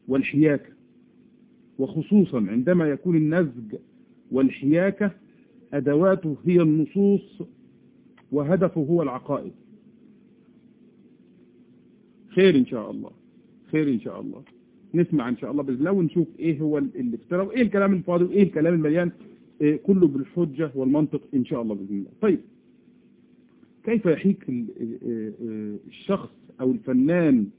والحياكة وخصوصا عندما يكون النزج والحياكة أدواته هي النصوص وهدفه هو العقائد خير إن شاء الله خير إن شاء الله نسمع إن شاء الله بإذن الله ونشوف إيه هو اللي افترى وإيه الكلام الفاضي وإيه الكلام المليان إيه كله بالحجة والمنطق إن شاء الله بإذن الله طيب كيف يحيك الشخص أو الفنان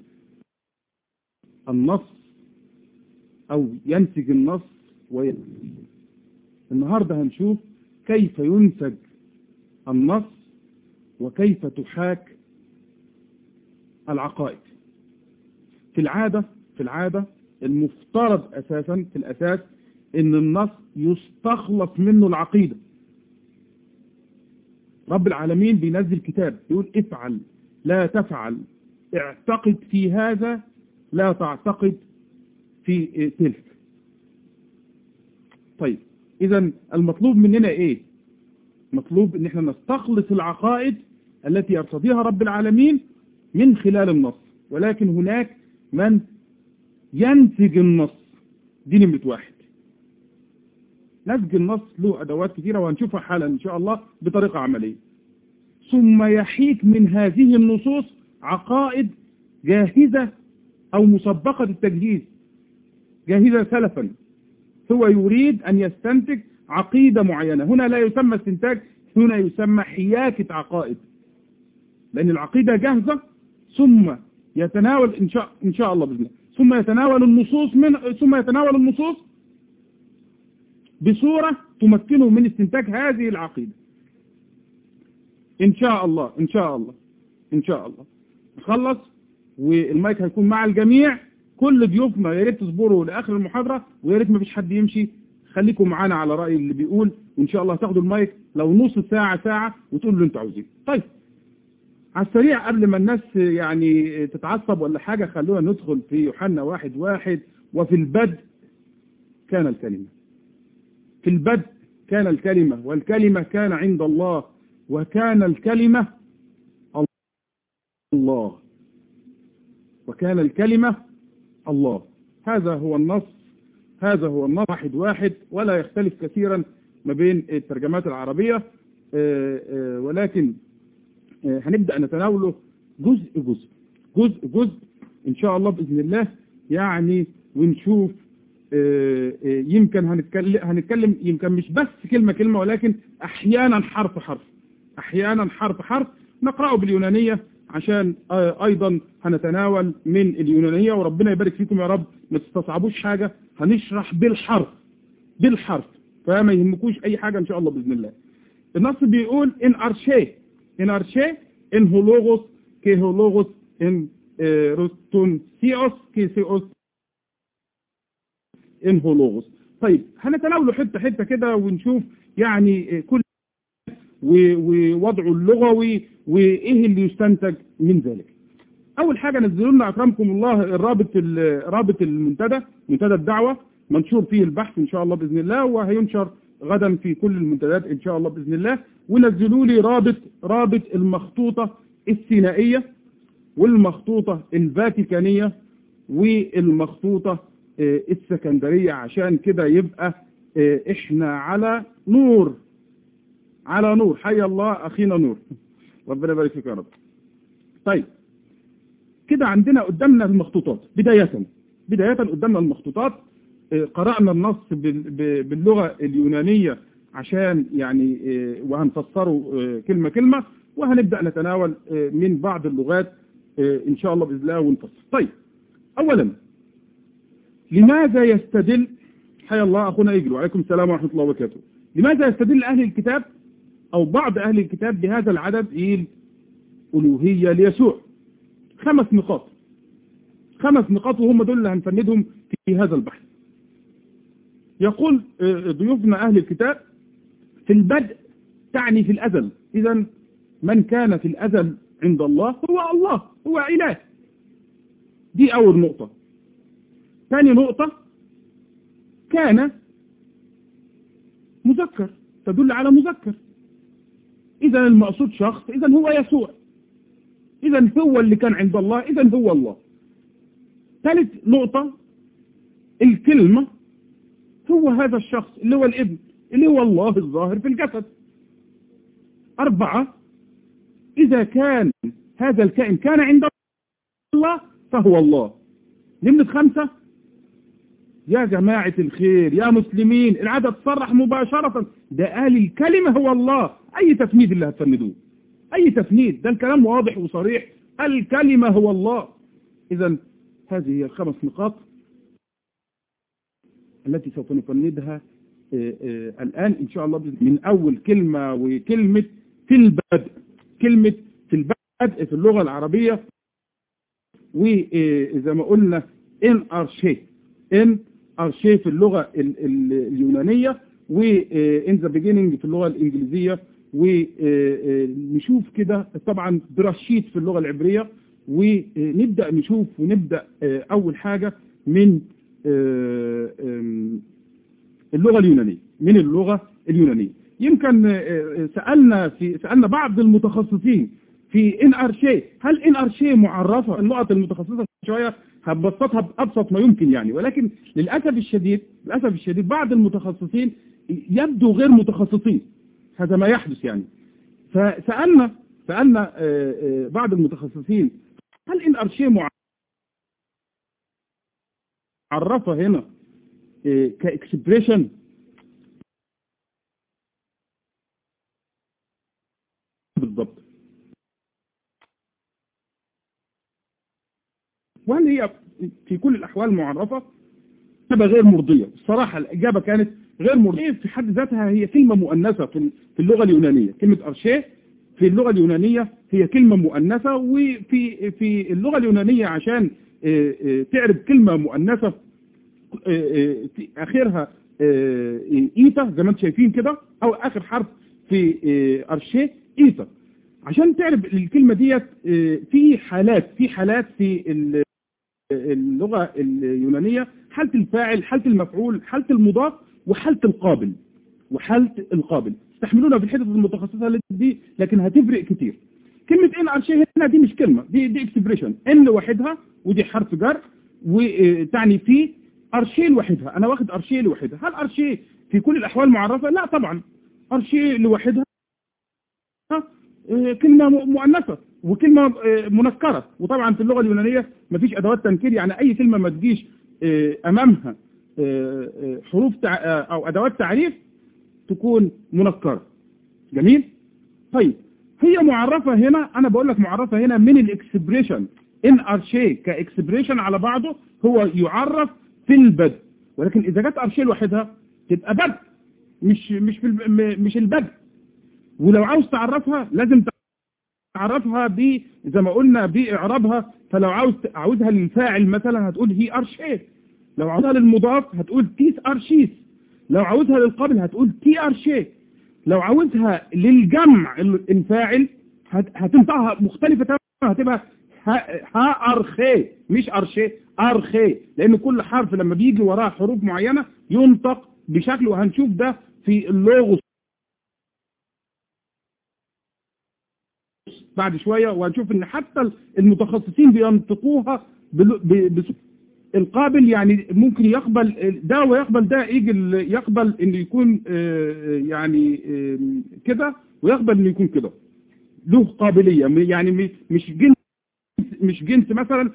النص أو ينسج النص وينسج النهاردة هنشوف كيف ينسج النص وكيف تحاك العقائد في العادة في العادة المفترض أساسا في الأساس إن النص يستخلص منه العقيدة رب العالمين بينزل كتاب يقول افعل لا تفعل اعتقد في هذا لا تعتقد في تلك طيب اذا المطلوب مننا ايه مطلوب ان احنا نستخلص العقائد التي يرتضيها رب العالمين من خلال النص ولكن هناك من ينسج النص دي نمرة واحد نسج النص له أدوات كثيرة وهنشوفها حالا إن شاء الله بطريقة عملية ثم يحيك من هذه النصوص عقائد جاهزة أو مسبقة التجهيز جاهزة سلفا هو يريد أن يستنتج عقيدة معينة هنا لا يسمى استنتاج هنا يسمى حياكة عقائد لأن العقيدة جاهزة ثم يتناول إن شاء, إن شاء الله بإذن الله ثم يتناول النصوص من ثم يتناول النصوص بصورة تمكنه من استنتاج هذه العقيدة إن شاء الله إن شاء الله إن شاء الله نخلص والمايك هيكون مع الجميع كل ضيوفنا يا ريت تصبروا لآخر المحاضرة ويا ريت ما فيش حد يمشي خليكم معانا على رأي اللي بيقول وإن شاء الله هتاخدوا المايك لو نص ساعة ساعة وتقولوا اللي انتوا عاوزينه طيب على السريع قبل ما الناس يعني تتعصب ولا حاجة خلونا ندخل في يوحنا واحد واحد وفي البدء كان الكلمة في البدء كان الكلمة والكلمة كان عند الله وكان الكلمة الله وكان الكلمة الله هذا هو النص هذا هو النص واحد واحد ولا يختلف كثيرا ما بين الترجمات العربية ولكن هنبدأ نتناوله جزء جزء جزء جزء إن شاء الله بإذن الله يعني ونشوف يمكن هنتكلم, هنتكلم يمكن مش بس كلمة كلمة ولكن أحيانا حرف حرف أحيانا حرف حرف نقرأه باليونانية عشان أيضا هنتناول من اليونانية وربنا يبارك فيكم يا رب ما تستصعبوش حاجة هنشرح بالحرف بالحرف فما يهمكوش أي حاجة إن شاء الله بإذن الله النص بيقول إن أرشيه إن أرشيه إن هولوغوس كي هولوغوس إن روستون سيوس كي سيوس إن هولوغوس طيب هنتناوله حتة حتة كده ونشوف يعني كل ووضعه اللغوي وايه اللي يستنتج من ذلك اول حاجة نزلوا لنا اكرمكم الله الرابط رابط المنتدى منتدى الدعوة منشور فيه البحث ان شاء الله باذن الله وهينشر غدا في كل المنتديات ان شاء الله باذن الله ونزلوا لي رابط رابط المخطوطة السينائية والمخطوطة الفاتيكانية والمخطوطة السكندرية عشان كده يبقى احنا على نور على نور حي الله أخينا نور ربنا يبارك فيك يا رب طيب كده عندنا قدامنا المخطوطات بداية بداية قدامنا المخطوطات قرأنا النص باللغة اليونانية عشان يعني وهنفسره كلمة كلمة وهنبدأ نتناول من بعض اللغات إن شاء الله بإذن الله ونفسر طيب أولا لماذا يستدل حي الله أخونا يجري وعليكم السلام ورحمة الله وبركاته لماذا يستدل أهل الكتاب أو بعض أهل الكتاب بهذا العدد إيه الألوهية ليسوع خمس نقاط خمس نقاط وهم دول اللي هنفندهم في هذا البحث يقول ضيوفنا أهل الكتاب في البدء تعني في الأزل إذا من كان في الأزل عند الله هو الله هو إله دي أول نقطة ثاني نقطة كان مذكر تدل على مذكر إذا المقصود شخص إذا هو يسوع إذا هو اللي كان عند الله إذا هو الله ثالث نقطة الكلمة هو هذا الشخص اللي هو الابن اللي هو الله الظاهر في الجسد أربعة إذا كان هذا الكائن كان عند الله فهو الله نمرة خمسة يا جماعة الخير يا مسلمين العدد صرح مباشرة ده قال الكلمة هو الله أي تفنيد اللي هتفندوه أي تفنيد ده الكلام واضح وصريح الكلمة هو الله إذا هذه هي الخمس نقاط التي سوف نفندها الآن إن شاء الله من أول كلمة وكلمة في البدء كلمة في البدء في اللغة العربية وإذا ما قلنا إن أرشي إن أرشي في اللغة اليونانية وإن ذا بيجيننج في اللغة الإنجليزية ونشوف كده طبعا برشيت في اللغة العبرية ونبدأ نشوف ونبدأ أول حاجة من اللغة اليونانية من اللغة اليونانية يمكن سألنا في سألنا بعض المتخصصين في ان ارشي هل ان ارشي معرفة النقط المتخصصة شوية هبسطها بأبسط ما يمكن يعني ولكن للأسف الشديد للأسف الشديد بعض المتخصصين يبدو غير متخصصين هذا ما يحدث يعني فسألنا سألنا بعض المتخصصين هل ان ارشي معرفة هنا كاكسبريشن بالضبط وهل هي في كل الأحوال معرفة إجابة غير مرضية الصراحة الإجابة كانت غير مرضية في حد ذاتها هي كلمة مؤنثة في اللغة اليونانية كلمة أرشيه في اللغة اليونانية هي كلمة مؤنثة وفي في اللغة اليونانية عشان تعرف كلمة مؤنثة آخرها إيتا زي ما انتم شايفين كده أو آخر حرف في أرشيه إيتا عشان تعرف الكلمة ديت في حالات في حالات في اللغة اليونانية حالة الفاعل حالة المفعول حالة المضاف وحالة القابل وحالة القابل استحملونا في الحتة المتخصصة دي لكن هتفرق كتير كلمة ان ارشي هنا دي مش كلمة دي دي اكسبريشن ان لوحدها ودي حرف جر وتعني في ارشي لوحدها انا واخد ارشي لوحدها هل ارشي في كل الاحوال معرفة لا طبعا ارشي لوحدها كلمة مؤنثة وكلمة منكرة وطبعا في اللغة اليونانية مفيش أدوات تنكير يعني أي كلمة ما تجيش أمامها حروف أو أدوات تعريف تكون منكرة جميل طيب هي معرفة هنا أنا بقول لك معرفة هنا من الإكسبريشن إن أرشي كإكسبريشن على بعضه هو يعرف في البدء ولكن إذا جت أرشي لوحدها تبقى بدء مش مش في مش البدء ولو عاوز تعرفها لازم تعرفها ب زي ما قلنا بإعرابها فلو عاوز عاوزها للفاعل مثلا هتقول هي أرشيه لو عاوزها للمضاف هتقول تيس أرشيس لو عاوزها للقابل هتقول تي أرشيه لو عاوزها للجمع الفاعل هتنطقها مختلفة تماما هتبقى ها أرخي مش أرشيه أرخي لأن كل حرف لما بيجي وراه حروف معينة ينطق بشكل وهنشوف ده في اللوغوس بعد شوية وهنشوف ان حتى المتخصصين بينطقوها القابل يعني ممكن يقبل ده ويقبل ده يجي يقبل ان يكون يعني كده ويقبل انه يكون كده له قابلية يعني مش جنس مش جنس مثلا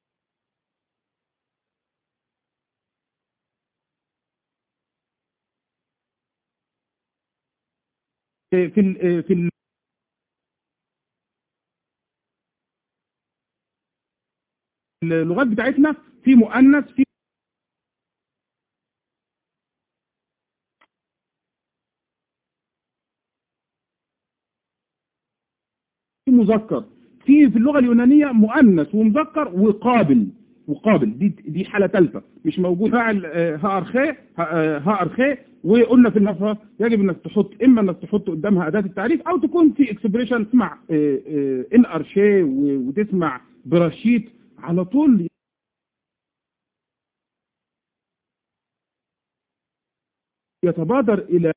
في ال في ال اللغات بتاعتنا في مؤنث في مذكر في في اللغة اليونانية مؤنث ومذكر وقابل وقابل دي دي حالة ثالثة مش موجود فاعل ها ارخي ها ارخي وقلنا في النفرة يجب انك تحط اما انك تحط قدامها اداة التعريف او تكون في اكسبريشن تسمع ان ارشي وتسمع برشيت على طول يتبادر إلى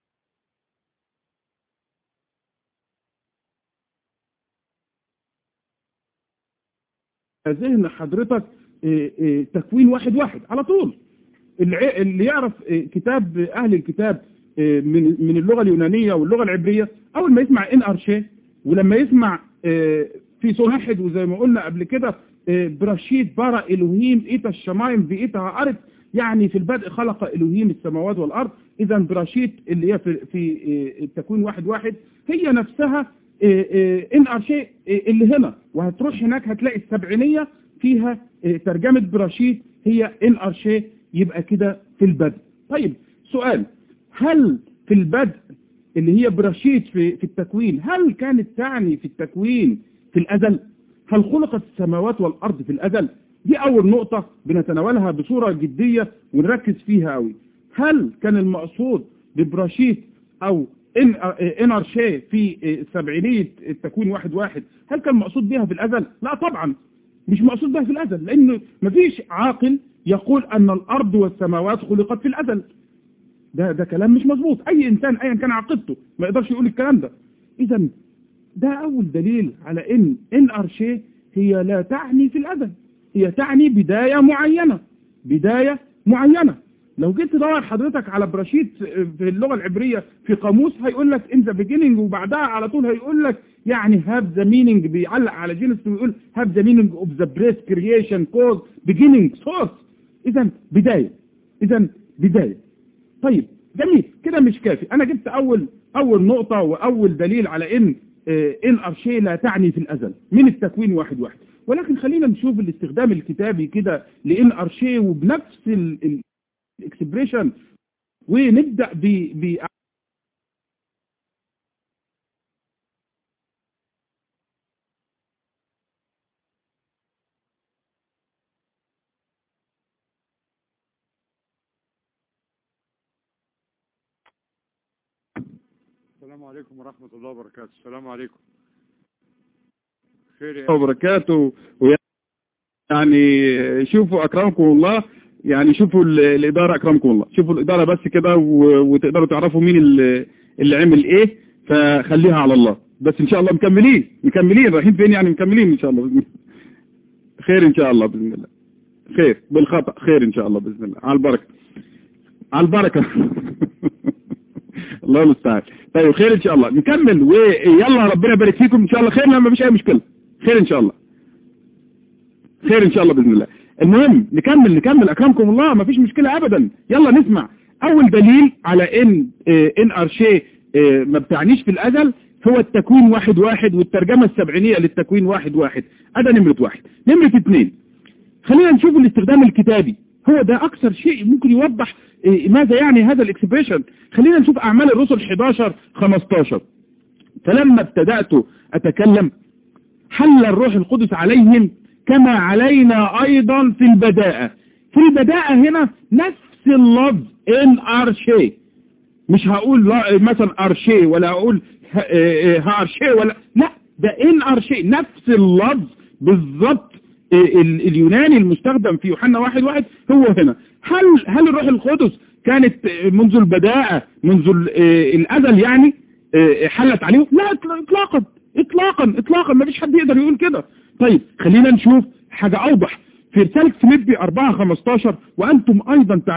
ذهن حضرتك تكوين واحد واحد على طول الع- اللي يعرف آه، كتاب أهل الكتاب آه، من من اللغة اليونانية واللغة العبرية أول ما يسمع إن أرشيه ولما يسمع آه، في صوت واحد وزي ما قلنا قبل كده آه، برشيد برا إلهيم إيتا الشمايم في إيتا أرض يعني في البدء خلق إلهيم السماوات والأرض إذا برشيد اللي هي في, في آه، التكوين واحد واحد هي نفسها آه، آه، إن أرشيه آه، اللي هنا وهتروح هناك هتلاقي السبعينية فيها آه، ترجمة برشيد هي إن أرشيه يبقى كده في البدء طيب سؤال هل في البدء اللي هي برشيد في, في التكوين هل كانت تعني في التكوين في الأزل هل خلقت السماوات والأرض في الأزل دي أول نقطة بنتناولها بصورة جدية ونركز فيها قوي هل كان المقصود ببرشيد أو إن إن أرشيه في سبعينية التكوين واحد واحد هل كان مقصود بها في الأزل لا طبعا مش مقصود بها في الأزل لأنه مفيش عاقل يقول أن الأرض والسماوات خلقت في الأزل ده ده كلام مش مظبوط اي انسان ايا كان عقيدته ما يقدرش يقول الكلام ده اذا ده اول دليل على ان ان ارشيه هي لا تعني في الازل هي تعني بداية معينة بداية معينة لو جيت تدور حضرتك على براشيد في اللغة العبرية في قاموس هيقول لك in the beginning وبعدها على طول هيقول لك يعني have the meaning بيعلق على جينيس ويقول have the meaning of the breath creation cause beginning source اذا بداية اذا بداية طيب جميل كده مش كافي انا جبت اول اول نقطة واول دليل على ان آه، ان ارشيه لا تعني في الازل من التكوين واحد واحد ولكن خلينا نشوف الاستخدام الكتابي كده لان ارشيه وبنفس الاكسبريشن ونبدأ ب ب السلام عليكم ورحمة الله وبركاته السلام عليكم خير يا وبركاته يعني شوفوا أكرمكم الله يعني شوفوا ال- الإدارة أكرمكم الله شوفوا الإدارة بس كده و- وتقدروا تعرفوا مين اللي, اللي عمل إيه فخليها على الله بس إن شاء الله مكملين مكملين رايحين فين يعني مكملين إن شاء الله بإذن الله خير إن شاء الله بإذن الله خير بالخطأ خير إن شاء الله بإذن الله على البركة على البركة الله المستعان طيب خير ان شاء الله نكمل ويلا ربنا يبارك فيكم ان شاء الله خير ما فيش اي مشكلة خير ان شاء الله خير ان شاء الله باذن الله المهم نكمل نكمل اكرمكم الله ما فيش مشكلة ابدا يلا نسمع اول دليل على ان آه، ان ارشيه آه، ما بتعنيش في الازل هو التكوين واحد واحد والترجمة السبعينية للتكوين واحد واحد هذا نمرة واحد نمرة اثنين خلينا نشوف الاستخدام الكتابي هو ده اكثر شيء ممكن يوضح إيه، ماذا يعني هذا الاكسبريشن خلينا نشوف اعمال الرسل 11 15 فلما ابتدأت اتكلم حل الروح القدس عليهم كما علينا ايضا في البداءة في البداءة هنا نفس اللفظ ان ارشي مش هقول لا- مثلا ارشي ولا اقول ه- آه، آه، هارشي ولا لا ده ان ارشي نفس اللفظ بالظبط آه، ال- اليوناني المستخدم في يوحنا واحد واحد هو هنا هل هل الروح القدس كانت آه، منذ البداءة منذ ال- آه، الازل يعني آه، حلت عليهم لا إطلا- اطلاقا اطلاقا اطلاقا ما فيش حد يقدر يقول كده طيب خلينا نشوف حاجة اوضح في رسالة فيليبي 4 15 وانتم ايضا تعلمون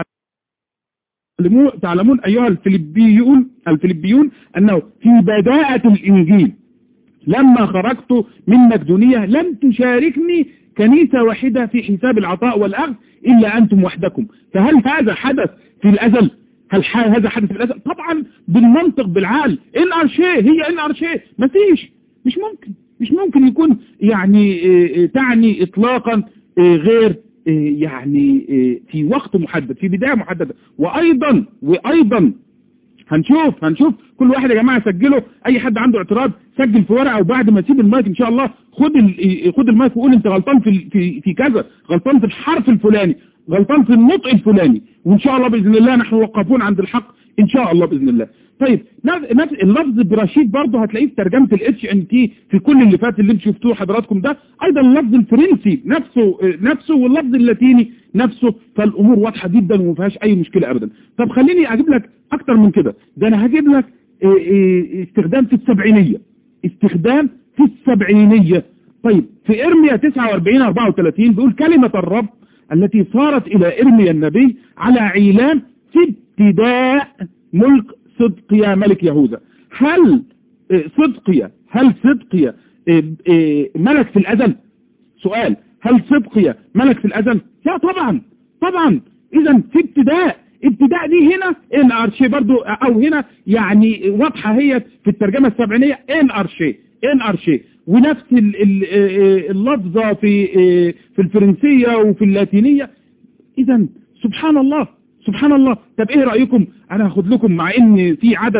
تعلمون- تعلمون أيها الفلبيون الفلبيون أنه في بداءة الإنجيل لما خرجت من مقدونية لم تشاركني كنيسة واحدة في حساب العطاء والأخذ إلا أنتم وحدكم فهل هذا حدث في الأزل هل ح- هذا حدث في الأزل طبعا بالمنطق بالعقل إن أرشيه هي إن أرشيه ما فيش مش ممكن مش ممكن يكون يعني آه، آه، تعني إطلاقا آه، غير آه، يعني آه، في وقت محدد في بداية محددة وأيضا وأيضا هنشوف هنشوف كل واحد يا جماعة سجله اي حد عنده اعتراض سجل في ورقة وبعد ما تسيب المايك ان شاء الله خد ال- خد المايك وقول انت غلطان في ال- في في كذا غلطان في الحرف الفلاني غلطان في النطق الفلاني وان شاء الله باذن الله نحن وقفون عند الحق ان شاء الله باذن الله طيب نفس نفس اللفظ برشيد برضه هتلاقيه في ترجمة الاتش ان تي في كل اللي فات اللي انتم شفتوه حضراتكم ده ايضا اللفظ الفرنسي نفسه آه، نفسه واللفظ اللاتيني نفسه فالامور واضحة جدا وما فيهاش اي مشكلة ابدا طب خليني اجيب لك اكتر من كده ده انا هجيب لك آه، آه، استخدام في السبعينية استخدام في السبعينية طيب في ارميا 49 34 بيقول كلمة الرب التي صارت إلى إرميا النبي على عيلام في ابتداء ملك صدقيا ملك يهوذا هل صدقيا هل صدقيا ملك في الأزل سؤال هل صدقيا ملك في الأزل لا طبعا طبعا إذا في ابتداء ابتداء دي هنا ان ارشي برضو او هنا يعني واضحة هي في الترجمة السبعينية ان ارشي ان ارشي ونفس اللفظة في في الفرنسية وفي اللاتينية اذا سبحان الله سبحان الله طب ايه رأيكم انا هاخد لكم مع ان في عدد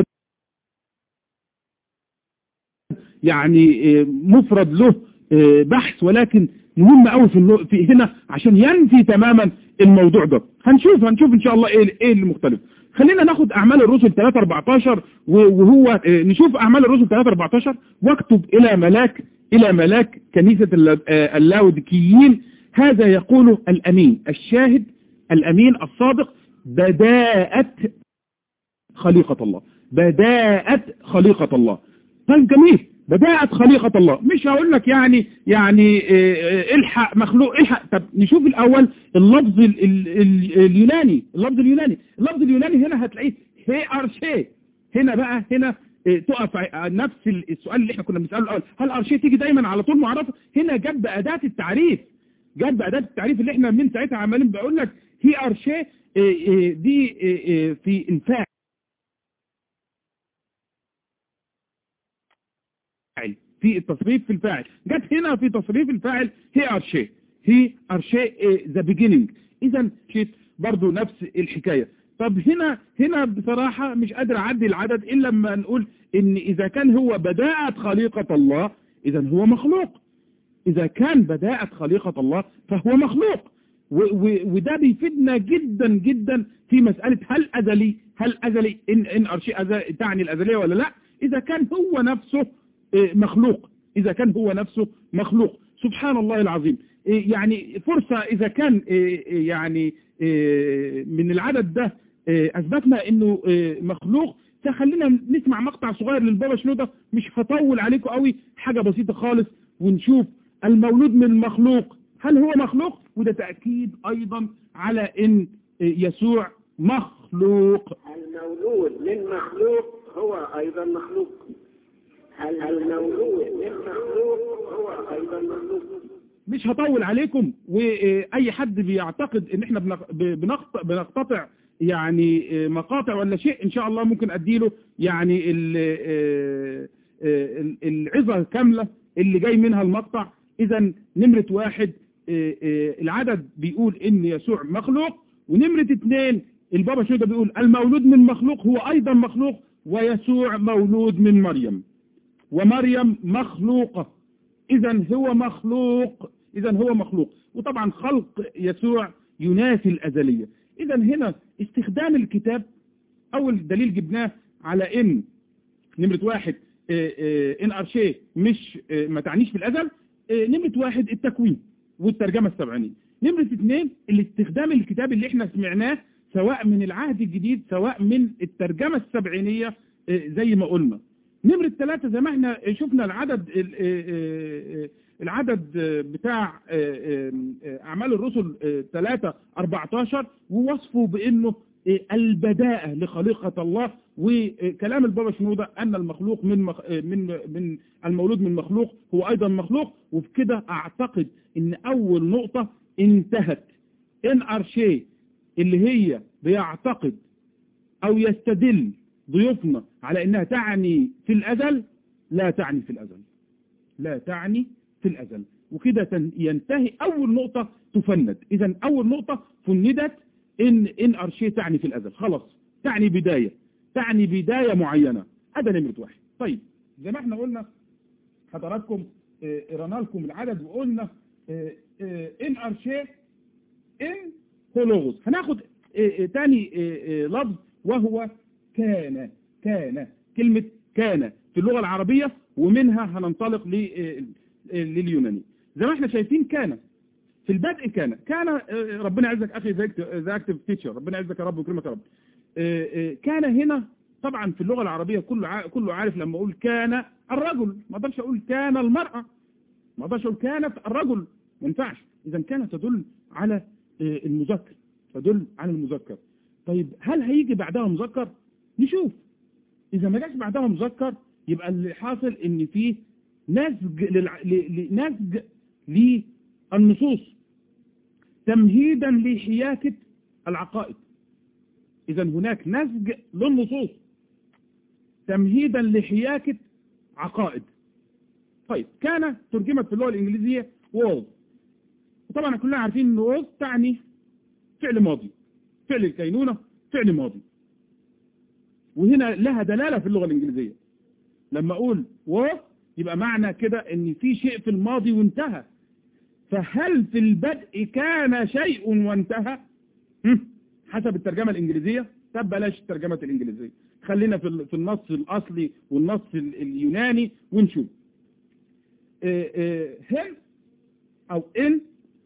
يعني مفرد له بحث ولكن مهم قوي في, في هنا عشان ينفي تماما الموضوع ده هنشوف هنشوف ان شاء الله ايه ايه المختلف خلينا ناخد اعمال الرسل 3 14 وهو نشوف اعمال الرسل 3 14 واكتب الى ملاك الى ملاك كنيسة اللاودكيين هذا يقول الامين الشاهد الامين الصادق بداءت خليقة الله بداءت خليقة الله طيب جميل بداءت خليقة الله مش هقول لك يعني يعني الحق مخلوق الحق طب نشوف الأول اللفظ ال ال ال اليوناني اللفظ اليوناني اللفظ اليوناني هنا هتلاقيه هي أرشي هنا بقى هنا تقف نفس السؤال اللي احنا كنا بنسأله الأول هل أرشي تيجي دايما على طول معرفة هنا جت بأداة التعريف جت بأداة التعريف اللي احنا من ساعتها عمالين بقول لك هي أرشي دي في الفاعل في التصريف في الفاعل جت هنا في تصريف الفاعل هي أرشي هي أرشي ذا بيجيننج إذا شيت برضو نفس الحكاية طب هنا هنا بصراحة مش قادر أعدي العدد إلا لما نقول إن إذا كان هو بداءة خليقة الله إذا هو مخلوق إذا كان بداءة خليقة الله فهو مخلوق وده بيفيدنا جدا جدا في مسألة هل أزلي هل أزلي إن, إن أرشي أزلي تعني الأزلية ولا لا إذا كان هو نفسه مخلوق إذا كان هو نفسه مخلوق سبحان الله العظيم يعني فرصة إذا كان يعني من العدد ده أثبتنا أنه مخلوق فخلينا نسمع مقطع صغير للبابا شنودة مش هطول عليكم قوي حاجة بسيطة خالص ونشوف المولود من مخلوق هل هو مخلوق وده تأكيد أيضا على أن يسوع مخلوق المولود من مخلوق هو أيضا مخلوق المولود من مخلوق هو أيضا مخلوق مش هطول عليكم واي حد بيعتقد ان احنا بنقتطع يعني مقاطع ولا شيء ان شاء الله ممكن اديله يعني العظة كاملة اللي جاي منها المقطع اذا نمرة واحد العدد بيقول ان يسوع مخلوق ونمرة اثنين البابا شودة بيقول المولود من مخلوق هو ايضا مخلوق ويسوع مولود من مريم ومريم مخلوقة اذا هو مخلوق اذا هو مخلوق وطبعا خلق يسوع ينافي الازلية اذا هنا استخدام الكتاب اول دليل جبناه على ان نمرة واحد ان ارشيه مش ما تعنيش في الازل نمرة واحد التكوين والترجمة السبعينية نمرة اثنين الاستخدام الكتاب اللي احنا سمعناه سواء من العهد الجديد سواء من الترجمة السبعينية زي ما قلنا نمرة ثلاثة زي ما احنا شفنا العدد العدد بتاع أعمال الرسل 3 14 ووصفه بأنه البداءة لخليقة الله وكلام البابا شنودة أن المخلوق من مخ... من من المولود من مخلوق هو أيضا مخلوق وفي كده أعتقد أن أول نقطة انتهت إن أرشي اللي هي بيعتقد أو يستدل ضيوفنا على أنها تعني في الأزل لا تعني في الأزل لا تعني في الأزل وكده ينتهي أول نقطة تفند إذا أول نقطة فندت إن إن أرشي تعني في الأزل خلاص تعني بداية تعني بداية معينة هذا نمرة واحد طيب زي ما احنا قلنا حضراتكم قرانا لكم العدد وقلنا إن أرشي إن هولوغوس هناخد تاني لفظ وهو كان كان كلمة كان في اللغة العربية ومنها هننطلق لليوناني زي ما احنا شايفين كان في البدء كان كان ربنا يعزك اخي ذا اكتف تيتشر ربنا يعزك يا رب ويكرمك يا رب كان هنا طبعا في اللغة العربية كله كله عارف لما اقول كان الرجل ما اقدرش اقول كان المرأة ما اقدرش اقول كانت الرجل ما ينفعش اذا كانت تدل على آه، المذكر تدل على المذكر طيب هل هيجي بعدها مذكر نشوف اذا ما جاش بعدها مذكر يبقى اللي حاصل ان فيه نسج للع... ل... ل... نسج للنصوص تمهيدا لحياكة العقائد اذا هناك نسج للنصوص تمهيدا لحياكة عقائد طيب كان ترجمت في اللغة الإنجليزية was وطبعا كلنا عارفين ان was تعني فعل ماضي فعل الكينونة فعل ماضي وهنا لها دلالة في اللغة الإنجليزية لما أقول was يبقى معنى كده ان في شيء في الماضي وانتهى فهل في البدء كان شيء وانتهى هم؟ حسب الترجمة الإنجليزية طب بلاش الترجمة الإنجليزية خلينا في ال- في النص الأصلي والنص ال- اليوناني ونشوف آه، آه، هل أو إن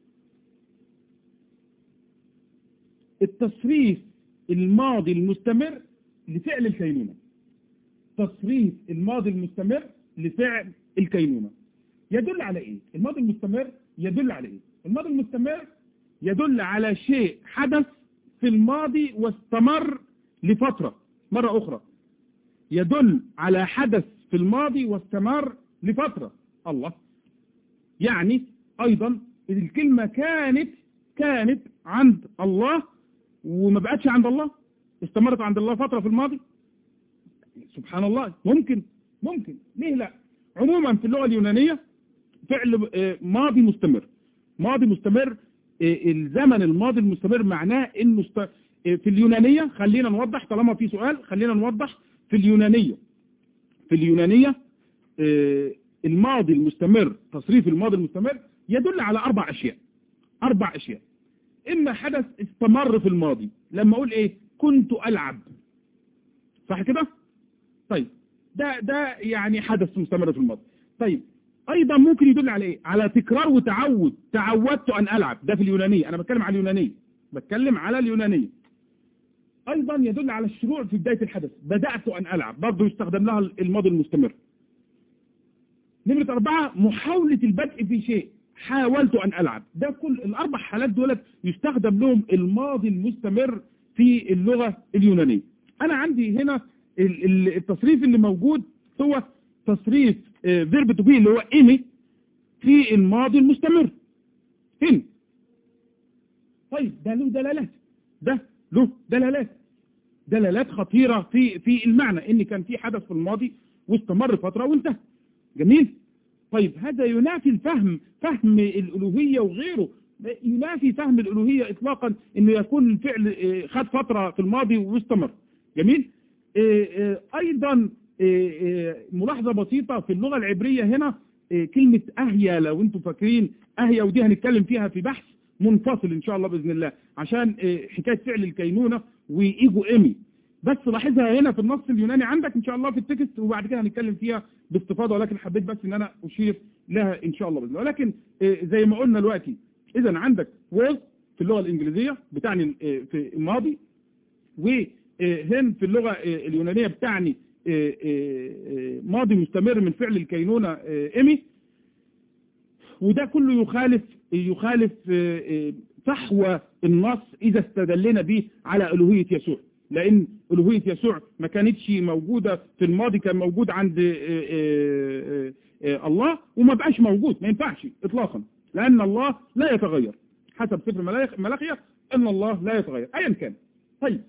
التصريف الماضي المستمر لفعل الكينونة تصريف الماضي المستمر لفعل الكينونة يدل على ايه الماضي المستمر يدل على ايه الماضي المستمر يدل على شيء حدث في الماضي واستمر لفترة مرة اخرى يدل على حدث في الماضي واستمر لفترة الله يعني ايضا الكلمة كانت كانت عند الله وما بقتش عند الله استمرت عند الله فترة في الماضي سبحان الله ممكن ممكن ليه لا عموما في اللغة اليونانية فعل آه، ماضي مستمر ماضي مستمر آه، الزمن الماضي المستمر معناه انه است... آه، في اليونانية خلينا نوضح طالما في سؤال خلينا نوضح في اليونانية في اليونانية آه، الماضي المستمر تصريف الماضي المستمر يدل على أربع أشياء أربع أشياء إما حدث استمر في الماضي لما أقول إيه كنت ألعب صح كده طيب ده ده يعني حدث مستمر في الماضي طيب أيضا ممكن يدل على إيه على تكرار وتعود تعودت أن ألعب ده في اليونانية أنا بتكلم على اليونانية بتكلم على اليونانية أيضا يدل على الشروع في بداية الحدث بدأت أن ألعب برضه يستخدم لها الماضي المستمر نمرة أربعة محاولة البدء في شيء حاولت أن ألعب ده كل الأربع حالات دولت يستخدم لهم الماضي المستمر في اللغة اليونانية أنا عندي هنا ال- ال- التصريف اللي موجود هو تصريف فيرب تو بي اللي هو إني في الماضي المستمر هنا طيب ده له دلالات ده له دلالات دلالات خطيرة في في المعنى ان كان في حدث في الماضي واستمر فترة وانتهى جميل طيب هذا ينافي الفهم فهم الألوهية وغيره ينافي فهم الألوهية إطلاقا انه يكون الفعل آه، خد فترة في الماضي واستمر جميل آه، آه، ايضا آه، آه، ملاحظة بسيطة في اللغة العبرية هنا آه، كلمة أهيا لو انتم فاكرين أهيا ودي هنتكلم فيها في بحث منفصل ان شاء الله باذن الله عشان آه، حكايه فعل الكينونه وايجو ايمي بس لاحظها هنا في النص اليوناني عندك ان شاء الله في التكست وبعد كده هنتكلم فيها باستفاضه ولكن حبيت بس ان انا اشير لها ان شاء الله باذن الله ولكن آه، زي ما قلنا دلوقتي اذا عندك was في اللغه الانجليزيه بتعني آه، في الماضي وهن في اللغه آه، اليونانيه بتعني آه، آه، آه، ماضي مستمر من فعل الكينونه آه، ايمي وده كله يخالف يخالف آه، آه، فحوى النص إذا استدلنا به على ألوهية يسوع لأن ألوهية يسوع ما كانتش موجودة في الماضي كان موجود عند آه، آه، آه، آه، الله وما بقاش موجود ما ينفعش إطلاقا لأن الله لا يتغير حسب سفر ملاخ- ملاخية أن الله لا يتغير أيا كان طيب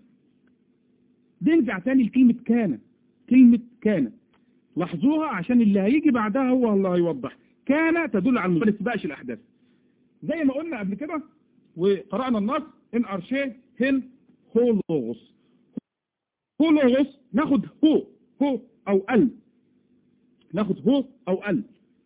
نرجع تاني لكلمة كان كلمة كان لاحظوها عشان اللي هيجي بعدها هو اللي هيوضح كان تدل على المستقبل ما تسبقش الأحداث زي ما قلنا قبل كده وقرأنا النص ان ارشيه هن هولوغوس هولوغوس ناخد هو هو او ال ناخد هو او ال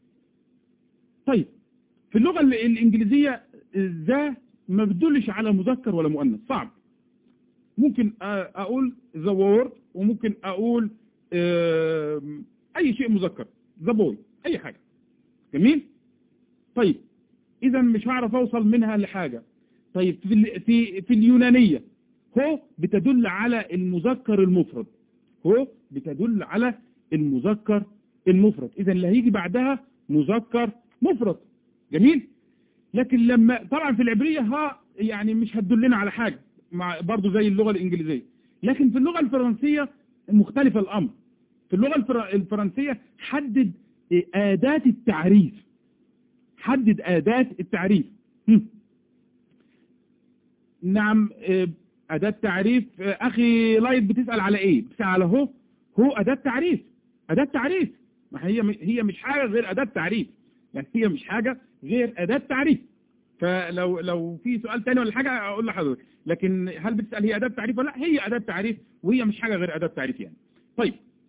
طيب في اللغة ال- الانجليزية ذا ما بتدلش على مذكر ولا مؤنث صعب ممكن أ- اقول the word وممكن اقول آم، اي شيء مذكر the boy اي حاجة جميل طيب اذا مش هعرف اوصل منها لحاجة طيب في ال- في في اليونانية هو بتدل على المذكر المفرد هو بتدل على المذكر المفرد اذا اللي هيجي بعدها مذكر مفرد جميل لكن لما طبعا في العبرية ها يعني مش هتدلنا على حاجة مع برضو زي اللغة الإنجليزية لكن في اللغة الفرنسية مختلف الأمر في اللغة الفر- الفرنسية حدد إيه، أداة التعريف حدد أداة التعريف هم. نعم إيه، أداة تعريف آه، أخي لايت بتسأل على إيه بتسأل على هو هو أداة تعريف أداة تعريف ما هي هي مش حاجة غير أداة تعريف يعني هي مش حاجة غير أداة تعريف فلو لو في سؤال تاني ولا حاجة أقول لحضرتك لكن هل بتسأل هي أداة تعريف ولا لا هي أداة تعريف وهي مش حاجة غير أداة تعريف يعني طيب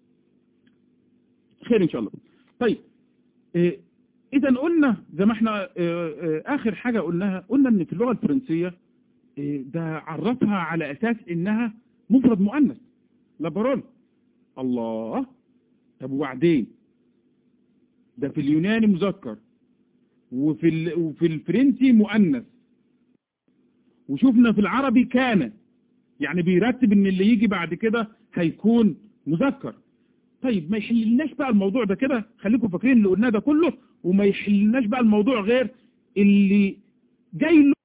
خير إن شاء الله طيب إيه إذا قلنا زي ما احنا آه، آه، آخر حاجة قلناها قلنا إن في اللغة الفرنسية إيه، ده عرفها على أساس إنها مفرد مؤنث لابرون الله طب وبعدين ده في اليوناني مذكر وفي ال... وفي الفرنسي مؤنث وشفنا في العربي كان يعني بيرتب ان اللي يجي بعد كده هيكون مذكر طيب ما يحللناش بقى الموضوع ده كده خليكم فاكرين اللي قلناه ده كله وما يحللناش بقى الموضوع غير اللي جاي له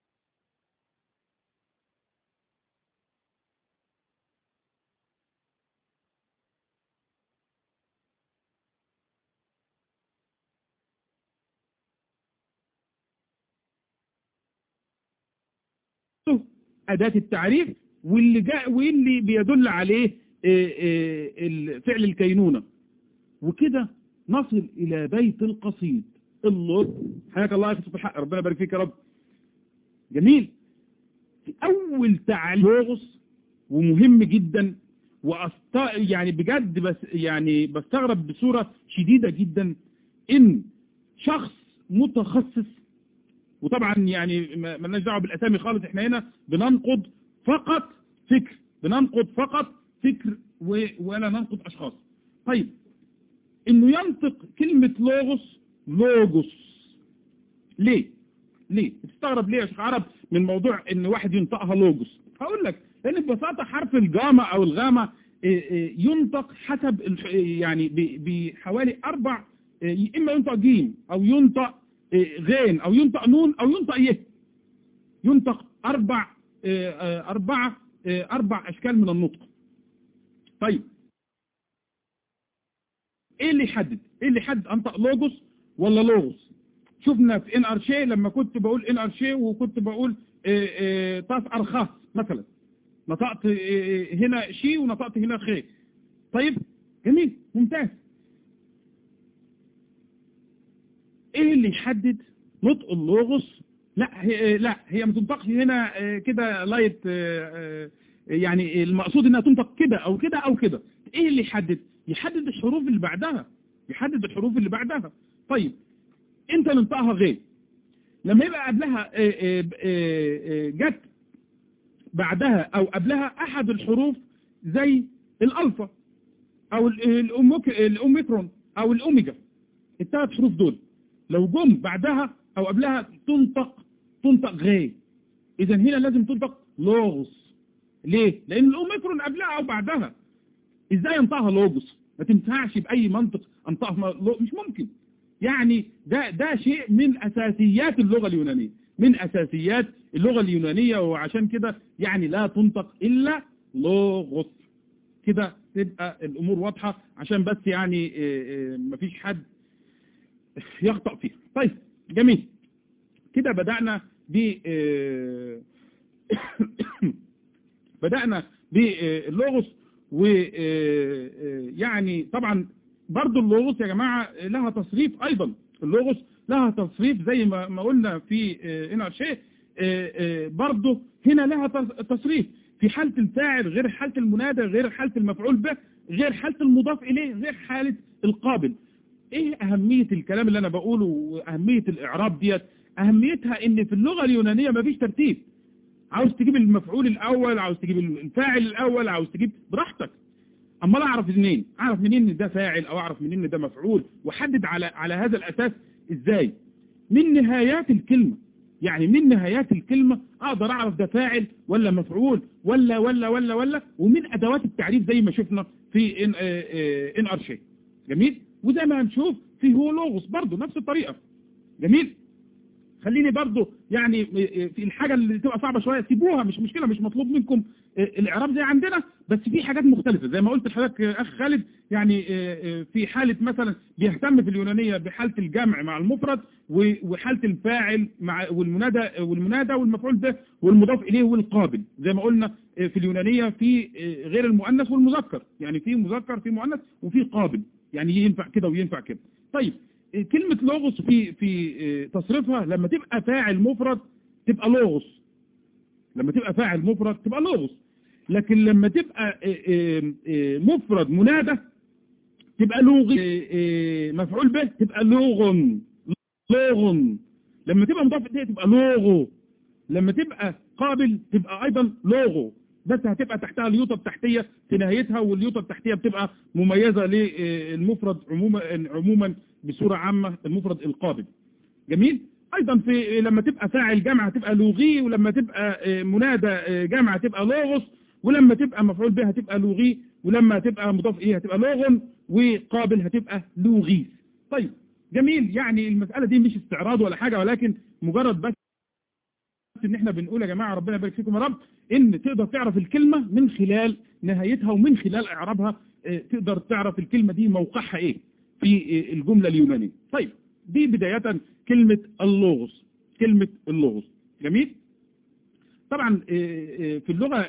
أداة التعريف واللي جاء واللي بيدل عليه آه، آه، ال- فعل الكينونة وكده نصل إلى بيت القصيد الله حياك الله يا أخي الحق ربنا يبارك فيك يا رب جميل في أول تعليق لغز ومهم جدا وأست... يعني بجد بس يعني بستغرب بصورة شديدة جدا إن شخص متخصص وطبعا يعني ما ما لناش دعوه بالاسامي خالص احنا هنا بننقد فقط فكر بننقد فقط فكر و... ولا ننقد اشخاص طيب انه ينطق كلمة لوغوس لوجوس ليه ليه بتستغرب ليه يا شيخ عرب من موضوع ان واحد ينطقها لوجوس هقول لك لان ببساطة حرف الجاما او الغامة إيه، إيه، ينطق حسب الح- يعني ب- بحوالي اربع إيه، اما ينطق جيم او ينطق إيه، غين او ينطق نون او ينطق يه ينطق اربع إيه، آه، اربعة إيه، اربع اشكال من النطق طيب ايه اللي يحدد ايه اللي يحدد انطق لوجوس ولا لوغوس شفنا في ان ارشي لما كنت بقول ان ارشي وكنت بقول إيه، إيه، طاس ارخاص مثلا نطقت إيه، هنا شي ونطقت هنا خي طيب جميل ممتاز ايه اللي يحدد نطق اللوغوس لا هي لا هي ما تنطقش هنا آه، كده لايت آه، آه، يعني المقصود انها تنطق كده او كده او كده ايه اللي يحدد يحدد الحروف اللي بعدها يحدد الحروف اللي بعدها طيب انت ننطقها غير لما يبقى قبلها آه، آه، آه، آه، جت بعدها او قبلها احد الحروف زي الالفا او ال- الأوميك- الاوميكرون او الاوميجا الثلاث حروف دول لو جم بعدها او قبلها تنطق تنطق غي اذا هنا لازم تنطق لوغوس ليه لان الاوميكرون قبلها او بعدها ازاي انطقها لوغوس ما تنفعش باي منطق انطقها لو- مش ممكن يعني ده ده شيء من اساسيات اللغه اليونانيه من اساسيات اللغه اليونانيه وعشان كده يعني لا تنطق الا لوغوس كده تبقى الامور واضحه عشان بس يعني آه، آه، مفيش حد يخطأ فيها طيب جميل كده بدأنا ب آه، بدأنا باللغز ويعني طبعا برضو اللغز يا جماعة لها تصريف أيضا اللغز لها تصريف زي ما ما قلنا في آه، هنا شيء آه، آه، برضو هنا لها تص- تصريف في حالة الفاعل غير حالة المنادى غير حالة المفعول به غير حالة المضاف إليه غير حالة القابل ايه اهمية الكلام اللي انا بقوله واهمية الاعراب ديت اهميتها ان في اللغة اليونانية مفيش ترتيب عاوز تجيب المفعول الاول عاوز تجيب الفاعل الاول عاوز تجيب براحتك اما لا اعرف منين اعرف منين ان ده فاعل او اعرف منين ان ده مفعول واحدد على على هذا الاساس ازاي من نهايات الكلمة يعني من نهايات الكلمة اقدر اعرف ده فاعل ولا مفعول ولا ولا ولا ولا ومن ادوات التعريف زي ما شفنا في ان, آه، آه، إن ارشي جميل وزي ما هنشوف في هو لوغوس برضه نفس الطريقة جميل خليني برضو يعني في الحاجة اللي تبقى صعبة شوية سيبوها مش مشكلة مش مطلوب منكم الإعراب زي عندنا بس في حاجات مختلفة زي ما قلت لحضرتك أخ خالد يعني في حالة مثلا بيهتم في اليونانية بحالة الجمع مع المفرد وحالة الفاعل مع والمنادى والمنادى والمفعول به والمضاف إليه والقابل زي ما قلنا في اليونانية في غير المؤنث والمذكر يعني في مذكر في مؤنث وفي قابل يعني ينفع كده وينفع كده طيب كلمة لوغوس في في تصريفها لما تبقى فاعل مفرد تبقى لوغوس لما تبقى فاعل مفرد تبقى لوغوس لكن لما تبقى مفرد منادى تبقى لوغي مفعول به تبقى لوغن لوغن لما تبقى مضاف اليه تبقى لوغو لما تبقى قابل تبقى ايضا لوغو بس هتبقى تحتها اليوطة التحتية في نهايتها واليوطة التحتية بتبقى مميزة للمفرد عموما عموما بصورة عامة المفرد القابل جميل ايضا في لما تبقى فاعل جمع هتبقى لوغي ولما تبقى منادى جمع هتبقى لوغوس ولما تبقى مفعول به هتبقى لوغي ولما تبقى مضاف اليه هتبقى لوغن وقابل هتبقى لوغيس طيب جميل يعني المسألة دي مش استعراض ولا حاجة ولكن مجرد بس ان احنا بنقول يا جماعة ربنا يبارك فيكم يا رب ان تقدر تعرف الكلمة من خلال نهايتها ومن خلال اعرابها تقدر تعرف الكلمة دي موقعها ايه في الجملة اليونانية طيب دي بداية كلمة اللغز كلمة اللغز جميل طبعا في اللغة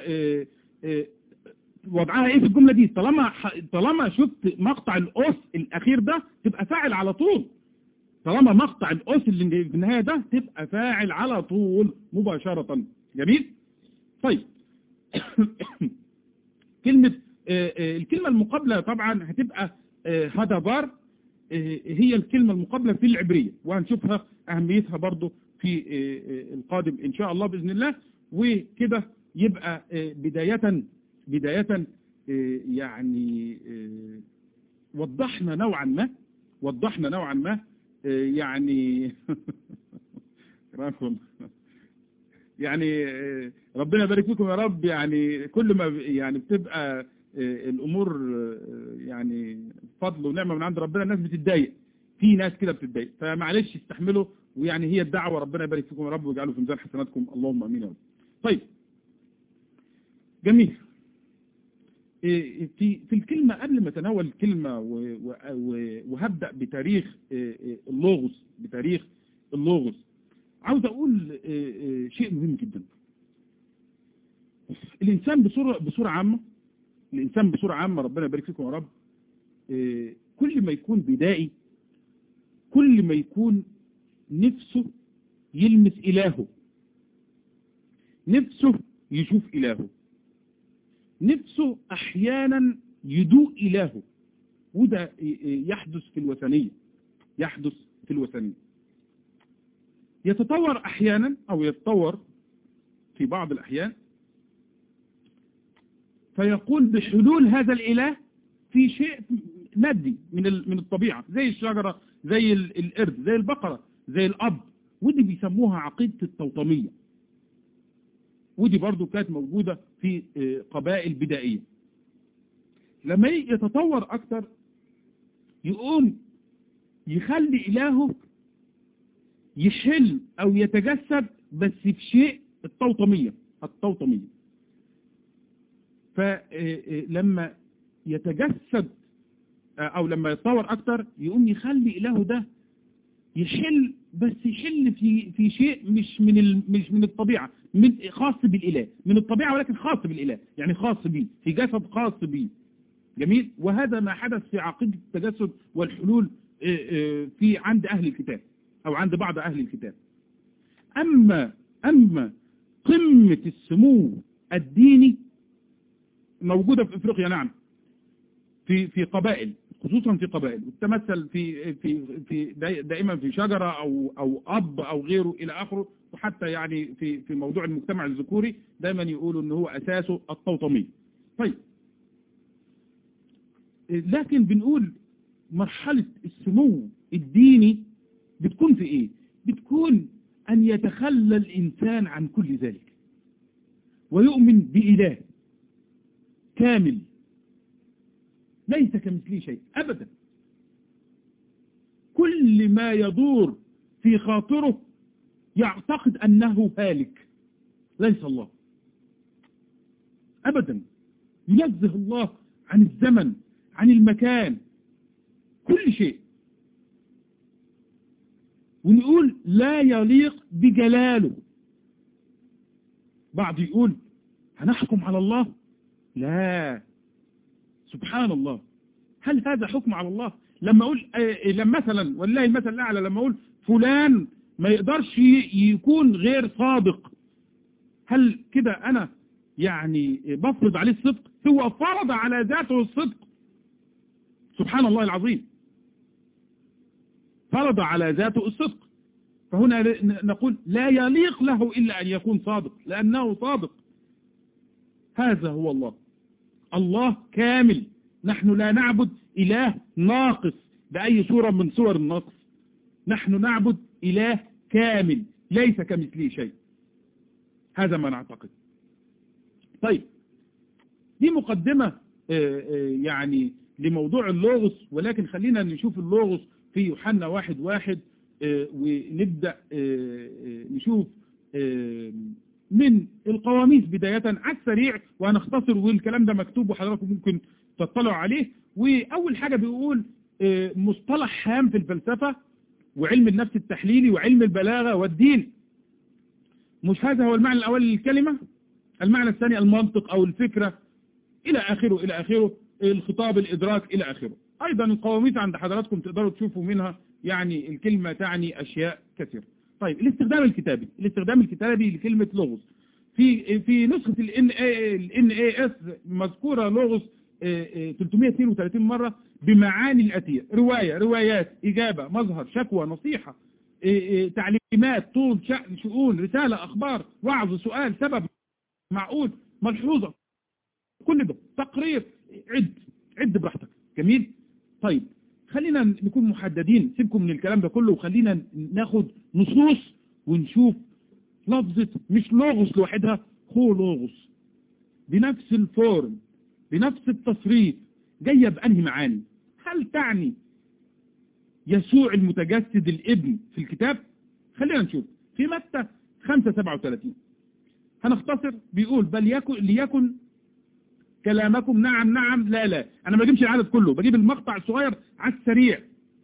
وضعها ايه في الجملة دي طالما طالما شفت مقطع الأس الأخير ده تبقى فاعل على طول طالما مقطع الأس اللي في النهاية ده تبقى فاعل على طول مباشرة جميل طيب كلمة الكلمة المقابلة طبعا هتبقى هدبار هي الكلمة المقابلة في العبرية وهنشوفها أهميتها برضو في القادم إن شاء الله بإذن الله وكده يبقى بداية بداية يعني وضحنا نوعا ما وضحنا نوعا ما يعني يعني ربنا يبارك فيكم يا رب يعني كل ما يعني بتبقى الامور يعني فضل ونعمة من عند ربنا الناس بتتضايق في ناس كده بتتضايق فمعلش استحملوا ويعني هي الدعوة ربنا يبارك فيكم يا رب ويجعله في ميزان حسناتكم اللهم امين يا رب طيب جميل في في الكلمة قبل ما اتناول الكلمة وهبدأ بتاريخ اللوغوس بتاريخ اللوغوس عاوز اقول شيء مهم جدا الانسان بصورة بصورة عامة الانسان بصورة عامة ربنا يبارك فيكم يا رب كل ما يكون بدائي كل ما يكون نفسه يلمس إلهه نفسه يشوف إلهه نفسه أحيانا يدوء إلهه وده يحدث في الوثنية يحدث في الوثنية يتطور أحيانا أو يتطور في بعض الأحيان فيقول بحلول هذا الإله في شيء مادي من من الطبيعة زي الشجرة زي القرد زي البقرة زي الأب ودي بيسموها عقيدة التوطمية ودي برضو كانت موجودة في قبائل بدائية لما يتطور أكتر يقوم يخلي إلهه يحل أو يتجسد بس في شيء التوطمية التوطمية فلما يتجسد او لما يتطور اكتر يقوم يخلي اله ده يحل بس يحل في في شيء مش من ال مش من الطبيعه من خاص بالاله من الطبيعه ولكن خاص بالاله يعني خاص بيه في جسد خاص بيه جميل وهذا ما حدث في عقيده التجسد والحلول في عند اهل الكتاب او عند بعض اهل الكتاب اما اما قمه السمو الديني موجودة في افريقيا نعم في في قبائل خصوصا في قبائل وتتمثل في في في دائما في شجرة او او اب او غيره الى اخره وحتى يعني في في موضوع المجتمع الذكوري دايما يقولوا ان هو اساسه التوطمية طيب لكن بنقول مرحلة السمو الديني بتكون في ايه بتكون ان يتخلى الانسان عن كل ذلك ويؤمن بإله كامل ليس كمثله شيء أبدا كل ما يدور في خاطره يعتقد أنه هالك ليس الله أبدا ينزه الله عن الزمن عن المكان كل شيء ونقول لا يليق بجلاله بعض يقول هنحكم على الله لا سبحان الله هل هذا حكم على الله لما أقول آه لما مثلا والله المثل الأعلى لما أقول فلان ما يقدرش يكون غير صادق هل كده أنا يعني بفرض عليه الصدق هو فرض على ذاته الصدق سبحان الله العظيم فرض على ذاته الصدق فهنا نقول لا يليق له إلا أن يكون صادق لأنه صادق هذا هو الله الله كامل نحن لا نعبد إله ناقص بأي صورة من صور النقص نحن نعبد إله كامل ليس كمثله شيء هذا ما نعتقد طيب دي مقدمة يعني لموضوع اللغز ولكن خلينا نشوف اللغز في يوحنا واحد واحد ونبدأ نشوف من القواميس بداية على السريع وهنختصر والكلام ده مكتوب وحضراتكم ممكن تطلعوا عليه وأول حاجة بيقول مصطلح هام في الفلسفة وعلم النفس التحليلي وعلم البلاغة والدين مش هذا هو المعنى الأول للكلمة المعنى الثاني المنطق أو الفكرة إلى آخره إلى آخره الخطاب الإدراك إلى آخره أيضا القواميس عند حضراتكم تقدروا تشوفوا منها يعني الكلمة تعني أشياء كثيرة طيب الاستخدام الكتابي الاستخدام الكتابي لكلمة لغز في في نسخة ال NAS مذكورة لغز 332 مرة بمعاني الأتية رواية روايات إجابة مظهر شكوى نصيحة تعليمات طول شأن شؤون رسالة أخبار وعظ سؤال سبب معقول ملحوظة كل ده تقرير عد عد براحتك جميل طيب خلينا نكون محددين سيبكم من الكلام ده كله وخلينا ناخد نصوص ونشوف لفظة مش لغز لوحدها هو لغز بنفس الفورم بنفس التصريف جاية بأنهي معاني هل تعني يسوع المتجسد الابن في الكتاب خلينا نشوف في متى 537 هنختصر بيقول بل يكن ليكن كلامكم نعم نعم لا لا انا ما بجيبش العدد كله بجيب المقطع الصغير على السريع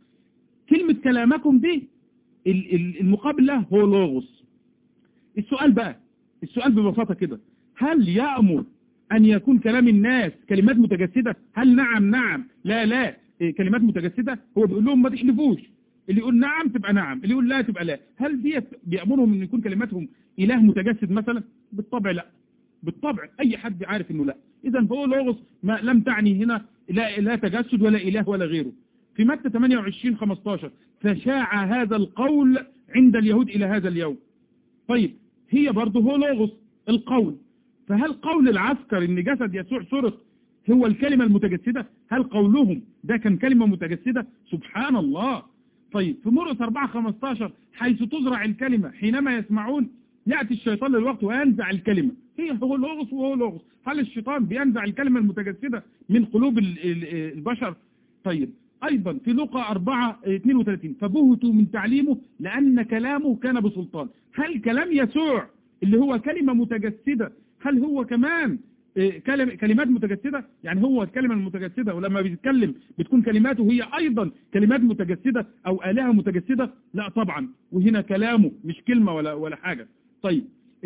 كلمة كلامكم دي المقابل له هو لوغوس السؤال بقى السؤال ببساطة كده هل يأمر أن يكون كلام الناس كلمات متجسدة هل نعم نعم لا لا كلمات متجسدة هو بيقول لهم ما تحلفوش اللي يقول نعم تبقى نعم اللي يقول لا تبقى لا هل دي بيأمرهم أن يكون كلماتهم إله متجسد مثلا بالطبع لا بالطبع أي حد عارف أنه لا إذا فهو لغز ما لم تعني هنا لا, لا تجسد ولا إله ولا غيره في متى 28 15 فشاع هذا القول عند اليهود إلى هذا اليوم طيب هي برضه هو لغز القول فهل قول العسكر ان جسد يسوع سرق هو الكلمة المتجسدة هل قولهم ده كان كلمة متجسدة سبحان الله طيب في مرقس 4 15 حيث تزرع الكلمة حينما يسمعون يأتي الشيطان للوقت وينزع الكلمة هي هو لغز وهو لغز هل الشيطان بينزع الكلمة المتجسدة من قلوب البشر طيب أيضا في لقى 4 32 فبهتوا من تعليمه لأن كلامه كان بسلطان هل كلام يسوع اللي هو كلمة متجسدة هل هو كمان كلمات متجسدة يعني هو الكلمة المتجسدة ولما بيتكلم بتكون كلماته هي أيضا كلمات متجسدة أو آلهة متجسدة لا طبعا وهنا كلامه مش كلمة ولا ولا حاجة طيب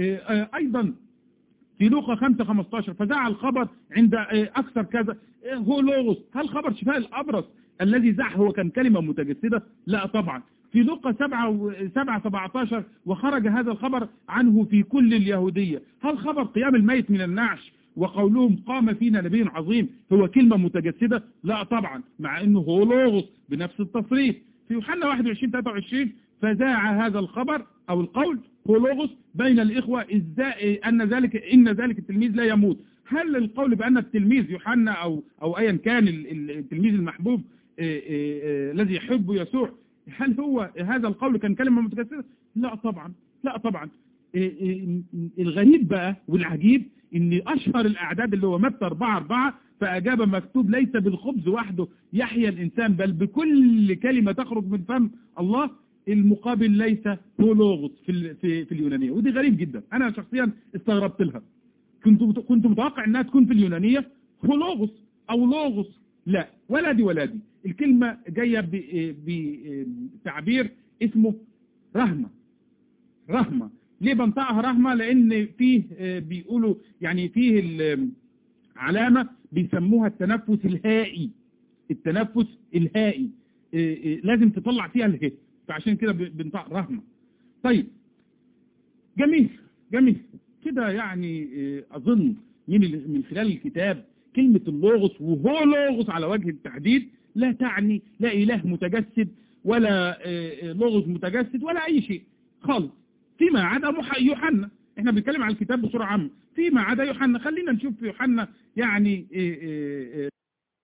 أيضا في لوقا 5 15 فزع الخبر عند أكثر كذا هو لوغوس هل خبر شفاء الأبرص الذي زع هو كان كلمة متجسدة لا طبعا في لوقا 7 7 17 وخرج هذا الخبر عنه في كل اليهودية هل خبر قيام الميت من النعش وقولهم قام فينا نبي عظيم هو كلمة متجسدة لا طبعا مع انه هو لوغوس بنفس التصريف في يوحنا 21 23 فذاع هذا الخبر او القول هو لوغوس بين الاخوة ازاي ان ذلك ان ذلك التلميذ لا يموت هل القول بان التلميذ يوحنا او او ايا كان التلميذ المحبوب الذي يحب يسوع هل هو هذا القول كان كلمة متجسدة لا طبعا لا طبعا الغريب بقى والعجيب ان اشهر الاعداد اللي هو متى 4 4 فاجاب مكتوب ليس بالخبز وحده يحيى الانسان بل بكل كلمة تخرج من فم الله المقابل ليس هو لوغوس في ال- في في اليونانيه ودي غريب جدا انا شخصيا استغربت لها كنت مت- كنت متوقع انها تكون في اليونانيه هو لوغوس او لوغوس لا ولا دي ولا دي الكلمه جايه ب- بتعبير اسمه رهمه رحمة ليه بنطقها رحمة لان فيه آه، بيقولوا يعني فيه ال- علامة بيسموها التنفس الهائي التنفس الهائي آه، آه، لازم تطلع فيها اله فعشان كده ب- بنطق رحمة طيب جميل جميل كده يعني آه، اظن من ال- من خلال الكتاب كلمة اللوغوس وهو لوغوس على وجه التحديد لا تعني لا اله متجسد ولا آه، آه، لوغوس متجسد ولا اي شيء خالص فيما عدا مح- يوحنا احنا بنتكلم على الكتاب بصورة عامة فيما عدا يوحنا خلينا نشوف في يوحنا يعني إيه إيه إيه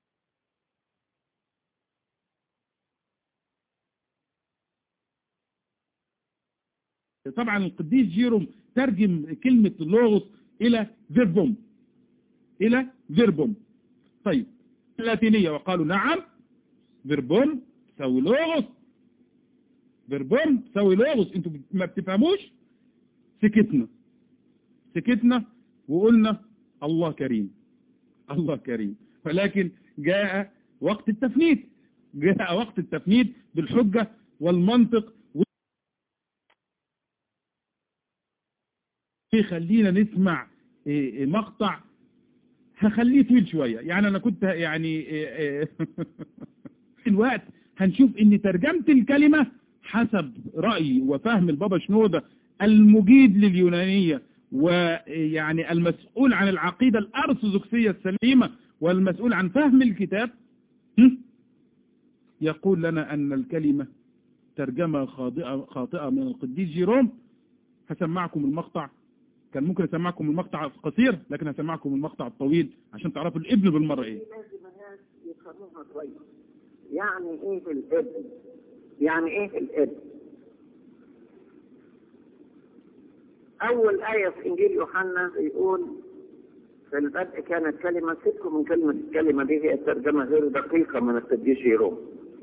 طبعا القديس جيروم ترجم كلمة لوغوس إلى فيربوم إلى فيربوم طيب اللاتينية وقالوا نعم فيربوم تساوي لوغوس فيربوم تساوي لوغوس انتوا ما بتفهموش سكتنا سكتنا وقلنا الله كريم الله كريم ولكن جاء وقت التفنيد جاء وقت التفنيد بالحجة والمنطق خلينا نسمع إيه، إيه، مقطع هخليه طويل شوية يعني أنا كنت يعني إيه، إيه، في الوقت هنشوف ان ترجمة الكلمة حسب رأي وفهم البابا شنودة المجيد لليونانية ويعني المسؤول عن العقيدة الأرثوذكسية السليمة والمسؤول عن فهم الكتاب هم؟ يقول لنا أن الكلمة ترجمة خاطئة, خاطئة من القديس جيروم هسمعكم المقطع كان ممكن اسمعكم المقطع القصير لكن هسمعكم المقطع الطويل عشان تعرفوا الابن بالمرة ايه لازم الناس يفهموها كويس يعني ايه الابن يعني ايه الابن اول آية في انجيل يوحنا بيقول في البدء كانت كلمة سيبكم من كلمة الكلمة دي هي ترجمة غير دقيقة من القديس جيروم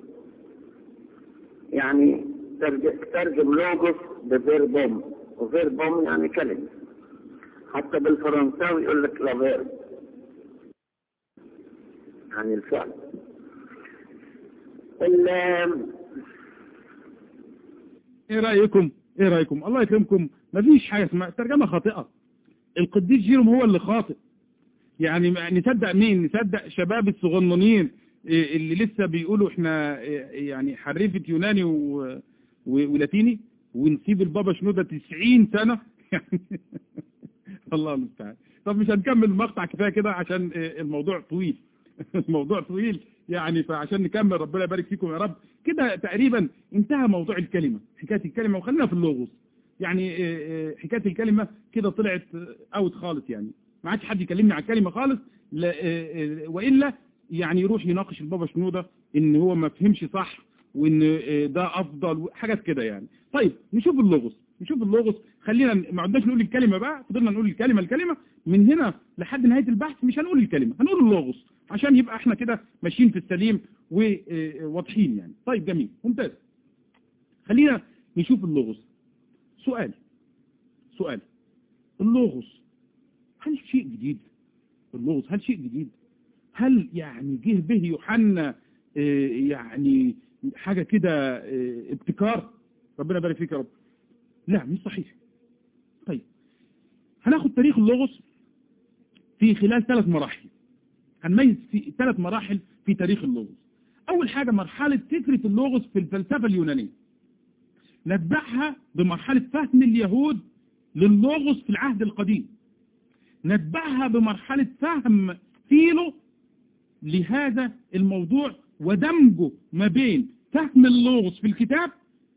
يعني ترج- ترجم لوجوس بفيربوم وفيربوم يعني كلمة حتى بالفرنساوي يقول لك لا فيرب عن الفعل ال- ايه رأيكم ايه رأيكم الله يكرمكم مفيش حاجة اسمها ترجمة خاطئة القديس جيروم هو اللي خاطئ يعني ما- نصدق مين نصدق شباب الصغننين إيه اللي لسه بيقولوا احنا إيه يعني حرفة يوناني و... و... ولاتيني ونسيب البابا شنودة 90 سنة يعني الله المستعان طب مش هنكمل المقطع كفاية كده عشان إيه الموضوع طويل الموضوع طويل يعني فعشان نكمل ربنا يبارك فيكم يا رب كده تقريبا انتهى موضوع الكلمة حكاية الكلمة وخلينا في اللغوص يعني إيه إيه حكاية الكلمة كده طلعت اوت خالص يعني ما عادش حد يكلمني على الكلمة خالص لا إيه إيه وإلا يعني يروح يناقش البابا شنودة ان هو ما فهمش صح وان إيه ده افضل حاجات كده يعني طيب نشوف اللغز نشوف اللغز خلينا ما عدناش نقول الكلمة بقى فضلنا نقول الكلمة الكلمة من هنا لحد نهاية البحث مش هنقول الكلمة هنقول اللغز عشان يبقى احنا كده ماشيين في السليم وواضحين يعني طيب جميل ممتاز خلينا نشوف اللغز سؤال سؤال اللغز هل شيء جديد اللغز هل شيء جديد هل يعني جه به يوحنا آه، يعني حاجة كده آه، ابتكار ربنا يبارك فيك يا رب لا مش صحيح طيب هناخد تاريخ اللغز في خلال ثلاث مراحل هنميز في ثلاث مراحل في تاريخ اللغز أول حاجة مرحلة فكرة اللغز في الفلسفة اليونانية نتبعها بمرحلة فهم اليهود للغز في العهد القديم نتبعها بمرحلة فهم فيلو لهذا الموضوع ودمجه ما بين فهم اللغز في الكتاب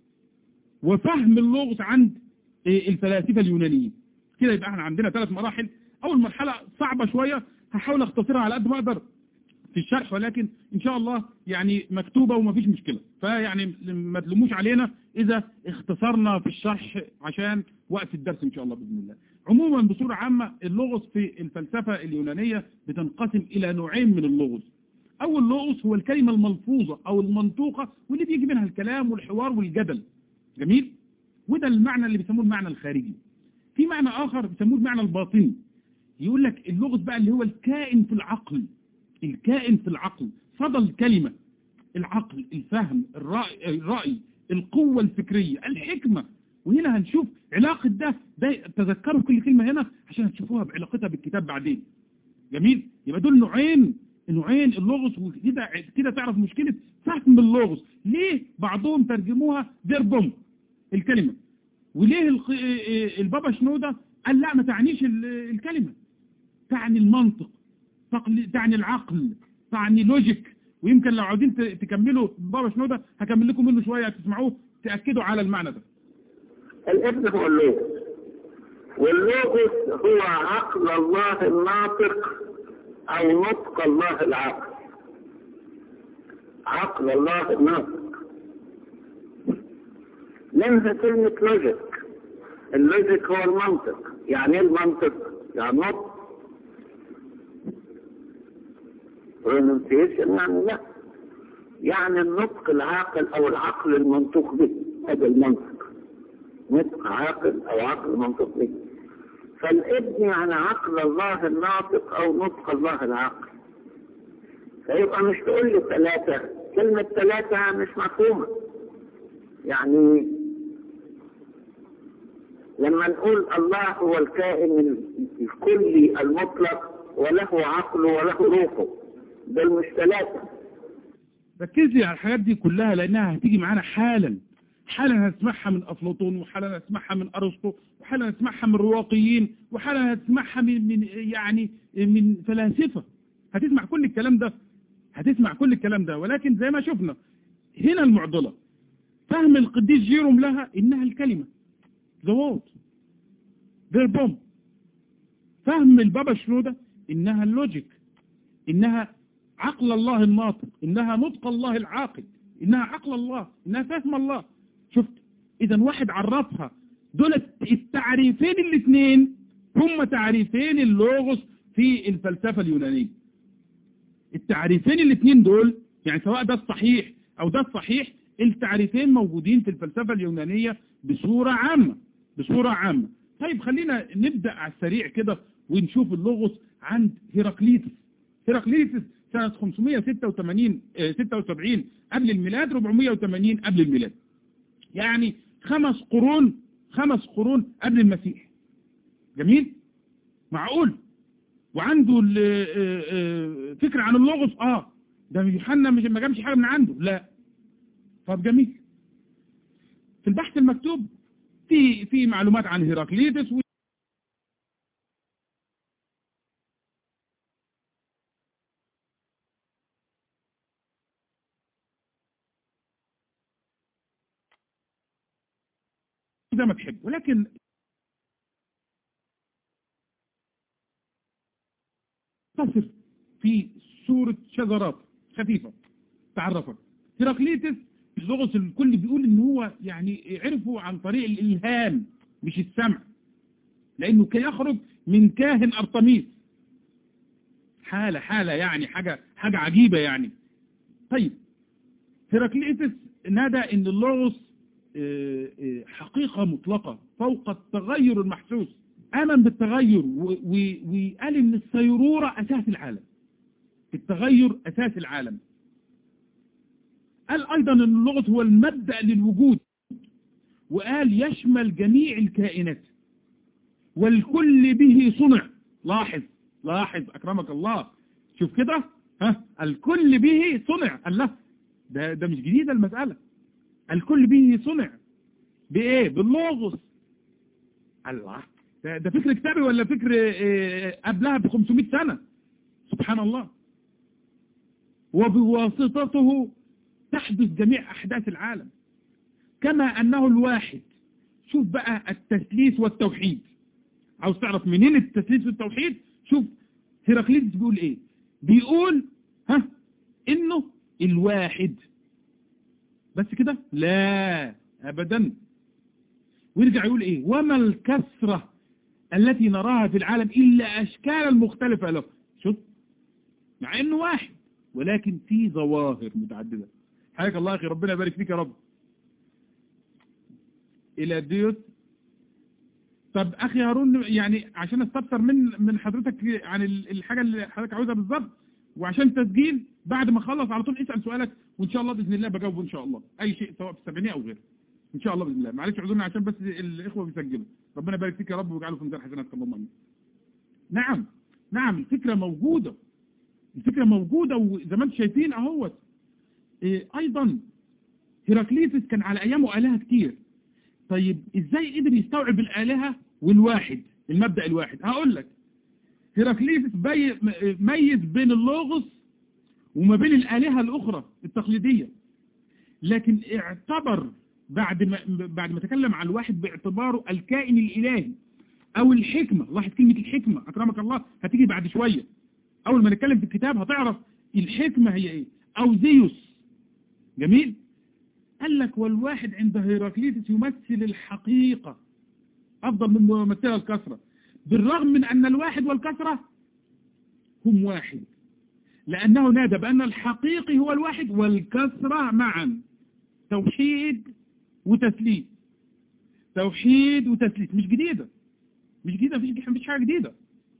وفهم اللغز عند إيه، الفلاسفة اليونانيين كده يبقى احنا عندنا ثلاث مراحل اول مرحلة صعبة شوية هحاول اختصرها على قد ما اقدر في الشرح ولكن ان شاء الله يعني مكتوبة ومفيش مشكلة فيعني ما تلوموش علينا اذا اختصرنا في الشرح عشان وقت الدرس ان شاء الله باذن الله عموما بصورة عامة اللغز في الفلسفة اليونانية بتنقسم الى نوعين من اللغز اول لغز هو الكلمة الملفوظة او المنطوقة واللي بيجي منها الكلام والحوار والجدل جميل وده المعنى اللي بيسموه المعنى الخارجي في معنى آخر بيسموه المعنى الباطني يقول لك اللغز بقى اللي هو الكائن في العقل الكائن في العقل صدى الكلمة العقل الفهم الرأي, الرأي القوة الفكرية الحكمة وهنا هنشوف علاقة ده ده تذكروا كل كلمة هنا عشان هتشوفوها بعلاقتها بالكتاب بعدين جميل يبقى دول نوعين نوعين اللغز وكده كده تعرف مشكلة فهم اللغز ليه بعضهم ترجموها فيربوم الكلمة وليه الق- البابا شنودة قال لا ما تعنيش ال- الكلمة تعني المنطق تقل- تعني العقل تعني لوجيك ويمكن لو عاوزين ت- تكملوا بابا شنودة هكمل لكم منه شوية تسمعوه تأكدوا على المعنى ده الابن هو اللوغوس واللوغوس هو عقل الله الناطق او نطق الله العقل عقل الله الناطق منها كلمة لوجيك اللوجيك هو المنطق يعني ايه المنطق يعني نطق pronunciation يعني لا يعني النطق العاقل او العقل المنطوق به هذا المنطق نطق عاقل او عقل منطق به فالابن يعني عقل الله الناطق او نطق الله العاقل فيبقى مش تقول لي ثلاثة كلمة ثلاثة مش مفهومة يعني لما نقول الله هو الكائن الكلي المطلق وله عقله وله روحه دول مش ثلاثة ركزي على الحاجات دي كلها لأنها هتيجي معانا حالا حالا هتسمعها من أفلاطون وحالا هتسمعها من أرسطو وحالا هتسمعها من رواقيين وحالا هتسمعها من, من يعني من فلاسفة هتسمع كل الكلام ده هتسمع كل الكلام ده ولكن زي ما شفنا هنا المعضلة فهم القديس جيروم لها إنها الكلمة زوات فيربوم فهم البابا شنودة إنها اللوجيك إنها عقل الله الناطق إنها نطق الله العاقل إنها عقل الله إنها فهم الله شفت إذا واحد عرفها دول التعريفين الاثنين هم تعريفين اللوغوس في الفلسفة اليونانية التعريفين الاثنين دول يعني سواء ده الصحيح أو ده الصحيح التعريفين موجودين في الفلسفة اليونانية بصورة عامة بصورة عامة طيب خلينا نبدأ على السريع كده ونشوف اللغز عند هيراقليتس هيراقليتس سنة 586 آه، 76 قبل الميلاد 480 قبل الميلاد يعني خمس قرون خمس قرون قبل المسيح جميل معقول وعنده ال- آه، آه، فكرة عن اللغز اه ده يوحنا مش ما جابش حاجة من عنده لا طب جميل في البحث المكتوب في في معلومات عن هيراقليتس و- زي ما تحب ولكن تصف في صورة شجرات خفيفة تعرفك هيراقليتس اللغز الكل بيقول ان هو يعني عرفه عن طريق الالهام مش السمع لانه كان يخرج من كاهن ارطميس حالة حالة يعني حاجة حاجة عجيبة يعني طيب هيراقليتس نادى ان اللغز آه، آه، حقيقة مطلقة فوق التغير المحسوس آمن بالتغير و- و- وقال ان السيرورة اساس العالم التغير اساس العالم قال ايضا ان اللغز هو المبدأ للوجود وقال يشمل جميع الكائنات والكل به صنع لاحظ لاحظ اكرمك الله شوف كده ها الكل به صنع الله ده ده مش جديدة المسألة الكل به صنع بايه باللغز الله ده, ده فكر كتابي ولا فكر آه، قبلها ب 500 سنة سبحان الله وبواسطته تحدث جميع أحداث العالم كما أنه الواحد شوف بقى التثليث والتوحيد عاوز تعرف منين التثليث والتوحيد شوف هيراقليدس بيقول ايه بيقول ها انه الواحد بس كده لا ابدا ويرجع يقول ايه وما الكثرة التي نراها في العالم الا اشكالا مختلفة له شوف مع انه واحد ولكن في- في ظواهر متعددة حياك الله يا أخي ربنا يبارك فيك يا رب إلى ديوس طب أخي هارون يعني عشان استفسر من من حضرتك عن ال- الحاجة اللي حضرتك عاوزها بالظبط وعشان تسجيل بعد ما اخلص على طول اسأل سؤالك وإن شاء الله بإذن الله بجاوبه إن شاء الله أي شيء سواء في السبعينية أو غيره إن شاء الله بإذن الله معلش اعذرنا عشان بس الإخوة بيسجلوا ربنا يبارك فيك يا رب ويجعله في ميزان حسناتك اللهم آمين نعم نعم الفكرة موجودة الفكرة موجودة وزي ما انتم شايفين اهوت إيه ايضا هيراكليتس كان على ايامه آلهة كتير طيب ازاي قدر يستوعب الآلهة والواحد المبدأ الواحد هقول لك هيراكليتس بي ميز بين اللوغوس وما بين الآلهة الأخرى التقليدية لكن اعتبر بعد ما بعد ما تكلم عن الواحد باعتباره الكائن الإلهي أو الحكمة لاحظ كلمة الحكمة أكرمك الله هتيجي بعد شوية أول ما نتكلم في الكتاب هتعرف الحكمة هي إيه أو زيوس جميل قال لك والواحد عند هيراكليتس يمثل الحقيقة أفضل من ممثلة الكسرة بالرغم من أن الواحد والكسرة هم واحد لأنه نادى بأن الحقيقي هو الواحد والكسرة معا توحيد وتسليم توحيد وتسليم مش جديدة مش جديدة مفيش مفيش حاجة جديدة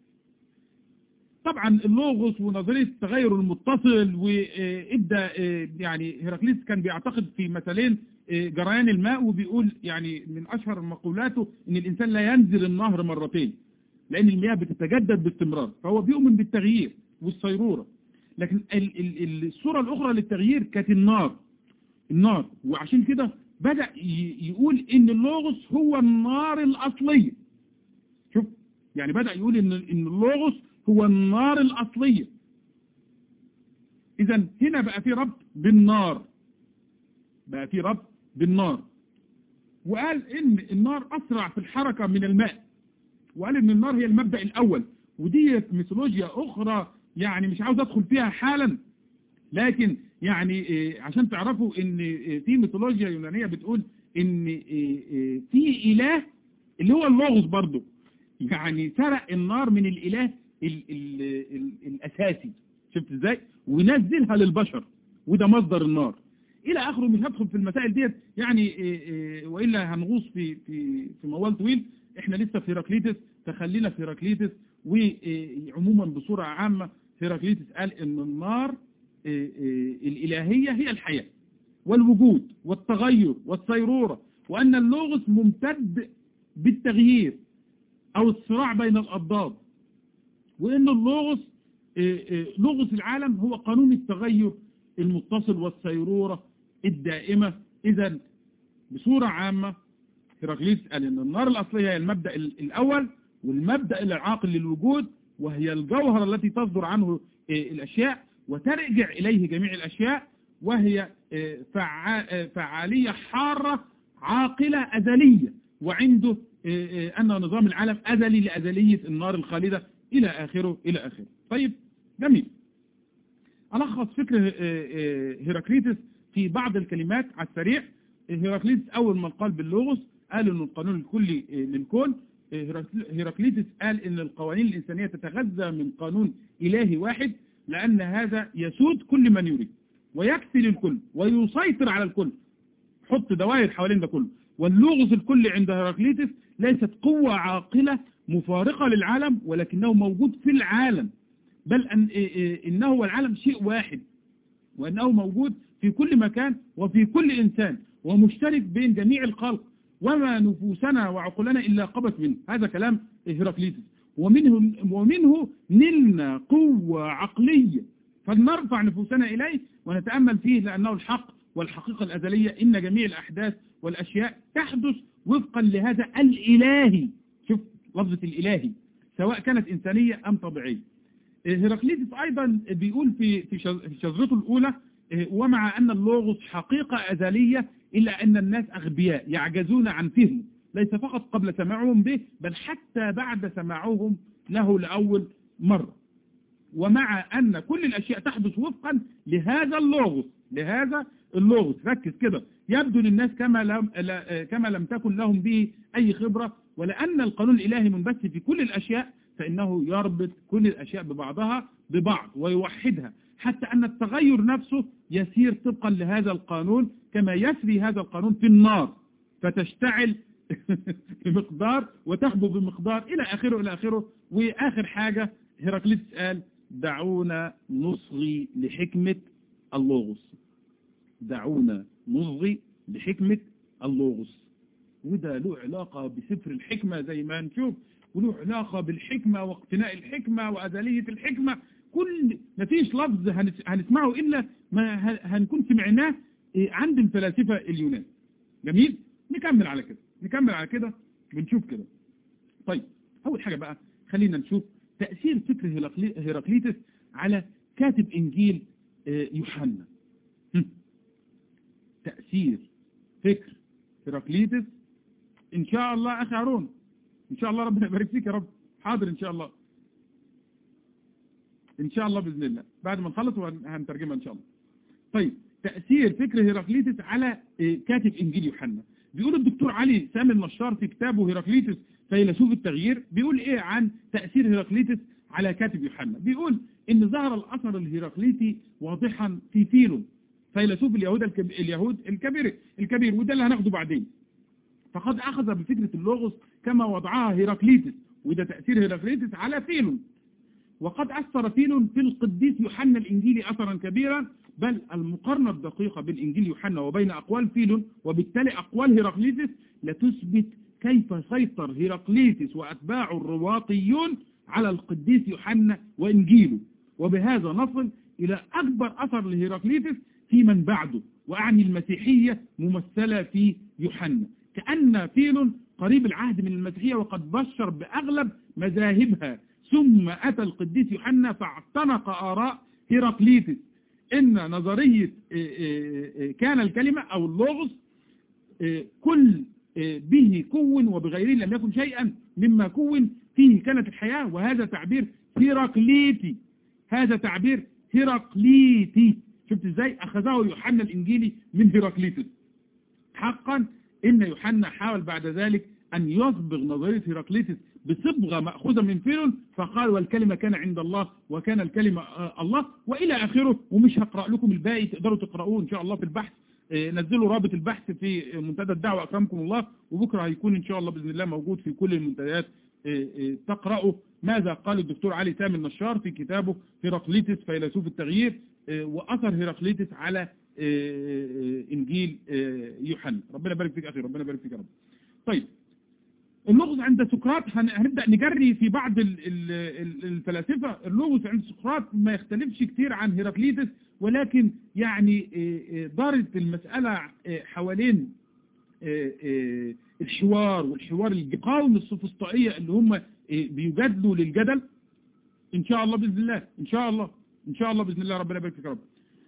طبعا اللوغوس ونظرية التغير المتصل وإبدأ يعني هيراكليس كان بيعتقد في مثلين جريان الماء وبيقول يعني من أشهر مقولاته إن الإنسان لا ينزل النهر مرتين لأن المياه بتتجدد باستمرار فهو بيؤمن بالتغيير والصيرورة لكن ال ال الصورة الأخرى للتغيير كانت النار النار وعشان كده بدأ يقول إن اللوغوس هو النار الأصلية شوف يعني بدأ يقول إن إن اللوغوس هو النار الأصلية إذا هنا بقى في ربط بالنار بقى في ربط بالنار وقال إن النار أسرع في الحركة من الماء وقال إن النار هي المبدأ الأول ودي ميثولوجيا أخرى يعني مش عاوز أدخل فيها حالا لكن يعني عشان تعرفوا إن في ميثولوجيا يونانية بتقول إن في إله اللي هو اللوغوس برضه يعني سرق النار من الإله ال ال ال الأساسي شفت ازاي ونزلها للبشر وده مصدر النار إلى آخره مش هدخل في المسائل ديت يعني إيه إيه وإلا هنغوص في في في موال طويل إحنا لسه في هيراكليتس تخلينا في هيراكليتس وعموما بصورة عامة هيراكليتس قال إن النار إيه الإلهية هي الحياة والوجود والتغير والصيرورة وأن اللغز ممتد بالتغيير أو الصراع بين الأضداد وإن اللغز لغز العالم هو قانون التغير المتصل والسيرورة الدائمة إذا بصورة عامة هيراكليس قال إن النار الأصلية هي المبدأ الأول والمبدأ العاقل للوجود وهي الجوهر التي تصدر عنه الأشياء وترجع إليه جميع الأشياء وهي فعالية حارة عاقلة أزلية وعنده أن نظام العالم أزلي لأزلية النار الخالدة إلى آخره إلى آخره طيب جميل ألخص فكر هيراكليتس في بعض الكلمات على السريع هيراكليتس أول ما قال باللغز قال أن القانون الكلي للكون هيراكليتس قال أن القوانين الإنسانية تتغذى من قانون إلهي واحد لأن هذا يسود كل من يريد ويكفي للكل ويسيطر على الكل حط دوائر حوالين ده كله واللغز الكلي عند هيراكليتس ليست قوة عاقلة مفارقة للعالم ولكنه موجود في العالم بل أن إنه هو العالم شيء واحد وأنه موجود في كل مكان وفي كل إنسان ومشترك بين جميع الخلق وما نفوسنا وعقولنا إلا قبت منه هذا كلام هيراكليتس ومنه, ومنه نلنا قوة عقلية فلنرفع نفوسنا إليه ونتأمل فيه لأنه الحق والحقيقة الأزلية إن جميع الأحداث والأشياء تحدث وفقا لهذا الإلهي شوف لفظة الإلهي سواء كانت إنسانية أم طبيعية هيراكليتس أيضا بيقول في في شذرته الأولى ومع أن اللوغوس حقيقة أزلية إلا أن الناس أغبياء يعجزون عن فهمه ليس فقط قبل سماعهم به بل حتى بعد سماعهم له لأول مرة ومع أن كل الأشياء تحدث وفقا لهذا اللوغوس لهذا اللوغوس ركز كده يبدو للناس كما لم, كما لم تكن لهم به أي خبرة ولأن القانون الإلهي منبث في كل الأشياء فإنه يربط كل الأشياء ببعضها ببعض ويوحدها حتى أن التغير نفسه يسير طبقا لهذا القانون كما يسري هذا القانون في النار فتشتعل بمقدار وتخبو بمقدار إلى آخره إلى آخره وآخر حاجة هيراكليتس قال دعونا نصغي لحكمة اللوغوس دعونا نصغي لحكمة اللوغوس وده له علاقة بسفر الحكمة زي ما نشوف وله علاقة بالحكمة واقتناء الحكمة وأزلية الحكمة كل مفيش لفظ هنسمعه إلا ما هنكون سمعناه عند الفلاسفة اليونان جميل نكمل على كده نكمل على كده بنشوف كده طيب أول حاجة بقى خلينا نشوف تأثير فكر هيراقليتس على كاتب إنجيل يوحنا تأثير فكر هيراقليتس إن شاء الله أخي هارون إن شاء الله ربنا يبارك فيك يا رب حاضر إن شاء الله إن شاء الله بإذن الله بعد ما نخلص هنترجمها إن شاء الله طيب تأثير فكر هيراقليتس على كاتب إنجيل يوحنا بيقول الدكتور علي سامي النشار في كتابه هيراقليتس فيلسوف التغيير بيقول إيه عن تأثير هيراقليتس على كاتب يوحنا بيقول إن ظهر الأثر الهيراقليتي واضحا في فيلون فيلسوف اليهود الكب... اليهود الكبير الكبير وده اللي هناخده بعدين فقد أخذ بفكرة اللوغوس كما وضعها هيراقليتس وده تأثير هيراقليتس على فيلون وقد أثر فيلون في القديس يوحنا الإنجيلي أثرا كبيرا بل المقارنة الدقيقة بين إنجيل يوحنا وبين أقوال فيلون وبالتالي أقوال هيراقليتس لتثبت كيف سيطر هيراقليتس وأتباعه الرواقيون على القديس يوحنا وإنجيله وبهذا نصل إلى أكبر أثر لهيراقليتس في من بعده وأعني المسيحية ممثلة في يوحنا كأن فيلون قريب العهد من المسيحية وقد بشر بأغلب مذاهبها ثم أتى القديس يوحنا فاعتنق آراء هيراقليتس إن نظرية كان الكلمة أو اللغز كل به كون وبغيره لم يكن شيئا مما كون فيه كانت الحياة وهذا تعبير هيراقليتي هذا تعبير هيراقليتي شفت ازاي أخذه يوحنا الإنجيلي من هيراقليتس حقا إن يوحنا حاول بعد ذلك أن يصبغ نظرية هيراقليتس بصبغة مأخوذة من فيلون فقال والكلمة كان عند الله وكان الكلمة الله وإلى آخره ومش هقرأ لكم الباقي تقدروا تقرأوه إن شاء الله في البحث نزلوا رابط البحث في منتدى الدعوة أكرمكم الله وبكرة هيكون إن شاء الله بإذن الله موجود في كل المنتديات تقرأوا ماذا قال الدكتور علي سامي النشار في كتابه هيراقليتس فيلسوف التغيير وأثر هيراقليتس على إنجيل يوحنا ربنا يبارك فيك أخي ربنا يبارك فيك يا رب طيب اللغز عند سقراط هنبدأ نجري في بعض الفلاسفة اللغز عند سقراط ما يختلفش كتير عن هيراقليتس ولكن يعني دارت المسألة حوالين الحوار والحوار القاوم السوفسطائية اللي هم بيجادلوا للجدل ان شاء الله بإذن الله ان شاء الله ان شاء الله بإذن الله ربنا يبارك فيك يا رب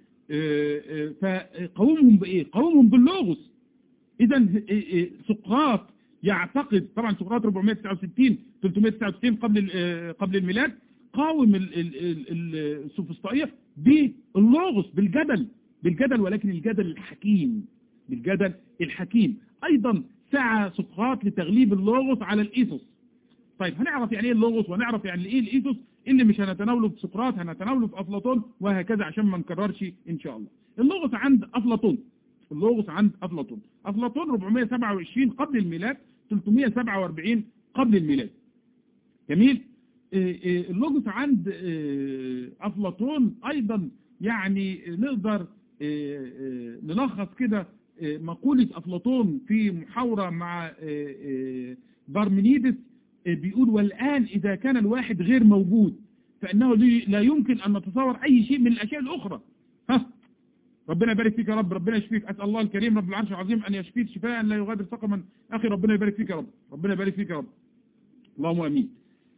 فقومهم بايه قومهم باللغز اذا سقراط يعتقد طبعا سقراط 469 399 قبل قبل الميلاد قاوم السوفسطائية باللغز بالجدل بالجدل ولكن الجدل الحكيم بالجدل الحكيم ايضا سعى سقراط لتغليب اللغز على الايثوس طيب هنعرف يعني ايه اللغز ونعرف يعني ايه الايثوس اللي مش هنتناوله في سقراط هنتناوله في افلاطون وهكذا عشان ما نكررش ان شاء الله اللغز عند افلاطون اللغز عند افلاطون افلاطون 427 قبل الميلاد 347 قبل الميلاد جميل اللغز عند افلاطون ايضا يعني نقدر نلخص كده مقولة افلاطون في محاورة مع بارمينيدس بيقول والآن إذا كان الواحد غير موجود فإنه لا يمكن أن نتصور أي شيء من الأشياء الأخرى ها ربنا يبارك فيك يا رب ربنا يشفيك أسأل الله الكريم رب العرش العظيم أن يشفيك شفاء لا يغادر سقما أخي ربنا يبارك فيك يا رب ربنا يبارك فيك يا رب اللهم أمين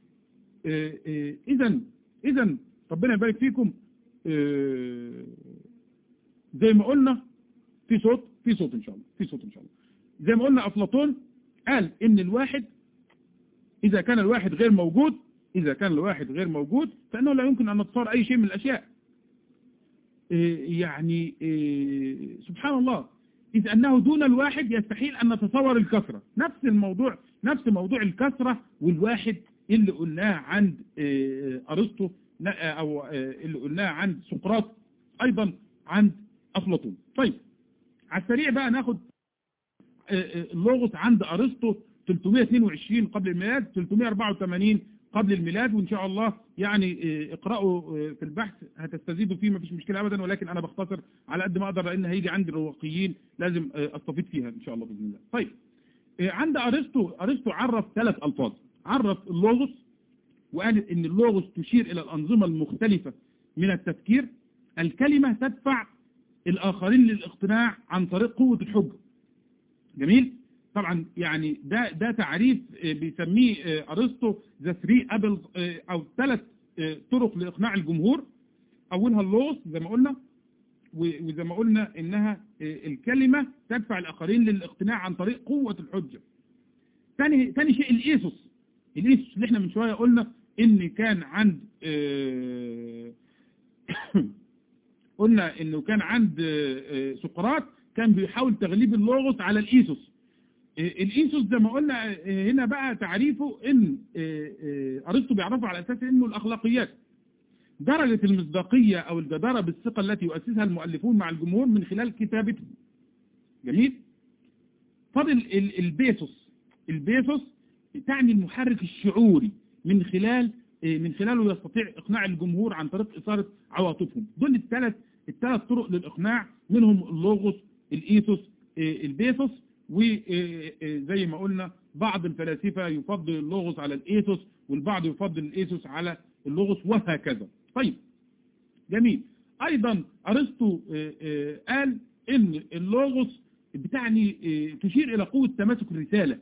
إذا إذا ربنا يبارك فيكم زي ما قلنا في صوت في صوت إن شاء الله في صوت إن شاء الله زي ما قلنا أفلاطون قال إن الواحد إذا كان الواحد غير موجود إذا كان الواحد غير موجود فإنه لا يمكن أن نتصور أي شيء من الأشياء يعني سبحان الله إذ أنه دون الواحد يستحيل أن نتصور الكثرة نفس الموضوع نفس موضوع الكثرة والواحد اللي قلناه عند أرسطو أو اللي قلناه عند سقراط أيضا عند أفلاطون طيب على السريع بقى ناخد اللوغوس عند أرسطو 322 قبل الميلاد 384 قبل الميلاد وإن شاء الله يعني اقرأوا في البحث هتستزيدوا فيه ما فيش مشكلة أبدا ولكن أنا بختصر على قد ما أقدر لأن هيجي عندي الرواقيين لازم أستفيد فيها إن شاء الله بإذن الله طيب عند أرسطو أرسطو عرف ثلاث ألفاظ عرف اللوغوس وقال إن اللوغوس تشير إلى الأنظمة المختلفة من التفكير الكلمة تدفع الآخرين للاقتناع عن طريق قوة الحجة جميل طبعا يعني ده ده تعريف بيسميه ارسطو ذا ثري ابل او ثلاث طرق لاقناع الجمهور اولها اللوس زي ما قلنا وزي ما قلنا انها الكلمه تدفع الاخرين للاقتناع عن طريق قوه الحجه ثاني ثاني شيء الايسوس الايسوس اللي احنا من شويه قلنا ان كان عند قلنا انه كان عند سقراط كان بيحاول تغليب اللوغوس على الايسوس الايسوس زي ما قلنا هنا بقى تعريفه ان ارسطو بيعرفه على اساس انه الاخلاقيات درجة المصداقية او الجدارة بالثقة التي يؤسسها المؤلفون مع الجمهور من خلال كتابتهم جميل فضل البيسوس البيسوس تعني المحرك الشعوري من خلال من خلاله يستطيع اقناع الجمهور عن طريق اثارة عواطفهم دول الثلاث الثلاث طرق للاقناع منهم اللوغوس الايثوس البيثوس وزي ما قلنا بعض الفلاسفة يفضل اللوغوس على الايثوس والبعض يفضل الايثوس على اللوغوس وهكذا طيب جميل ايضا ارسطو قال ان اللوغوس بتعني تشير الى قوة تماسك الرسالة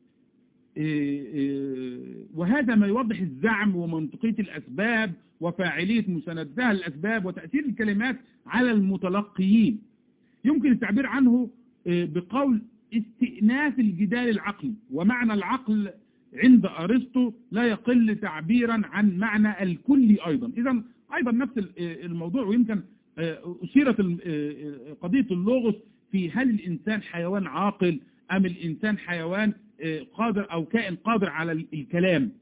وهذا ما يوضح الزعم ومنطقية الأسباب وفاعلية مساندها الأسباب وتأثير الكلمات على المتلقيين يمكن التعبير عنه بقول استئناف الجدال العقلي ومعنى العقل عند أرسطو لا يقل تعبيرا عن معنى الكلي أيضا إذا أيضا نفس الموضوع ويمكن أشيرت قضية اللوغوس في هل الإنسان حيوان عاقل أم الإنسان حيوان قادر أو كائن قادر على الكلام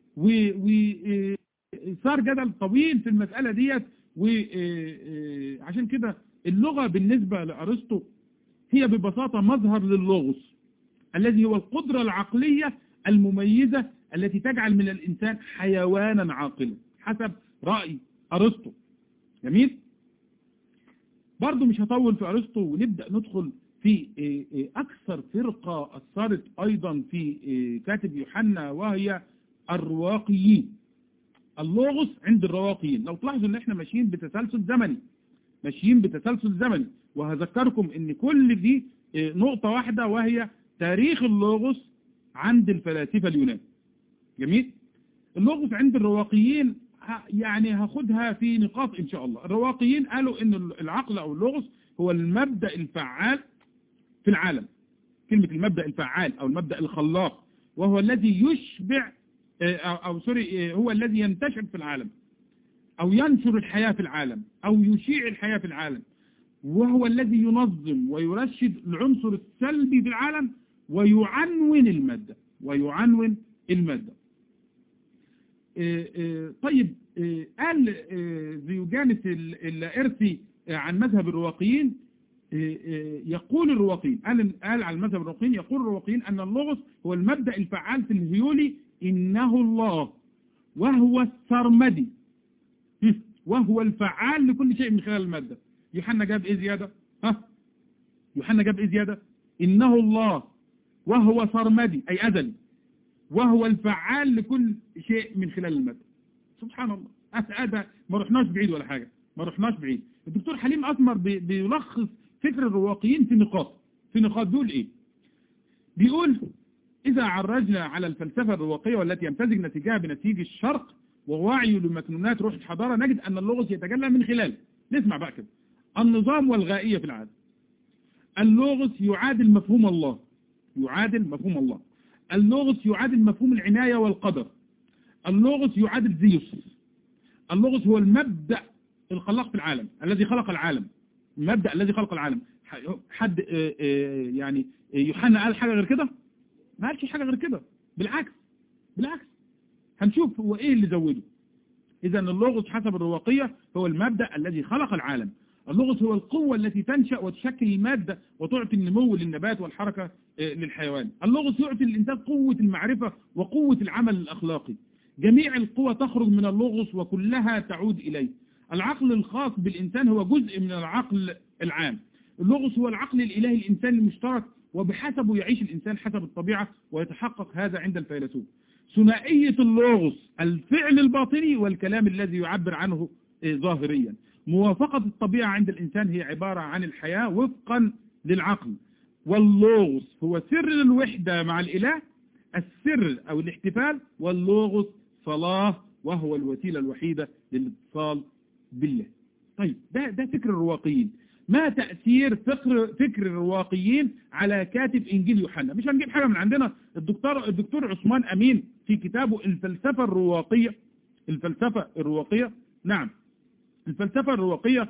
وصار جدل طويل في المسألة ديت وعشان كده اللغة بالنسبة لأرسطو هي ببساطة مظهر للغوص الذي هو القدرة العقلية المميزة التي تجعل من الإنسان حيوانا عاقلا حسب رأي أرسطو جميل برضو مش هطول في أرسطو ونبدأ ندخل في أكثر فرقة أثرت أيضا في كاتب يوحنا وهي الرواقيين اللوغوس عند الرواقيين لو تلاحظوا ان احنا ماشيين بتسلسل زمني ماشيين بتسلسل زمني وهذكركم ان كل دي نقطة واحدة وهي تاريخ اللوغوس عند الفلاسفة اليونان جميل اللوغوس عند الرواقيين يعني هاخدها في نقاط ان شاء الله الرواقيين قالوا ان العقل او اللوغوس هو المبدأ الفعال في العالم كلمة المبدأ الفعال او المبدأ الخلاق وهو الذي يشبع أو, أو سوري هو الذي ينتشر في العالم أو ينشر الحياة في العالم أو يشيع الحياة في العالم وهو الذي ينظم ويرشد العنصر السلبي في العالم ويعنون المادة ويعنون المادة طيب قال زيوجانس اللائرثي عن مذهب الرواقيين يقول الرواقيين قال, قال عن مذهب الرواقيين يقول الرواقيين أن اللغز هو المبدأ الفعال في الهيولي إنه الله وهو السرمدي وهو الفعال لكل شيء من خلال المادة يوحنا جاب إيه زيادة ها يوحنا جاب إيه زيادة إنه الله وهو سرمدي أي أزلي وهو الفعال لكل شيء من خلال المادة سبحان الله هذا ما رحناش بعيد ولا حاجة ما رحناش بعيد الدكتور حليم أسمر بيلخص فكر الرواقيين في نقاط في نقاط دول إيه بيقول إذا عرجنا على الفلسفة الرواقية والتي يمتزج نتيجها بنتيجة الشرق ووعي لمكنونات روح الحضارة نجد أن اللغز يتجلى من خلال نسمع بقى كده النظام والغائية في العالم اللغز يعادل مفهوم الله يعادل مفهوم الله اللغز يعادل مفهوم العناية والقدر اللغز يعادل زيوس اللغز هو المبدأ الخلاق في العالم الذي خلق العالم المبدأ الذي خلق العالم حد يعني يوحنا قال حاجة غير كده ما قالش حاجة غير كده بالعكس بالعكس هنشوف هو ايه اللي زوده اذا اللغز حسب الرواقية هو المبدأ الذي خلق العالم اللغز هو القوة التي تنشأ وتشكل المادة وتعطي النمو للنبات والحركة للحيوان اللغز يعطي للإنسان قوة المعرفة وقوة العمل الأخلاقي جميع القوى تخرج من اللغز وكلها تعود إليه العقل الخاص بالإنسان هو جزء من العقل العام اللغز هو العقل الإلهي الإنساني المشترك وبحسبه يعيش الإنسان حسب الطبيعة ويتحقق هذا عند الفيلسوف ثنائية اللغز الفعل الباطني والكلام الذي يعبر عنه ظاهريا موافقة الطبيعة عند الإنسان هي عبارة عن الحياة وفقا للعقل واللغز هو سر الوحدة مع الإله السر أو الاحتفال واللغز صلاة وهو الوسيلة الوحيدة للاتصال بالله طيب ده, ده فكر الرواقيين ما تأثير فكر, فكر الرواقيين على كاتب إنجيل يوحنا مش هنجيب حاجة من عندنا الدكتور, الدكتور عثمان أمين في كتابه الفلسفة الرواقية الفلسفة الرواقية نعم الفلسفة الرواقية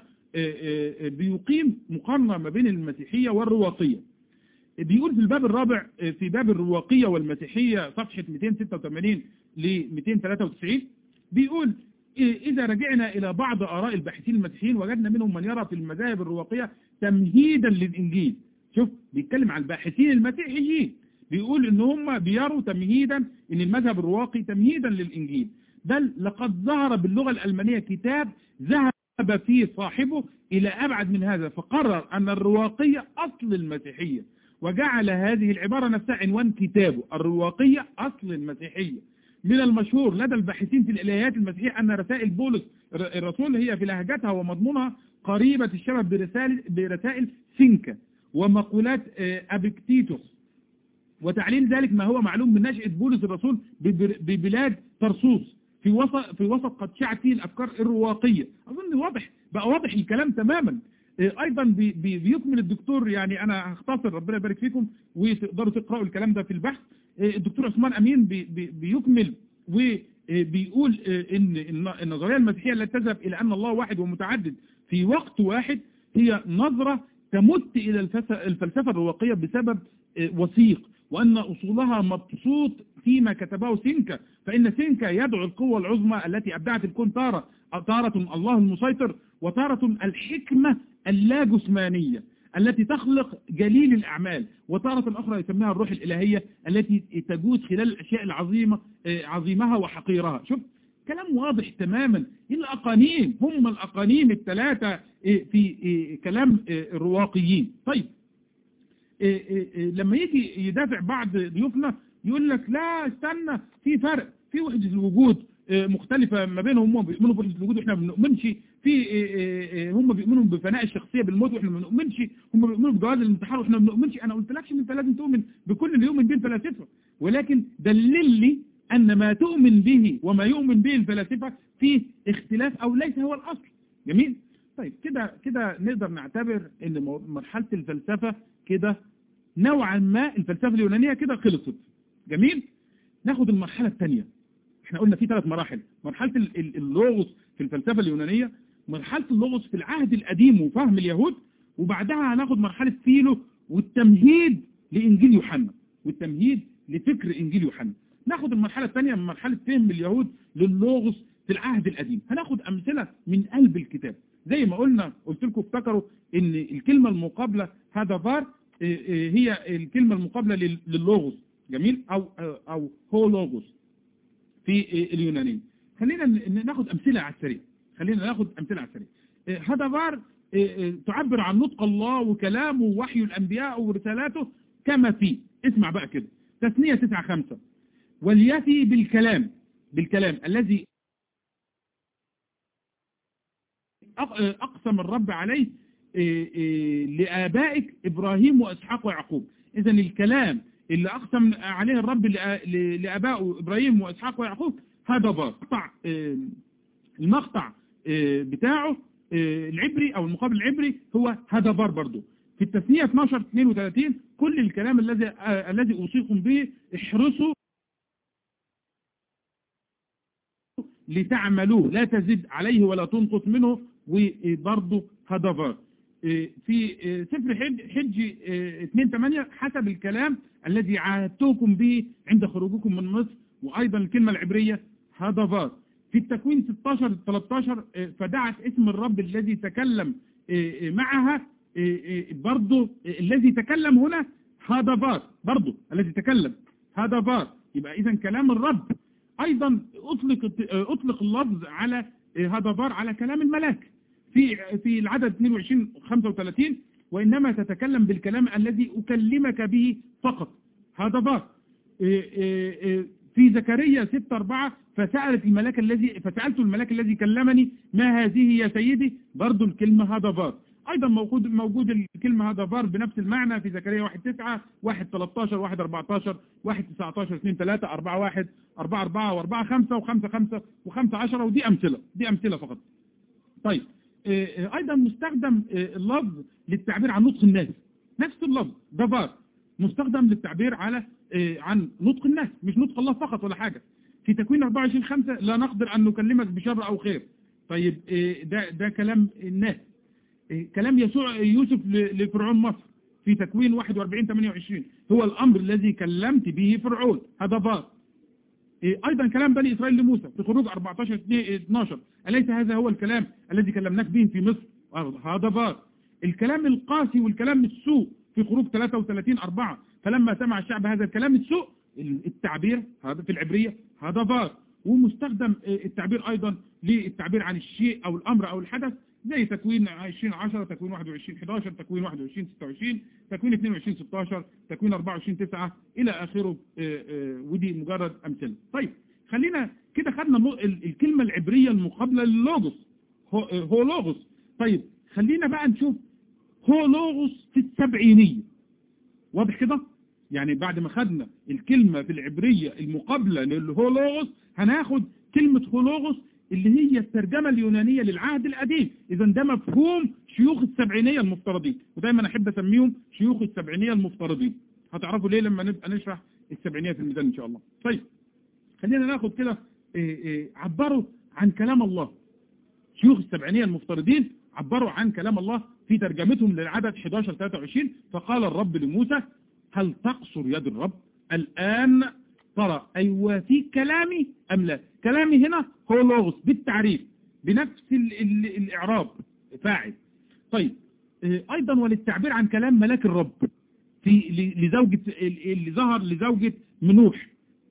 بيقيم مقارنة ما بين المسيحية والرواقية بيقول في الباب الرابع في باب الرواقية والمسيحية صفحة 286 ل 293 بيقول إذا رجعنا إلى بعض آراء الباحثين المسيحيين وجدنا منهم من يرى في المذاهب الرواقية تمهيدا للإنجيل شوف بيتكلم عن الباحثين المسيحيين بيقول إن هم بيروا تمهيدا إن المذهب الرواقي تمهيدا للإنجيل بل لقد ظهر باللغة الألمانية كتاب ذهب فيه صاحبه إلى أبعد من هذا فقرر أن الرواقية أصل المسيحية وجعل هذه العبارة نفسها عنوان كتابه الرواقية أصل المسيحية من المشهور لدى الباحثين في الإلهيات المسيحية أن رسائل بولس الرسول هي في لهجتها ومضمونها قريبة الشبه برسائل, برسائل سينكا ومقولات أبكتيتوس وتعليل ذلك ما هو معلوم من نشأة بولس الرسول ببلاد طرسوس في وسط في وسط قد شاعت فيه الأفكار الرواقية أظن واضح بقى واضح الكلام تماما ايضا بي بي بيكمل الدكتور يعني انا هختصر ربنا يبارك فيكم وتقدروا تقرأوا الكلام ده في البحث الدكتور عثمان امين بي بي بيكمل وبيقول ان النظرية المسيحية التي تذهب الى ان الله واحد ومتعدد في وقت واحد هي نظرة تمت الى الفلسفة الرواقية بسبب وثيق وأن أصولها مبسوط فيما كتبه سينكا فإن سينكا يدعو القوة العظمى التي أبدعت الكون تارة تارة الله المسيطر وتارة الحكمة اللاجسمانية التي تخلق جليل الأعمال وتارة أخرى يسميها الروح الإلهية التي تجوز خلال الأشياء العظيمة عظيمها وحقيرها شوف كلام واضح تماما الأقانيم هم الأقانيم الثلاثة في كلام الرواقيين طيب لما يجي يدافع بعض ضيوفنا يقول لك لا استنى في فرق في وحدة الوجود مختلفة ما بينهم هم بيؤمنوا بوحدة الوجود واحنا ما بنؤمنش في هم بيؤمنوا بفناء الشخصية بالموت واحنا ما بنؤمنش هم بيؤمنوا بجواز الانتحار واحنا ما بنؤمنش انا قلت لكش ان انت لازم تؤمن بكل اللي يؤمن به الفلاسفة ولكن دلل لي ان ما تؤمن به وما يؤمن به الفلاسفة فيه اختلاف او ليس هو الاصل جميل طيب كده كده نقدر نعتبر ان مرحلة الفلسفة كده نوعا ما الفلسفة اليونانية كده خلصت جميل ناخد المرحلة الثانية احنا قلنا في ثلاث مراحل مرحلة اللغز في الفلسفة اليونانية مرحلة اللغز في العهد القديم وفهم اليهود وبعدها هناخد مرحلة فيلو والتمهيد لإنجيل يوحنا والتمهيد لفكر إنجيل يوحنا ناخد المرحلة الثانية من مرحلة فهم اليهود للغز في العهد القديم هناخد أمثلة من قلب الكتاب زي ما قلنا قلت لكم افتكروا ان الكلمة المقابلة هذا فار هي الكلمة المقابلة لللوغوس جميل او او هو لوغوس في اليونانية خلينا ناخد امثلة على السريع خلينا ناخد امثلة على السريع هذا فار تعبر عن نطق الله وكلامه ووحي الانبياء ورسالاته كما في اسمع بقى كده تثنية تسعة خمسة وليأتي بالكلام بالكلام الذي أقسم الرب عليه لآبائك إبراهيم وإسحاق ويعقوب إذا الكلام اللي أقسم عليه الرب لآبائه إبراهيم وإسحاق ويعقوب هذا مقطع المقطع بتاعه العبري أو المقابل العبري هو هذا بار برضه في التثنية 12 32 كل الكلام الذي الذي أوصيكم به احرصوا لتعملوه لا تزد عليه ولا تنقص منه وبرضه هدفات في سفر حج, حج 2-8 حسب الكلام الذي عاهدتكم به عند خروجكم من مصر وأيضا الكلمة العبرية هدفات في التكوين 16-13 فدعت اسم الرب الذي تكلم إيه، معها إيه، إيه، برضو الذي تكلم هنا هذا فار برضو الذي تكلم هذا فار يبقى إذا كلام الرب أيضا أطلق أطلق اللفظ على هذا فار على كلام الملاك في في العدد 22 35 وإنما تتكلم بالكلام الذي أكلمك به فقط هذا فار في زكريا 6 4 فسألت الملاك الذي فسألت الملاك الذي كلمني ما هذه يا سيدي برضو الكلمة هذا فار أيضا موجود موجود الكلمة هذا فار بنفس المعنى في زكريا 1 9 1 13 1 14 1 19 2 3 4 1 4 4 و4 5 و5 5 و5 10 ودي أمثلة دي أمثلة فقط طيب أيضا مستخدم اللفظ للتعبير عن نطق الناس نفس اللفظ ده فار مستخدم للتعبير على عن نطق الناس مش نطق الله فقط ولا حاجة في تكوين 24 5 لا نقدر أن نكلمك بشر أو خير طيب ده ده كلام الناس كلام يسوع يوسف لفرعون مصر في تكوين 41 28 هو الأمر الذي كلمت به فرعون هذا فار أيضا كلام بني إسرائيل لموسى في خروج 14 12 أليس هذا هو الكلام الذي كلمناك به في مصر هذا فار الكلام القاسي والكلام السوء في خروج 33 4 فلما سمع الشعب هذا الكلام السوء التعبير هذا في العبرية هذا فار ومستخدم التعبير أيضا للتعبير عن الشيء أو الأمر أو الحدث زي تكوين 20 10 تكوين 21 11 تكوين 21 26 تكوين 22 16 تكوين 24 9 إلى آخره ودي مجرد أمثلة طيب خلينا كده خدنا الكلمة العبرية المقابلة للوجوس هو لوجوس طيب خلينا بقى نشوف هو لوغوس في السبعينية واضح كده يعني بعد ما خدنا الكلمة في العبرية المقابلة للهولوغوس هناخد كلمة هولوغوس اللي هي الترجمة اليونانية للعهد القديم إذا ده مفهوم شيوخ السبعينية المفترضين ودايما أحب أسميهم شيوخ السبعينية المفترضين هتعرفوا ليه لما نبقى نشرح السبعينية في الميزان إن شاء الله طيب خلينا ناخد كده عبروا عن كلام الله شيوخ السبعينية المفترضين عبروا عن كلام الله في ترجمتهم للعدد 11 23 فقال الرب لموسى هل تقصر يد الرب الآن ترى أيوة في كلامي أم لا كلامي هنا هو لغز بالتعريف بنفس ال ال الإعراب فاعل طيب أيضا وللتعبير عن كلام ملاك الرب في لزوجة اللي ظهر لزوجة منوح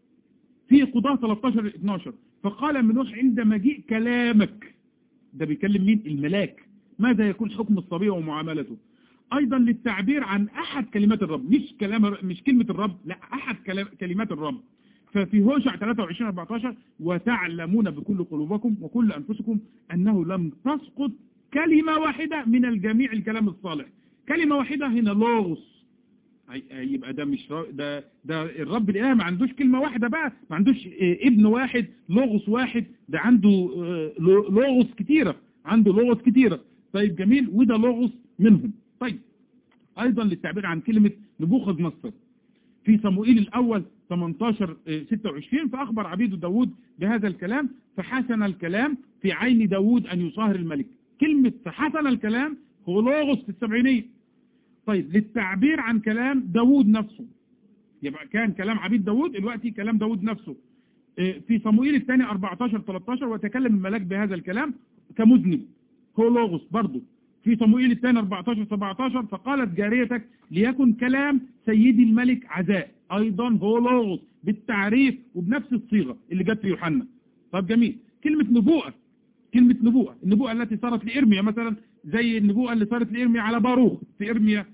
في قضاء 13 12 فقال منوح عند مجيء كلامك ده بيكلم مين الملاك ماذا يكون حكم الصبي ومعاملته ايضا للتعبير عن احد كلمات الرب مش كلام مش كلمة الرب لا احد كلمات الرب ففي هوشع 23 14 وتعلمون بكل قلوبكم وكل انفسكم انه لم تسقط كلمة واحدة من الجميع الكلام الصالح كلمة واحدة هنا لوغوس يبقى ده مش ده ده الرب الاله ما عندوش كلمة واحدة بقى ما عندوش ابن واحد لوغوس واحد ده عنده لوغوس كتيرة عنده لوغوس كتيرة طيب جميل وده لوغوس منهم طيب ايضا للتعبير عن كلمة نبوخذ نصر في صموئيل الاول 18 26 فاخبر عبيد داود بهذا الكلام فحسن الكلام في عين داود ان يصاهر الملك كلمة فحسن الكلام هو لوغوس في السبعينية طيب للتعبير عن كلام داود نفسه يبقى كان كلام عبيد داود دلوقتي كلام داود نفسه في صموئيل الثاني 14 13 وتكلم الملاك بهذا الكلام كمذنب هو لوغوس برضه في صموئيل الثاني 14 17 فقالت جاريتك ليكن كلام سيدي الملك عزاء ايضا هو لوغوس بالتعريف وبنفس الصيغة اللي جت في يوحنا طب جميل كلمة نبوءة كلمة نبوءة النبوءة التي صارت لإرميا مثلا زي النبوءة اللي صارت لإرميا على باروخ في إرميا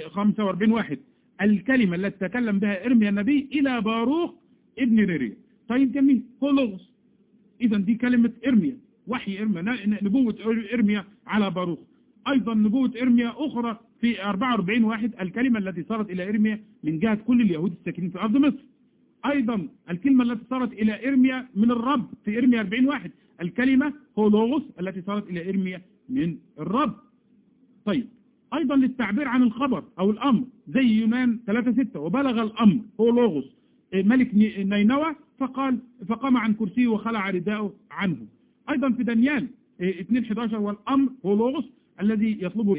45 واحد الكلمة التي تكلم بها إرميا النبي إلى باروخ ابن نيريا طيب جميل هو لوغوس إذا دي كلمة إرميا وحي إرميا نبوة إرميا على باروخ أيضا نبوة إرميا أخرى في 44 واحد الكلمة التي صارت إلى إرميا من جهة كل اليهود الساكنين في أرض مصر أيضا الكلمة التي صارت إلى إرميا من الرب في إرميا 40 واحد الكلمة هو لوغوس التي صارت إلى إرميا من الرب طيب أيضا للتعبير عن الخبر أو الأمر زي يونان 3-6 وبلغ الأمر هو لوغوس ملك نينوى فقال فقام عن كرسيه وخلع رداءه عنه أيضا في دانيال 2-11 والأمر هو لوغوس الذي يطلبه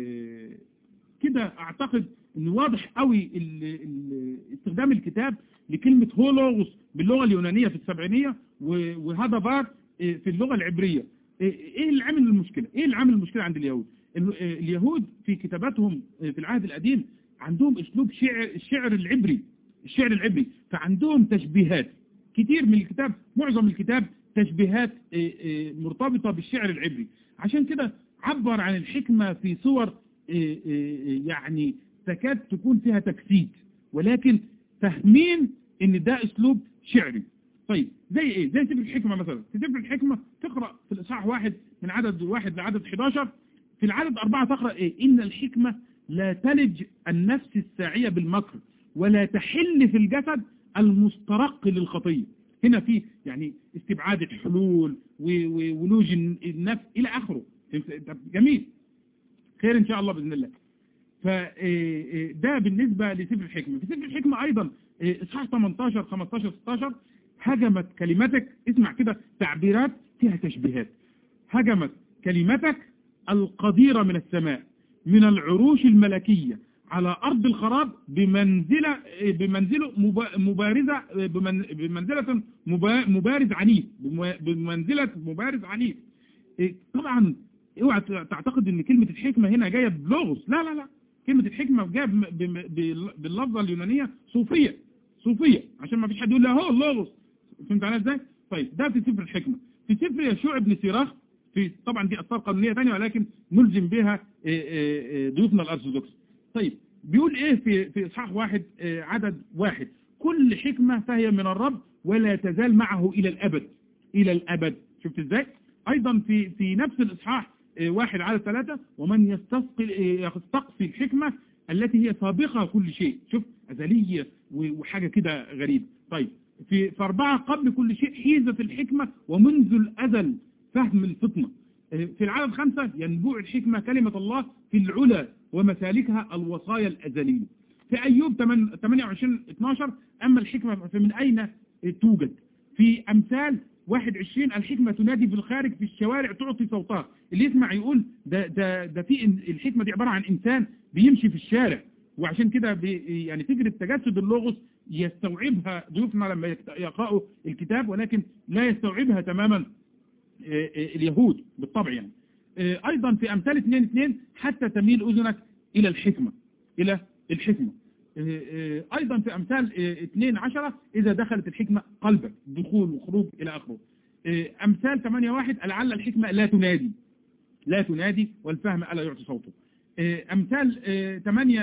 كده اعتقد ان واضح قوي استخدام الكتاب لكلمة هولوغوس باللغة اليونانية في السبعينية وهذا بار في اللغة العبرية ايه اللي عامل المشكلة ايه اللي عامل المشكلة عند اليهود اليهود في كتاباتهم في العهد القديم عندهم اسلوب شعر الشعر العبري الشعر العبري فعندهم تشبيهات كتير من الكتاب معظم الكتاب تشبيهات مرتبطة بالشعر العبري عشان كده عبر عن الحكمة في صور يعني تكاد تكون فيها تجسيد ولكن فاهمين ان ده اسلوب شعري طيب زي ايه زي سفر الحكمة مثلا في سفر الحكمة تقرأ في الاصحاح واحد من عدد واحد لعدد 11 في العدد أربعة تقرأ ايه ان الحكمة لا تلج النفس الساعية بالمكر ولا تحل في الجسد المسترق للخطية هنا في يعني استبعاد الحلول وولوج النفس إلى آخره جميل خير إن شاء الله بإذن الله فده بالنسبة لسفر الحكمة في سفر الحكمة أيضا إصحاح 18 15 16 هجمت كلمتك اسمع كده تعبيرات فيها تشبيهات هجمت كلمتك القديرة من السماء من العروش الملكية على أرض الخراب بمنزلة بمنزله مبارزة بمنزلة مبارز عنيف بمنزلة مبارز عنيف طبعا اوعى تعتقد ان كلمة الحكمة هنا جاية بلغز لا لا لا كلمة الحكمة جاية باللفظة اليونانية صوفية صوفية عشان ما فيش حد يقول لا هو اللغز فهمت عليها ازاي طيب ده في سفر الحكمة في سفر يشوع ابن سيراخ في طبعا دي أسفار قانونية ثانيه ولكن نلزم بها ضيوفنا الأرثوذكس طيب بيقول ايه في في اصحاح واحد عدد واحد كل حكمة فهي من الرب ولا تزال معه الى الابد الى الابد شفت ازاي ايضا في في نفس الاصحاح واحد عدد ثلاثة ومن يستسقي يستقصي الحكمة التي هي سابقة كل شيء شوف ازلية وحاجة كده غريبة طيب في في أربعة قبل كل شيء حيزة الحكمة ومنذ الأزل فهم الفطنة في العدد خمسة ينبوع الحكمة كلمة الله في العلا ومسالكها الوصايا الأزلية في أيوب 28 12 أما الحكمة فمن أين توجد في أمثال 21 الحكمة تنادي في الخارج في الشوارع تعطي صوتها اللي يسمع يقول ده ده ده في الحكمة دي عبارة عن إنسان بيمشي في الشارع وعشان كده يعني فكرة تجسد اللغز يستوعبها ضيوفنا لما يقرأوا الكتاب ولكن لا يستوعبها تماما اليهود بالطبع يعني ايضا في امثال 2 2 حتى تميل اذنك الى الحكمة الى الحكمة ايضا في امثال 2 10 اذا دخلت الحكمة قلبك دخول وخروج الى اخره امثال 8 1 لعل الحكمة لا تنادي لا تنادي والفهم الا يعطي صوته امثال 8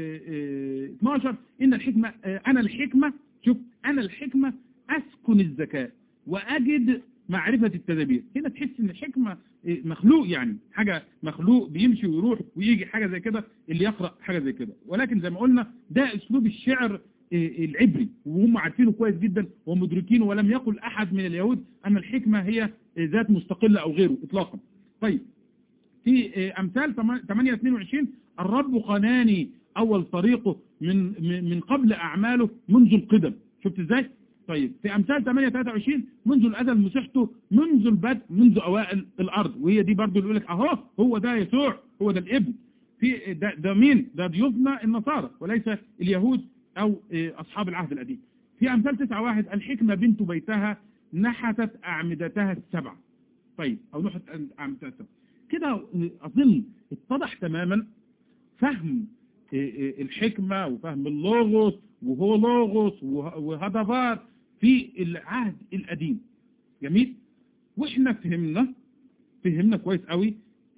12 ان الحكمة انا الحكمة شوف انا الحكمة اسكن الذكاء واجد معرفة التدابير هنا تحس ان الحكمة مخلوق يعني حاجة مخلوق بيمشي ويروح ويجي حاجة زي كده اللي يقرأ حاجة زي كده ولكن زي ما قلنا ده اسلوب الشعر العبري وهم عارفينه كويس جدا ومدركينه ولم يقل احد من اليهود ان الحكمة هي ذات مستقلة او غيره اطلاقا طيب في امثال 8 22 الرب قناني اول طريقه من من قبل اعماله منذ القدم شفت ازاي طيب في أمثال 8 23 منذ الأزل مسيحته منذ البدء منذ أوائل الأرض وهي دي برضو اللي يقول لك أهو هو ده يسوع هو ده الابن في ده, ده مين ده ضيوفنا النصارى وليس اليهود أو أصحاب العهد القديم في أمثال 9 واحد الحكمة بنت بيتها نحتت أعمدتها السبع طيب أو نحت أعمدتها السبع كده أظن اتضح تماما فهم الحكمة وفهم اللوغوس وهو لوغوس وهدفار في العهد القديم جميل واحنا فهمنا فهمنا كويس قوي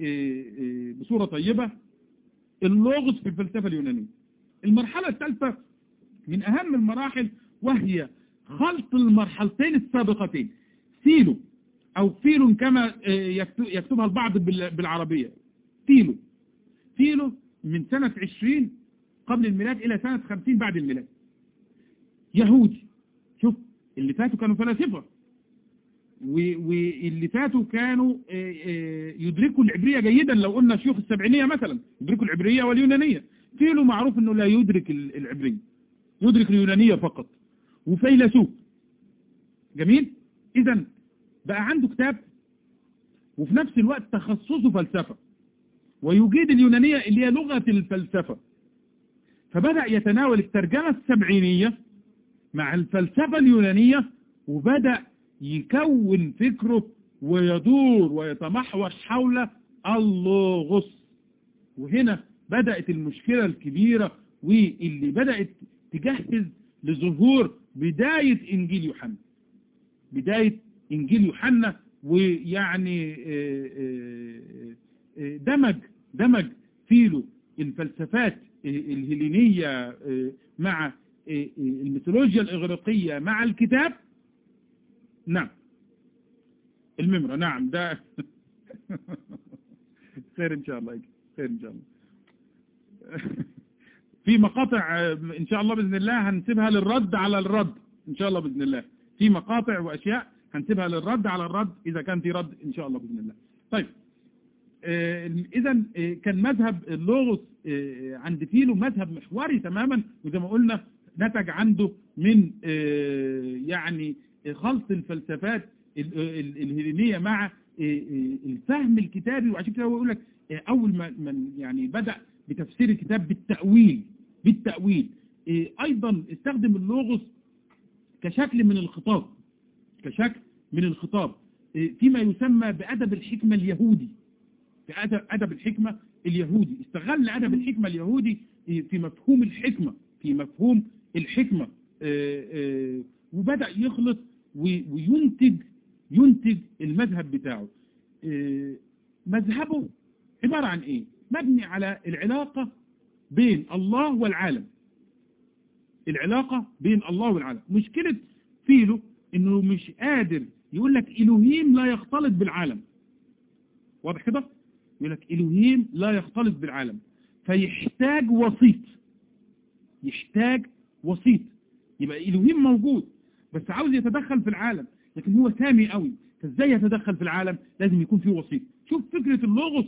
بصورة طيبة اللوغوس في الفلسفة اليونانية المرحلة الثالثة من أهم المراحل وهي خلط المرحلتين السابقتين فيلو أو فيلو كما يكتبها البعض بالعربية فيلو فيلو من سنة 20 قبل الميلاد إلى سنة 50 بعد الميلاد يهودي شوف اللي فاتوا كانوا فلاسفة واللي فاتوا كانوا يدركوا العبرية جيدا لو قلنا شيوخ السبعينية مثلا يدركوا العبرية واليونانية فيلو معروف انه لا يدرك العبرية يدرك اليونانية فقط وفيلسوف جميل اذا بقى عنده كتاب وفي نفس الوقت تخصصه فلسفة ويجيد اليونانية اللي هي لغة الفلسفة فبدأ يتناول الترجمة السبعينية مع الفلسفة اليونانية وبدأ يكون فكره ويدور ويتمحور حول اللوغوس وهنا بدأت المشكلة الكبيرة واللي بدأت تجهز لظهور بداية إنجيل يوحنا بداية إنجيل يوحنا ويعني دمج دمج فيله الفلسفات الهلينية مع الميثولوجيا الإغريقية مع الكتاب نعم الممرة نعم ده خير إن شاء الله خير إن شاء الله في مقاطع إن شاء الله بإذن الله هنسيبها للرد على الرد إن شاء الله بإذن الله في مقاطع وأشياء هنسيبها للرد على الرد إذا كان في رد إن شاء الله بإذن الله طيب إذا كان مذهب اللوغوس عند فيلو مذهب محوري تماما وزي ما قلنا نتج عنده من يعني خلط الفلسفات الهيلينية مع الفهم الكتابي وعشان كده هو يقول لك أول ما من يعني بدأ بتفسير الكتاب بالتأويل بالتأويل أيضا استخدم اللوغوس كشكل من الخطاب كشكل من الخطاب فيما يسمى بأدب الحكمة اليهودي في أدب الحكمة اليهودي استغل أدب الحكمة اليهودي في مفهوم الحكمة في مفهوم الحكمة وبدأ يخلط وينتج ينتج المذهب بتاعه مذهبه عبارة عن ايه مبني على العلاقة بين الله والعالم العلاقة بين الله والعالم مشكلة فيلو انه مش قادر يقول لك الوهيم لا يختلط بالعالم واضح كده يقول لك الوهيم لا يختلط بالعالم فيحتاج وسيط يحتاج وسيط يبقى الوهيم موجود بس عاوز يتدخل في العالم لكن هو سامي قوي فازاي يتدخل في العالم لازم يكون فيه وسيط شوف فكرة اللغز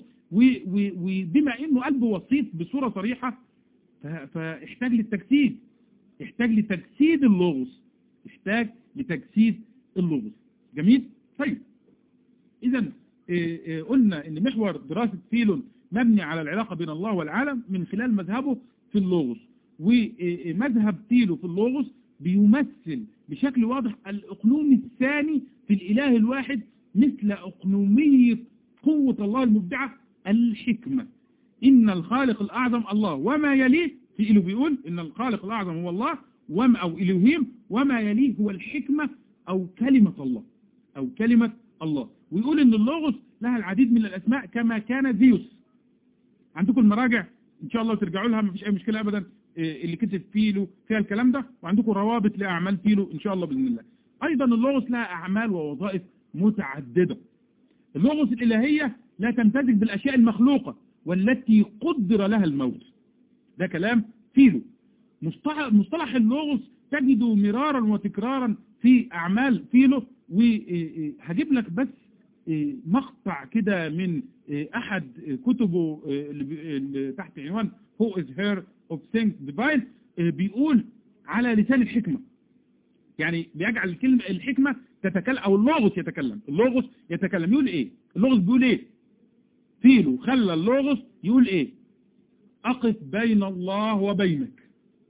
وبما انه قلبه وسيط بصورة صريحة فاحتاج للتجسيد احتاج لتجسيد اللغز احتاج لتجسيد اللغز جميل طيب اذا قلنا ان محور دراسة فيلون مبني على العلاقة بين الله والعالم من خلال مذهبه في اللغز ومذهب تيلو في اللغز بيمثل بشكل واضح الأقنوم الثاني في الإله الواحد مثل أقنومية قوة الله المبدعة الحكمة إن الخالق الأعظم الله وما يليه في إله بيقول إن الخالق الأعظم هو الله وما أو إلهيم وما يليه هو الحكمة أو كلمة الله أو كلمة الله ويقول إن اللغز لها العديد من الأسماء كما كان زيوس عندكم المراجع إن شاء الله ترجعوا لها ما فيش أي مشكلة أبدا اللي كتب فيلو فيها الكلام ده وعندكم روابط لأعمال فيلو إن شاء الله بإذن الله أيضا اللغز لها أعمال ووظائف متعددة اللغز الإلهية لا تمتزج بالأشياء المخلوقة والتي قدر لها الموت ده كلام فيلو مصطلح, مصطلح اللغز تجده مرارا وتكرارا في أعمال فيلو وهجيب لك بس مقطع كده من أحد كتبه اللي تحت عنوان Who is her of things divine بيقول على لسان الحكمة يعني بيجعل الكلمة الحكمة تتكلم أو اللغز يتكلم اللغز يتكلم يقول إيه اللغز بيقول إيه فيلو خلى اللغز يقول إيه أقف بين الله وبينك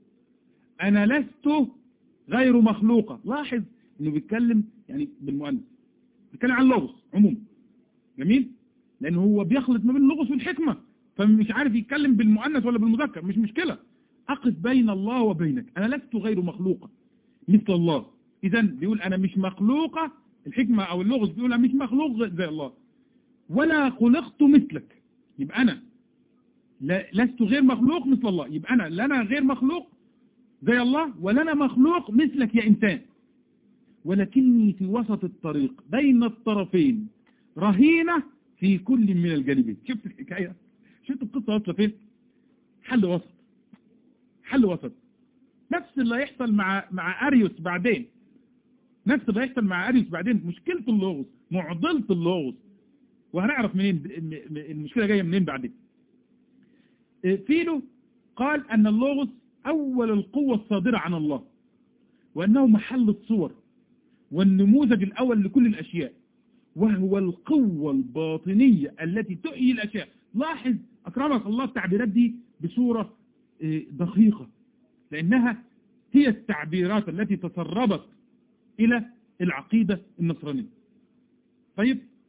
أنا لست غير مخلوقة لاحظ إنه بيتكلم يعني بالمؤنث بيتكلم عن اللغز عموما جميل لأنه هو بيخلط ما بين اللغز والحكمة فمش عارف يتكلم بالمؤنث ولا بالمذكر مش مشكلة أقف بين الله وبينك أنا لست غير مخلوقة مثل الله إذا بيقول أنا مش مخلوقة الحكمة أو اللغز بيقول أنا مش مخلوق زي الله ولا خلقت مثلك يبقى أنا لست غير مخلوق مثل الله يبقى أنا لا أنا غير مخلوق زي الله ولا أنا مخلوق مثلك يا إنسان ولكني في وسط الطريق بين الطرفين رهينة في كل من الجانبين شفت الحكاية شفت القصة واصلة فين حل وسط حل وسط نفس اللي هيحصل مع مع اريوس بعدين نفس اللي هيحصل مع اريوس بعدين مشكلة اللغز معضلة اللغز وهنعرف منين المشكلة جاية منين بعدين فيلو قال ان اللغز اول القوة الصادرة عن الله وانه محل الصور والنموذج الاول لكل الاشياء وهو القوة الباطنية التي تحيي الاشياء لاحظ اكرمك الله التعبيرات دي بصورة دقيقة لأنها هي التعبيرات التي تسربت إلى العقيدة النصرانية طيب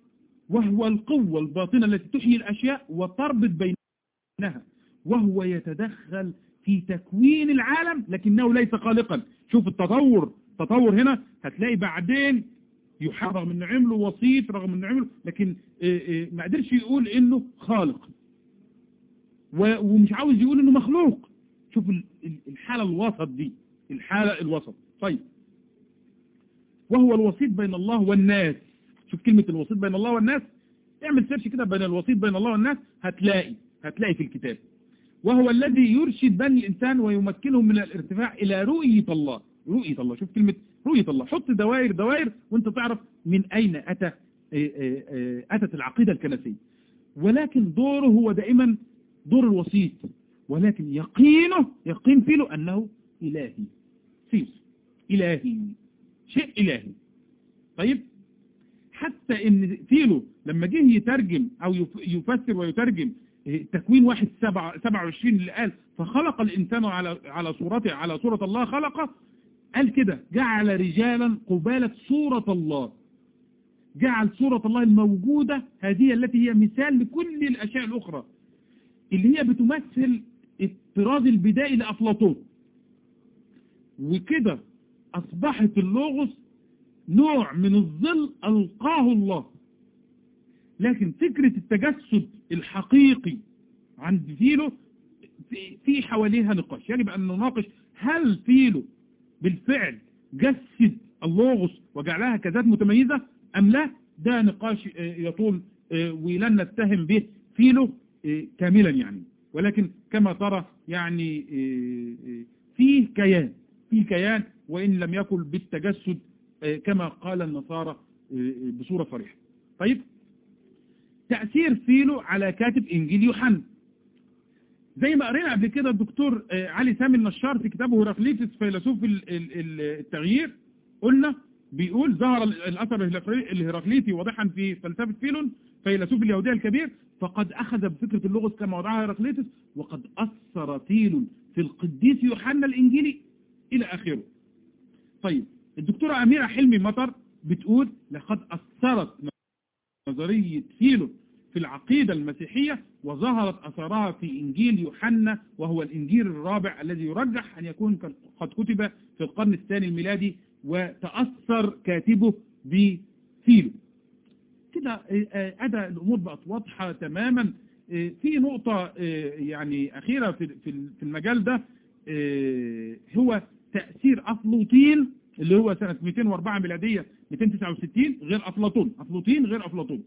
وهو القوة الباطنة التي تحيي الأشياء وتربط بينها وهو يتدخل في تكوين العالم لكنه ليس خالقا شوف التطور تطور هنا هتلاقي بعدين يحرق رغم انه عمله وسيط رغم انه عمله لكن ما قدرش يقول انه خالق ومش عاوز يقول انه مخلوق شوف الحالة الوسط دي الحالة الوسط طيب وهو الوسيط بين الله والناس شوف كلمة الوسيط بين الله والناس اعمل سيرش كده بين الوسيط بين الله والناس هتلاقي هتلاقي في الكتاب وهو الذي يرشد بني الإنسان ويمكنهم من الارتفاع إلى رؤية الله رؤية الله شوف كلمة رؤية الله حط دوائر دوائر وانت تعرف من أين أتى أتت العقيدة الكنسية ولكن دوره هو دائما دور الوسيط ولكن يقينه يقين فيه أنه إلهي سيس إلهي شيء إلهي طيب حتى ان فيلو لما جه يترجم او يفسر ويترجم تكوين واحد سبعة سبعة وعشرين اللي قال فخلق الإنسان على على صورته على صورة الله خلقه قال كده جعل رجالا قبالة صورة الله جعل صورة الله الموجودة هذه التي هي مثال لكل الأشياء الأخرى اللي هي بتمثل الطراز البدائي لأفلاطون وكده أصبحت اللوغوس نوع من الظل ألقاه الله لكن فكرة التجسد الحقيقي عند فيلو في حواليها نقاش يجب أن نناقش هل فيلو بالفعل جسد اللوغوس وجعلها كذات متميزة أم لا ده نقاش يطول ولن نتهم به فيلو كاملا يعني ولكن كما ترى يعني فيه كيان فيه كيان وإن لم يكن بالتجسد كما قال النصارى بصورة صريحة طيب تأثير فيلو على كاتب إنجيل يوحنا زي ما قرينا قبل كده الدكتور علي سامي النشار في كتابه هيراقليطس فيلسوف التغيير قلنا بيقول ظهر الأثر الهيراقليطي واضحا في فلسفة فيلون فيلسوف اليهودية الكبير فقد أخذ بفكرة اللغز كما وضعها هيراقليطس وقد أثر فيلون في القديس يوحنا الإنجيلي إلى آخره طيب الدكتورة أميرة حلمي مطر بتقول لقد أثرت نظرية فيلون في العقيدة المسيحية وظهرت أثرها في إنجيل يوحنا وهو الإنجيل الرابع الذي يرجح أن يكون قد كتب في القرن الثاني الميلادي وتأثر كاتبه بفيلو كده أدى الأمور بقت واضحة تماما في نقطة يعني أخيرة في المجال ده هو تأثير أفلوطين اللي هو سنة 204 ميلادية 269 غير أفلاطون أفلوطين غير أفلاطون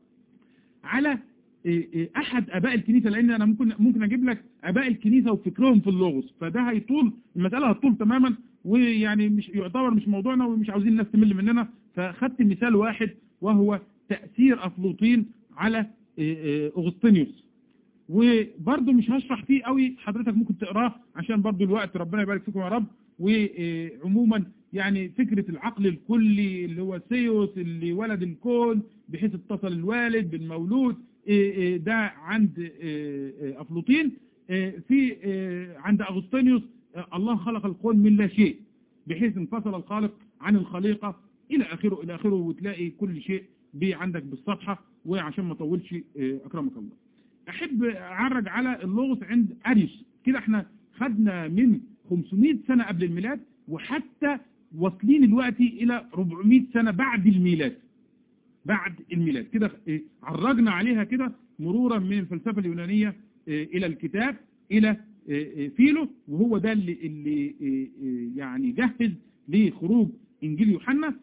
على أحد أباء الكنيسة لأن أنا ممكن ممكن أجيب لك أباء الكنيسة وفكرهم في اللغز فده هيطول المسألة هتطول تماما ويعني مش يعتبر مش موضوعنا ومش عاوزين الناس تمل مننا فخدت مثال واحد وهو تأثير أفلوطين على أغسطينيوس وبرضه مش هشرح فيه قوي حضرتك ممكن تقراه عشان برضه الوقت ربنا يبارك فيكم يا رب وعموما يعني فكرة العقل الكلي اللي هو سيوس اللي ولد الكون بحيث اتصل الوالد بالمولود ده عند أفلوطين في عند أغسطينيوس الله خلق الكون من لا شيء بحيث انفصل الخالق عن الخليقة إلى آخره إلى آخره وتلاقي كل شيء بي عندك بالصفحة وعشان ما اطولش أكرمك الله أحب أعرج على اللغز عند أريس كده احنا خدنا من 500 سنة قبل الميلاد وحتى واصلين دلوقتي إلى 400 سنة بعد الميلاد بعد الميلاد كده عرجنا عليها كده مرورا من الفلسفة اليونانية إلى الكتاب إلى فيلو وهو ده اللي, اللي يعني جهز لخروج إنجيل يوحنا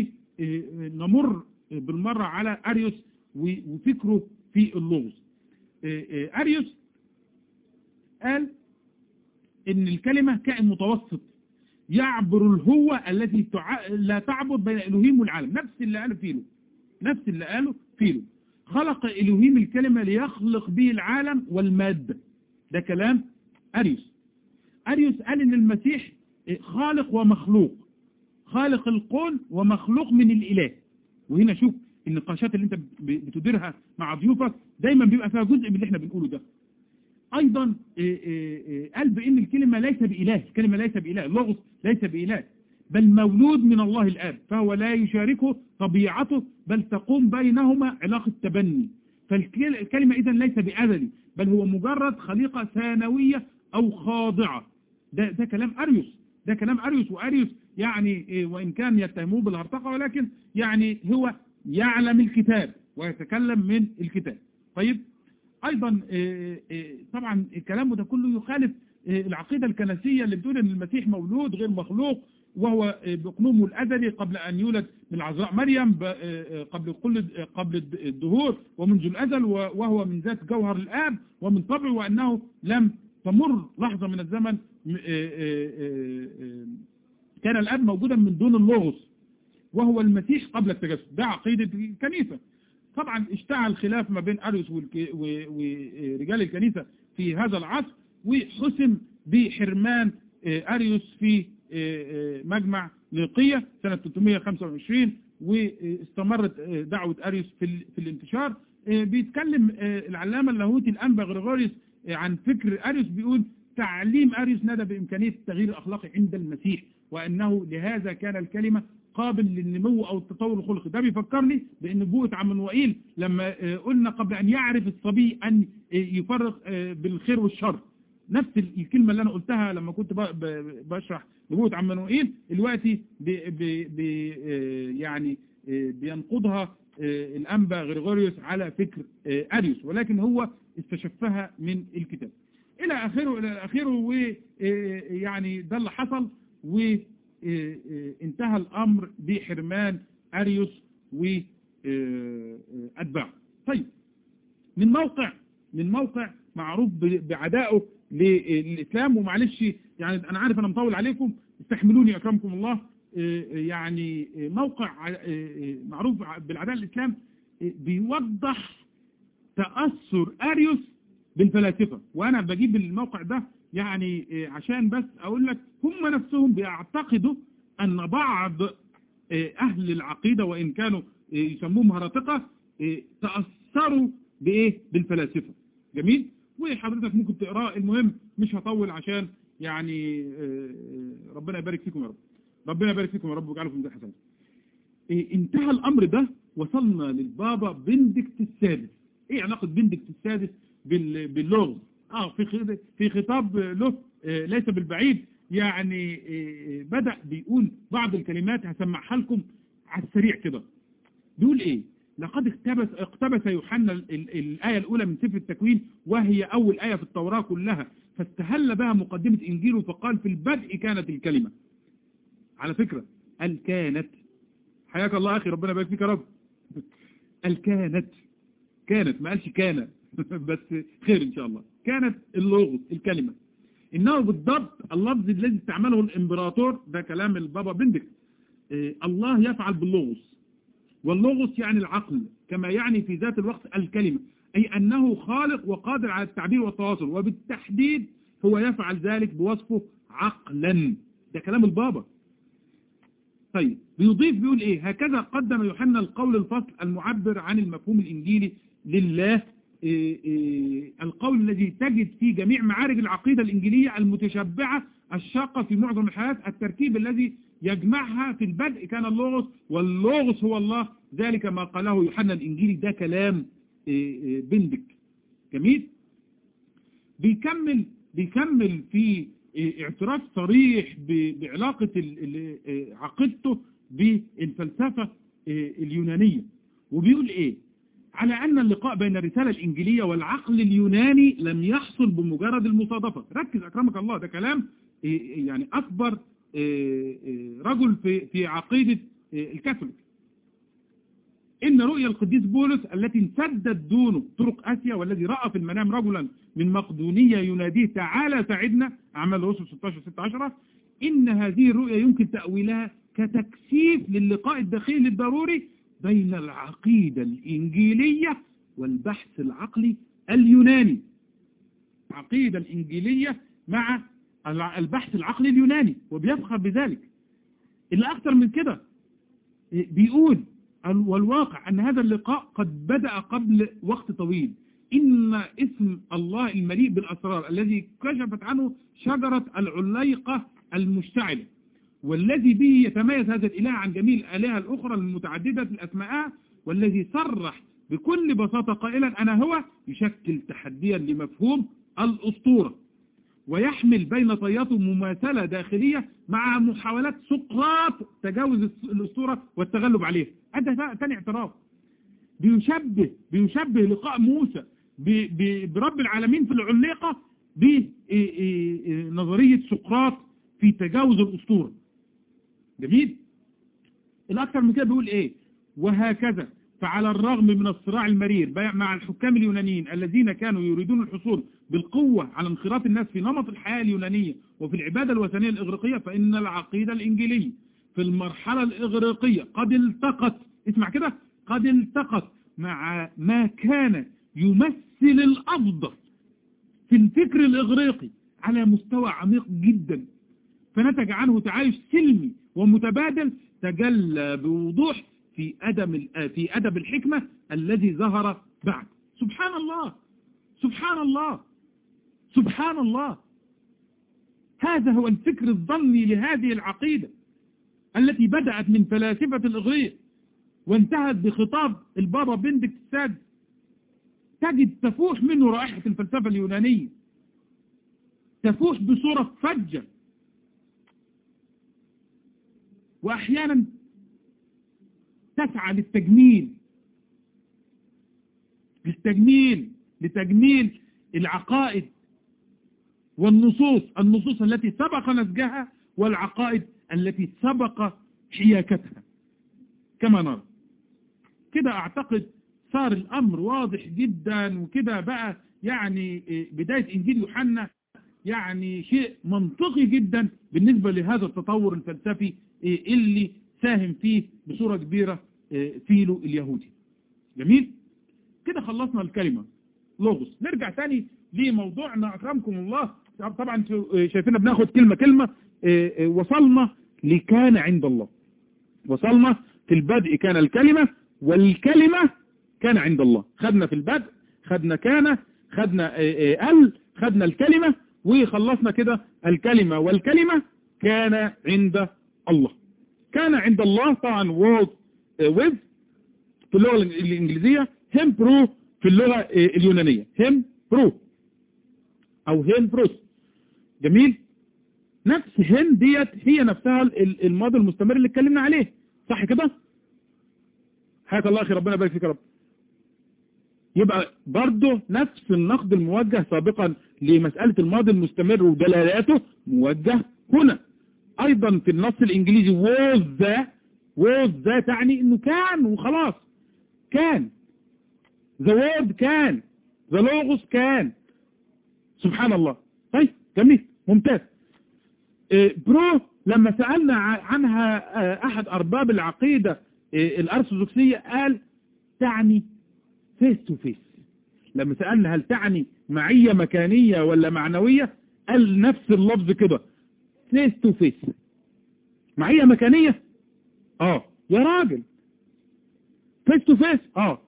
ونمر بالمرة على أريوس وفكره في اللغز أريوس قال إن الكلمة كائن متوسط يعبر الهوة التي تع... لا تعبر بين إلهيم والعالم نفس اللي قاله فيلو نفس اللي قاله فيلو خلق إلهيم الكلمة ليخلق به العالم والمادة ده كلام أريوس أريوس قال إن المسيح خالق ومخلوق خالق الكون ومخلوق من الإله وهنا شوف النقاشات اللي انت بتديرها مع ضيوفك دايما بيبقى فيها جزء من اللي احنا بنقوله ده ايضا قال بان الكلمة ليس بإله الكلمة ليس بإله اللغز ليس بإله بل مولود من الله الآب فهو لا يشاركه طبيعته بل تقوم بينهما علاقة تبني فالكلمة إذا ليس بأزلي بل هو مجرد خليقة ثانوية أو خاضعة ده, ده كلام أريوس ده كلام أريوس وأريوس يعني وإن كان يتهموه بالهرطقة ولكن يعني هو يعلم الكتاب ويتكلم من الكتاب طيب أيضا طبعا كلامه ده كله يخالف العقيدة الكنسية اللي بتقول أن المسيح مولود غير مخلوق وهو بقنومه الأزلي قبل أن يولد من العذراء مريم قبل كل قبل الدهور ومنذ الأزل وهو من ذات جوهر الآب ومن طبعه وأنه لم تمر لحظة من الزمن كان الآب موجودا من دون اللغز وهو المسيح قبل التجسد ده عقيدة الكنيسة طبعا اشتعل خلاف ما بين أريوس ورجال الكنيسة في هذا العصر وحسم بحرمان أريوس في مجمع نيقية سنة 325 واستمرت دعوة أريوس في, في الانتشار بيتكلم العلامة اللاهوتي الأنبا غريغوريوس عن فكر أريوس بيقول تعليم أريوس ندى بإمكانية التغيير الأخلاقي عند المسيح وأنه لهذا كان الكلمة قابل للنمو أو التطور الخلقي ده بيفكرني بأن نبوءة عم نوائيل لما قلنا قبل أن يعرف الصبي أن يفرق بالخير والشر نفس الكلمة اللي أنا قلتها لما كنت بشرح نبوة عم نوئيل دلوقتي بي بي يعني بينقضها الأنبا غريغوريوس على فكر أريوس ولكن هو استشفها من الكتاب إلى آخره إلى آخره ويعني ده اللي حصل وانتهى الأمر بحرمان أريوس وأتباعه طيب من موقع من موقع معروف بعدائه للإسلام ومعلش يعني أنا عارف أنا مطول عليكم استحملوني أكرمكم الله يعني موقع معروف بالعداء الإسلام بيوضح تأثر أريوس بالفلاسفة وأنا بجيب الموقع ده يعني عشان بس أقول لك هم نفسهم بيعتقدوا أن بعض أهل العقيدة وإن كانوا يسموهم هرطقة تأثروا بإيه بالفلاسفة جميل وحضرتك ممكن تقراه المهم مش هطول عشان يعني ربنا يبارك فيكم يا رب ربنا يبارك فيكم يا رب ويجعله في ميزان حسنات انتهى الامر ده وصلنا للبابا بندكت السادس ايه علاقة بندكت السادس باللغز اه في في خطاب له ليس بالبعيد يعني بدأ بيقول بعض الكلمات هسمعها لكم على السريع كده بيقول ايه لقد اقتبس اقتبس يوحنا الآية الأولى من سفر التكوين وهي أول آية في التوراة كلها فاستهل بها مقدمة إنجيله فقال في البدء كانت الكلمة على فكرة قال كانت حياك الله أخي ربنا يبارك فيك يا رب قال كانت كانت ما قالش كان بس خير إن شاء الله كانت اللغز الكلمة إنه بالضبط اللفظ الذي استعمله الإمبراطور ده كلام البابا بندك اه الله يفعل باللغز واللغز يعني العقل كما يعني في ذات الوقت الكلمة أي أنه خالق وقادر على التعبير والتواصل وبالتحديد هو يفعل ذلك بوصفه عقلا ده كلام البابا طيب بيضيف بيقول ايه هكذا قدم يوحنا القول الفصل المعبر عن المفهوم الانجيلي لله إيه إيه القول الذي تجد في جميع معارج العقيدة الانجيلية المتشبعة الشاقة في معظم الحالات التركيب الذي يجمعها في البدء كان اللغز واللغز هو الله ذلك ما قاله يوحنا الانجيلي ده كلام إيه بندك جميل بيكمل بيكمل في اعتراف صريح بعلاقة عقيدته بالفلسفة اليونانية وبيقول ايه على ان اللقاء بين الرسالة الانجيلية والعقل اليوناني لم يحصل بمجرد المصادفة ركز اكرمك الله ده كلام يعني اكبر رجل في في عقيدة الكاثوليك إن رؤيا القديس بولس التي انسدت دونه طرق آسيا والذي رأى في المنام رجلا من مقدونية يناديه تعالى ساعدنا أعمال الرسل 16-16 إن هذه الرؤيا يمكن تأويلها كتكثيف للقاء الداخلي الضروري بين العقيدة الإنجيلية والبحث العقلي اليوناني العقيدة الإنجيلية مع البحث العقلي اليوناني وبيفخر بذلك اللي أكثر من كده بيقول والواقع أن هذا اللقاء قد بدأ قبل وقت طويل إن اسم الله المليء بالأسرار الذي كشفت عنه شجرة العليقة المشتعلة والذي به يتميز هذا الإله عن جميع الآلهة الأخرى المتعددة الأسماء والذي صرح بكل بساطة قائلا أنا هو يشكل تحديا لمفهوم الأسطورة ويحمل بين طياته مماثلة داخلية مع محاولات سقراط تجاوز الأسطورة والتغلب عليها هذا ثاني اعتراف بيشبه بيشبه لقاء موسى برب العالمين في العليقة بنظرية سقراط في تجاوز الأسطورة جميل الأكثر من كده بيقول إيه وهكذا فعلى الرغم من الصراع المرير مع الحكام اليونانيين الذين كانوا يريدون الحصول بالقوة على انخراط الناس في نمط الحياة اليونانية وفي العبادة الوثنية الإغريقية فإن العقيدة الإنجيلية في المرحلة الإغريقية قد التقت اسمع كده قد التقت مع ما كان يمثل الأفضل في الفكر الإغريقي على مستوى عميق جدا فنتج عنه تعايش سلمي ومتبادل تجلى بوضوح في أدب في أدب الحكمة الذي ظهر بعد سبحان الله سبحان الله سبحان الله هذا هو الفكر الظني لهذه العقيدة التي بدأت من فلاسفة الإغريق وانتهت بخطاب البابا بندك السادس تجد تفوح منه رائحة الفلسفة اليونانية تفوح بصورة فجة وأحيانا تسعى للتجميل للتجميل لتجميل العقائد والنصوص النصوص التي سبق نسجها والعقائد التي سبق حياكتها كما نرى كده اعتقد صار الامر واضح جدا وكده بقى يعني بداية انجيل يوحنا يعني شيء منطقي جدا بالنسبة لهذا التطور الفلسفي اللي ساهم فيه بصورة كبيرة فيلو اليهودي جميل كده خلصنا الكلمة لوغوس نرجع تاني لموضوعنا أكرمكم الله طبعا شايفيننا بناخد كلمة كلمة وصلنا لكان عند الله وصلنا في البدء كان الكلمة والكلمة كان عند الله خدنا في البدء خدنا كان خدنا ال خدنا الكلمة وخلصنا كده الكلمة والكلمة كان عند الله كان عند الله طبعا was with في اللغة الإنجليزية هم برو في اللغة اليونانية هم برو أو هم بروس جميل نفس هم ديت هي نفسها الماضي المستمر اللي اتكلمنا عليه صح كده حياة الله أخي ربنا يبارك فيك يا رب يبقى برضه نفس النقد الموجه سابقا لمسألة الماضي المستمر ودلالاته موجه هنا ايضا في النص الانجليزي was the was the تعني انه كان وخلاص كان the word كان the logos كان سبحان الله طيب جميل ممتاز برو لما سألنا عنها احد ارباب العقيدة الارثوذكسية قال تعني فيس تو فيس لما سألنا هل تعني معية مكانية ولا معنوية قال نفس اللفظ كده فيس تو فيس معية مكانية اه يا راجل فيس تو فيس اه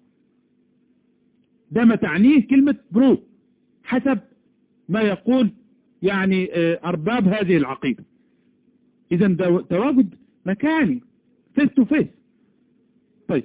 ده ما تعنيه كلمة برو حسب ما يقول يعني ارباب هذه العقيدة اذا ده تواجد مكاني فيس تو فيس طيب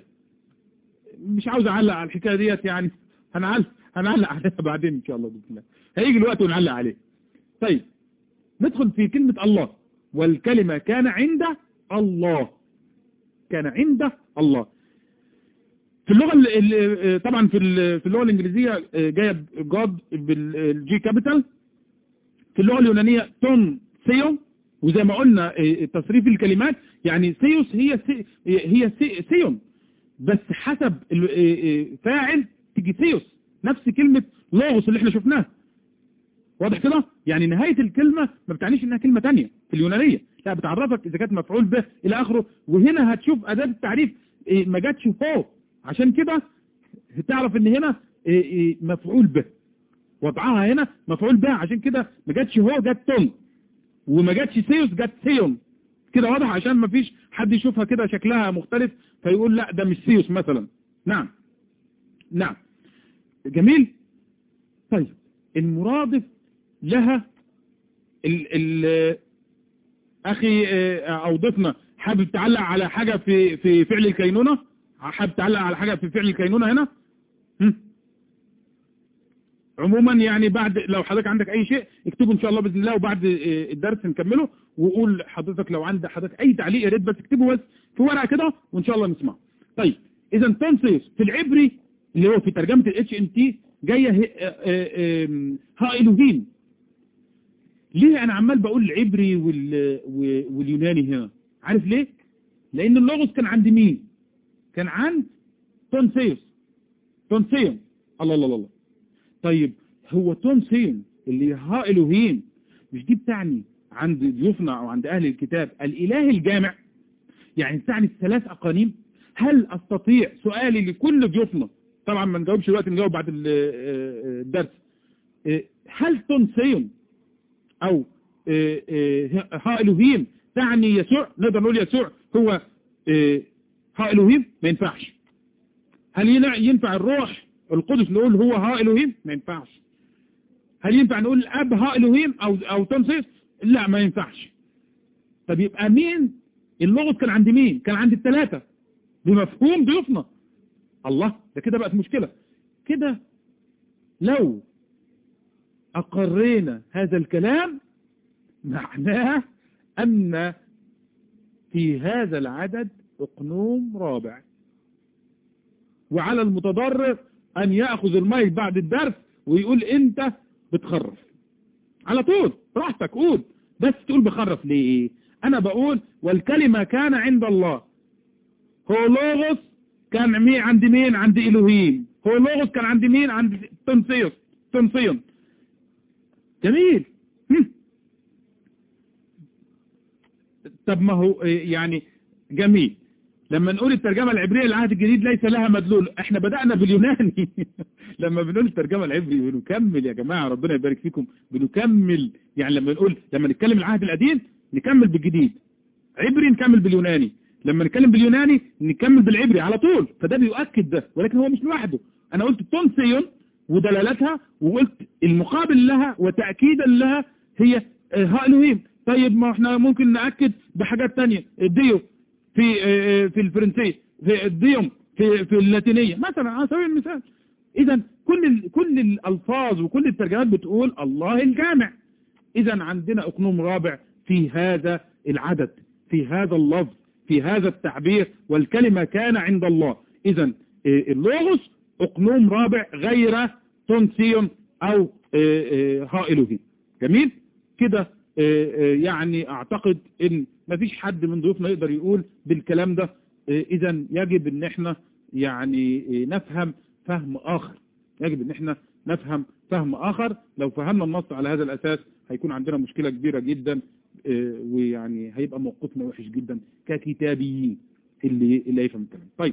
مش عاوز اعلق على الحكاية ديت يعني هنعلق هنعلق عليها بعدين ان شاء الله بإذن الله هيجي الوقت ونعلق عليه طيب ندخل في كلمة الله والكلمة كان عند الله كان عند الله في اللغة طبعا في في اللغة الانجليزية جاية جاد بالجي كابيتال في اللغة اليونانية تون سيو وزي ما قلنا تصريف الكلمات يعني سيوس هي سي هي سي سيون بس حسب فاعل تيجي سيوس نفس كلمة لوغوس اللي احنا شفناها واضح كده يعني نهاية الكلمة ما بتعنيش انها كلمة تانية في اليونانية لا بتعرفك اذا كانت مفعول به الى اخره وهنا هتشوف اداة التعريف ما جاتش فوق عشان كده تعرف ان هنا مفعول به وضعها هنا مفعول به عشان كده ما جاتش هو جات تون وما جاتش سيوس جات سيون كده واضح عشان ما فيش حد يشوفها كده شكلها مختلف فيقول لا ده مش سيوس مثلا نعم نعم جميل طيب المرادف لها ال ال اخي او ضيفنا حابب تعلق على حاجة في في فعل الكينونة حابب تعلق على حاجة في فعل الكينونة هنا هم؟ عموما يعني بعد لو حضرتك عندك اي شيء اكتبه ان شاء الله باذن الله وبعد اه، الدرس نكمله وقول حضرتك لو عندك حضرتك اي تعليق يا ريت بس اكتبه بس في ورقه كده وان شاء الله نسمعه طيب اذا تنسيس في العبري اللي هو في ترجمه الاتش ام تي جايه ه- اه، اه، ام، ها الوهيم ليه انا عمال بقول العبري وال- و- واليوناني هنا عارف ليه لان اللغز كان عند مين كان عند تونسيوس تونسيوم الله الله الله طيب هو تونسيوم اللي ها الوهيم مش دي بتعني عند ضيوفنا او عند اهل الكتاب الاله الجامع يعني تعني الثلاث اقانيم هل استطيع سؤالي لكل ضيوفنا طبعا ما نجاوبش دلوقتي نجاوب بعد ال- اه، الدرس اه، هل تونسيوم او اه، اه، ها الوهيم تعني يسوع نقدر نقول يسوع هو اه، ها الوهيم ما ينفعش هل ينع- ينفع الروح القدس نقول هو ها الوهيم ما ينفعش هل ينفع نقول الاب ها الوهيم او او تنصيص لا ما ينفعش طب يبقى مين اللغز كان عند مين كان عند الثلاثه بمفهوم ضيوفنا الله ده كده بقت مشكله كده لو اقرينا هذا الكلام معناه ان في هذا العدد اقنوم رابع وعلى المتضرر ان يأخذ المايك بعد الدرس ويقول انت بتخرف على طول براحتك قول بس تقول بخرف ليه انا بقول والكلمة كان عند الله هو لوغوس كان مين عند مين عند الوهيم هو لوغوس كان عند مين عند تنسيوس تنسيون جميل هم. طب ما هو يعني جميل لما نقول الترجمة العبرية للعهد الجديد ليس لها مدلول احنا بدأنا باليوناني لما بنقول الترجمة العبري بنكمل يا جماعة ربنا يبارك فيكم بنكمل يعني لما نقول لما نتكلم العهد القديم نكمل بالجديد عبري نكمل باليوناني لما نتكلم باليوناني نكمل بالعبري على طول فده بيؤكد ده ولكن هو مش لوحده انا قلت تونسيون ودلالتها وقلت المقابل لها وتأكيدا لها هي آه، ها الوهيم طيب ما احنا ممكن نأكد بحاجات تانية ديو في آه، في الفرنسية في الديوم في في اللاتينية مثلا على سبيل المثال اذا كل ال- كل الالفاظ وكل الترجمات بتقول الله الجامع اذا عندنا اقنوم رابع في هذا العدد في هذا اللفظ في هذا التعبير والكلمة كان عند الله اذا اللوغوس اقنوم رابع غير تونسيون او آه، آه، ها الوهيم جميل كده آه، آه، يعني اعتقد ان مفيش حد من ضيوفنا يقدر يقول بالكلام ده اذا يجب ان احنا يعني آه، نفهم فهم اخر يجب ان احنا نفهم فهم اخر لو فهمنا النص على هذا الاساس هيكون عندنا مشكلة كبيرة جدا آه، ويعني هيبقى موقفنا وحش جدا ككتابيين اللي اللي يفهم الكلام طيب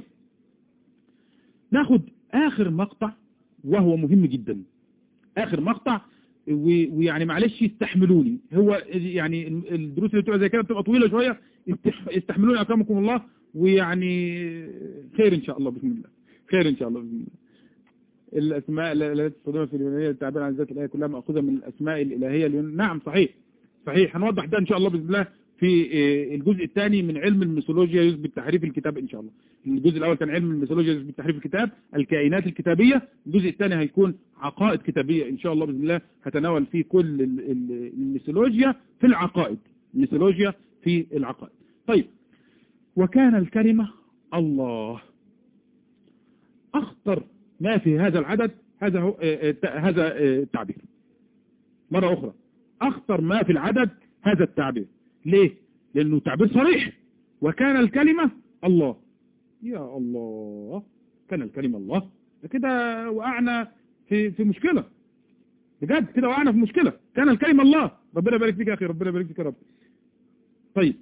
ناخد اخر مقطع وهو مهم جدا اخر مقطع و- ويعني معلش استحملوني هو يعني الدروس اللي بتبقى زي كده بتبقى طويلة شوية استح- استحملوني اكرمكم الله ويعني خير ان شاء الله باذن الله خير ان شاء الله باذن الله الاسماء التي تستخدمها في اليونانيه للتعبير عن ذات الايه كلها ماخوذه من الاسماء الالهيه اليون... نعم صحيح صحيح هنوضح ده ان شاء الله باذن الله في آه، الجزء الثاني من علم الميثولوجيا يثبت تحريف الكتاب ان شاء الله الجزء الاول كان علم الميثولوجيا يثبت تحريف الكتاب الكائنات الكتابيه الجزء الثاني هيكون عقائد كتابيه ان شاء الله باذن الله هتناول فيه كل ال- ال- الميثولوجيا في العقائد الميثولوجيا في العقائد طيب وكان الكلمه الله اخطر ما في هذا العدد هذا هو آه، آه، هذا آه، التعبير مرة أخرى أخطر ما في العدد هذا التعبير ليه؟ لأنه تعبير صريح وكان الكلمة الله يا الله كان الكلمة الله ده كده وقعنا في في مشكلة بجد كده وقعنا في مشكلة كان الكلمة الله ربنا يبارك فيك يا أخي ربنا يبارك فيك يا رب طيب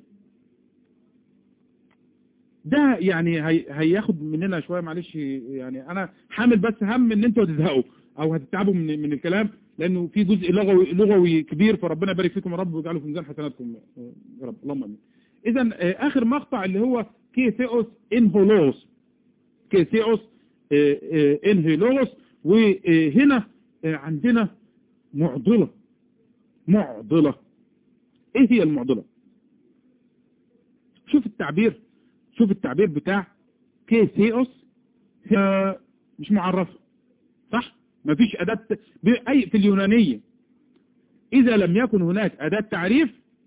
ده يعني هي هياخد مننا شوية معلش يعني انا حامل بس هم ان انتوا هتزهقوا او هتتعبوا من من الكلام لانه في جزء لغوي لغوي كبير فربنا يبارك فيكم يا رب ويجعله في ميزان حسناتكم يا رب اللهم امين اذا آه، اخر مقطع اللي هو كيثيوس انهولوس كيثيوس آه، آه، انهولوس وهنا آه، عندنا معضلة معضلة ايه هي المعضلة شوف التعبير شوف التعبير بتاع كي سيوس هي مش معرفة صح مفيش أداة أي في اليونانية إذا لم يكن هناك أداة تعريف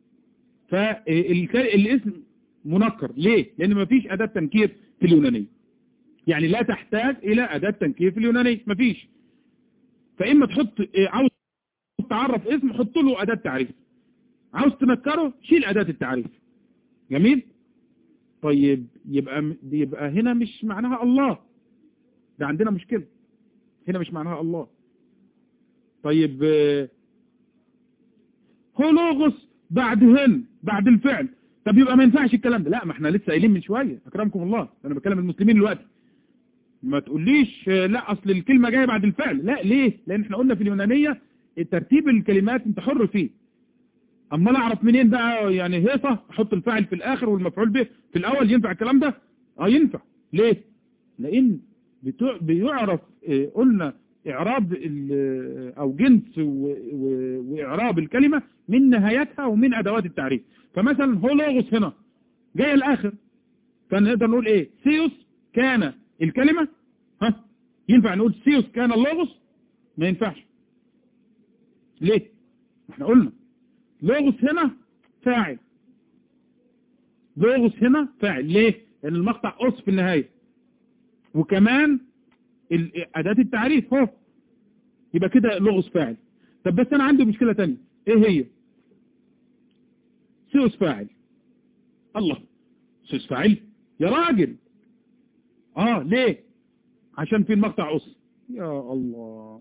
فالاسم منكر ليه لأن مفيش أداة تنكير في اليونانية يعني لا تحتاج إلى أداة تنكير في اليونانية مفيش فإما تحط عاوز تعرف اسم حط له أداة تعريف عاوز تنكره شيل أداة التعريف جميل طيب يبقى يبقى هنا مش معناها الله ده عندنا مشكلة هنا مش معناها الله طيب هولوغوس بعد هن بعد الفعل طب يبقى ما ينفعش الكلام ده لا ما احنا لسه قايلين من شوية اكرمكم الله انا بكلم المسلمين دلوقتي ما تقوليش لا اصل الكلمة جاية بعد الفعل لا ليه لان احنا قلنا في اليونانية ترتيب الكلمات انت حر فيه اما انا اعرف منين بقى يعني هيصة احط الفاعل في الاخر والمفعول به في الاول ينفع الكلام ده اه ينفع ليه لان بيعرف اه قلنا اعراب او جنس واعراب الكلمة من نهايتها ومن ادوات التعريف فمثلا هولوغوس هنا جاي الاخر فنقدر نقول ايه سيوس كان الكلمة ها ينفع نقول سيوس كان اللوغوس ما ينفعش ليه احنا قلنا لوغوس هنا فاعل لوغوس هنا فاعل ليه لان المقطع أص في النهاية وكمان أداة التعريف هو يبقى كده لوغوس فاعل طب بس أنا عندي مشكلة تانية إيه هي سيوس فاعل الله سيوس فاعل يا راجل آه ليه عشان في المقطع أص يا الله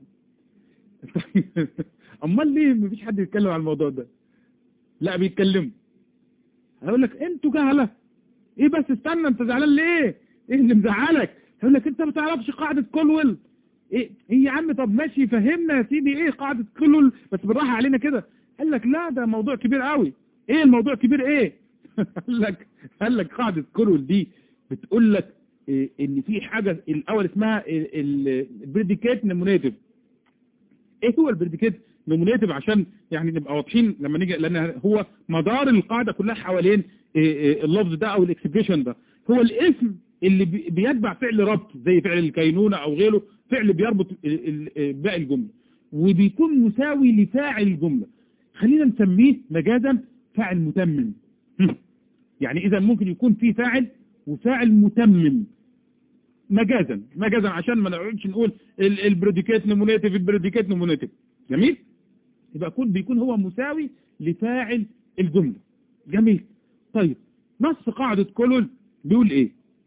امال ليه مفيش حد يتكلم عن الموضوع ده لا بيتكلموا هقول لك انتوا جهله ايه بس استنى انت زعلان ليه ايه اللي مزعلك هقول لك انت ما تعرفش قاعده كولويل ايه ايه يا عم طب ماشي فهمنا يا سيدي ايه قاعده كولويل بس بالراحه علينا كده قال لك لا ده موضوع كبير قوي ايه الموضوع كبير ايه قال لك قال لك قاعده كولويل دي بتقول لك إيه ان في حاجه الاول اسمها البريديكيت نمونيتيف ايه هو البريديكيت نومينيتيف عشان يعني نبقى واضحين لما نيجي لان هو مدار القاعده كلها حوالين اللفظ ده او الاكسبريشن ده هو الاسم اللي بيتبع فعل ربط زي فعل الكينونه او غيره فعل بيربط باقي الجمله وبيكون مساوي لفاعل الجمله خلينا نسميه مجازا فاعل متمم يعني اذا ممكن يكون في فاعل وفاعل متمم مجازا مجازا عشان ما نقعدش نقول البريديكيت نومينيتيف البريديكيت نومينيتيف جميل يبقى يكون بيكون هو مساوي لفاعل الجملة جميل طيب نص قاعدة كولول بيقول ايه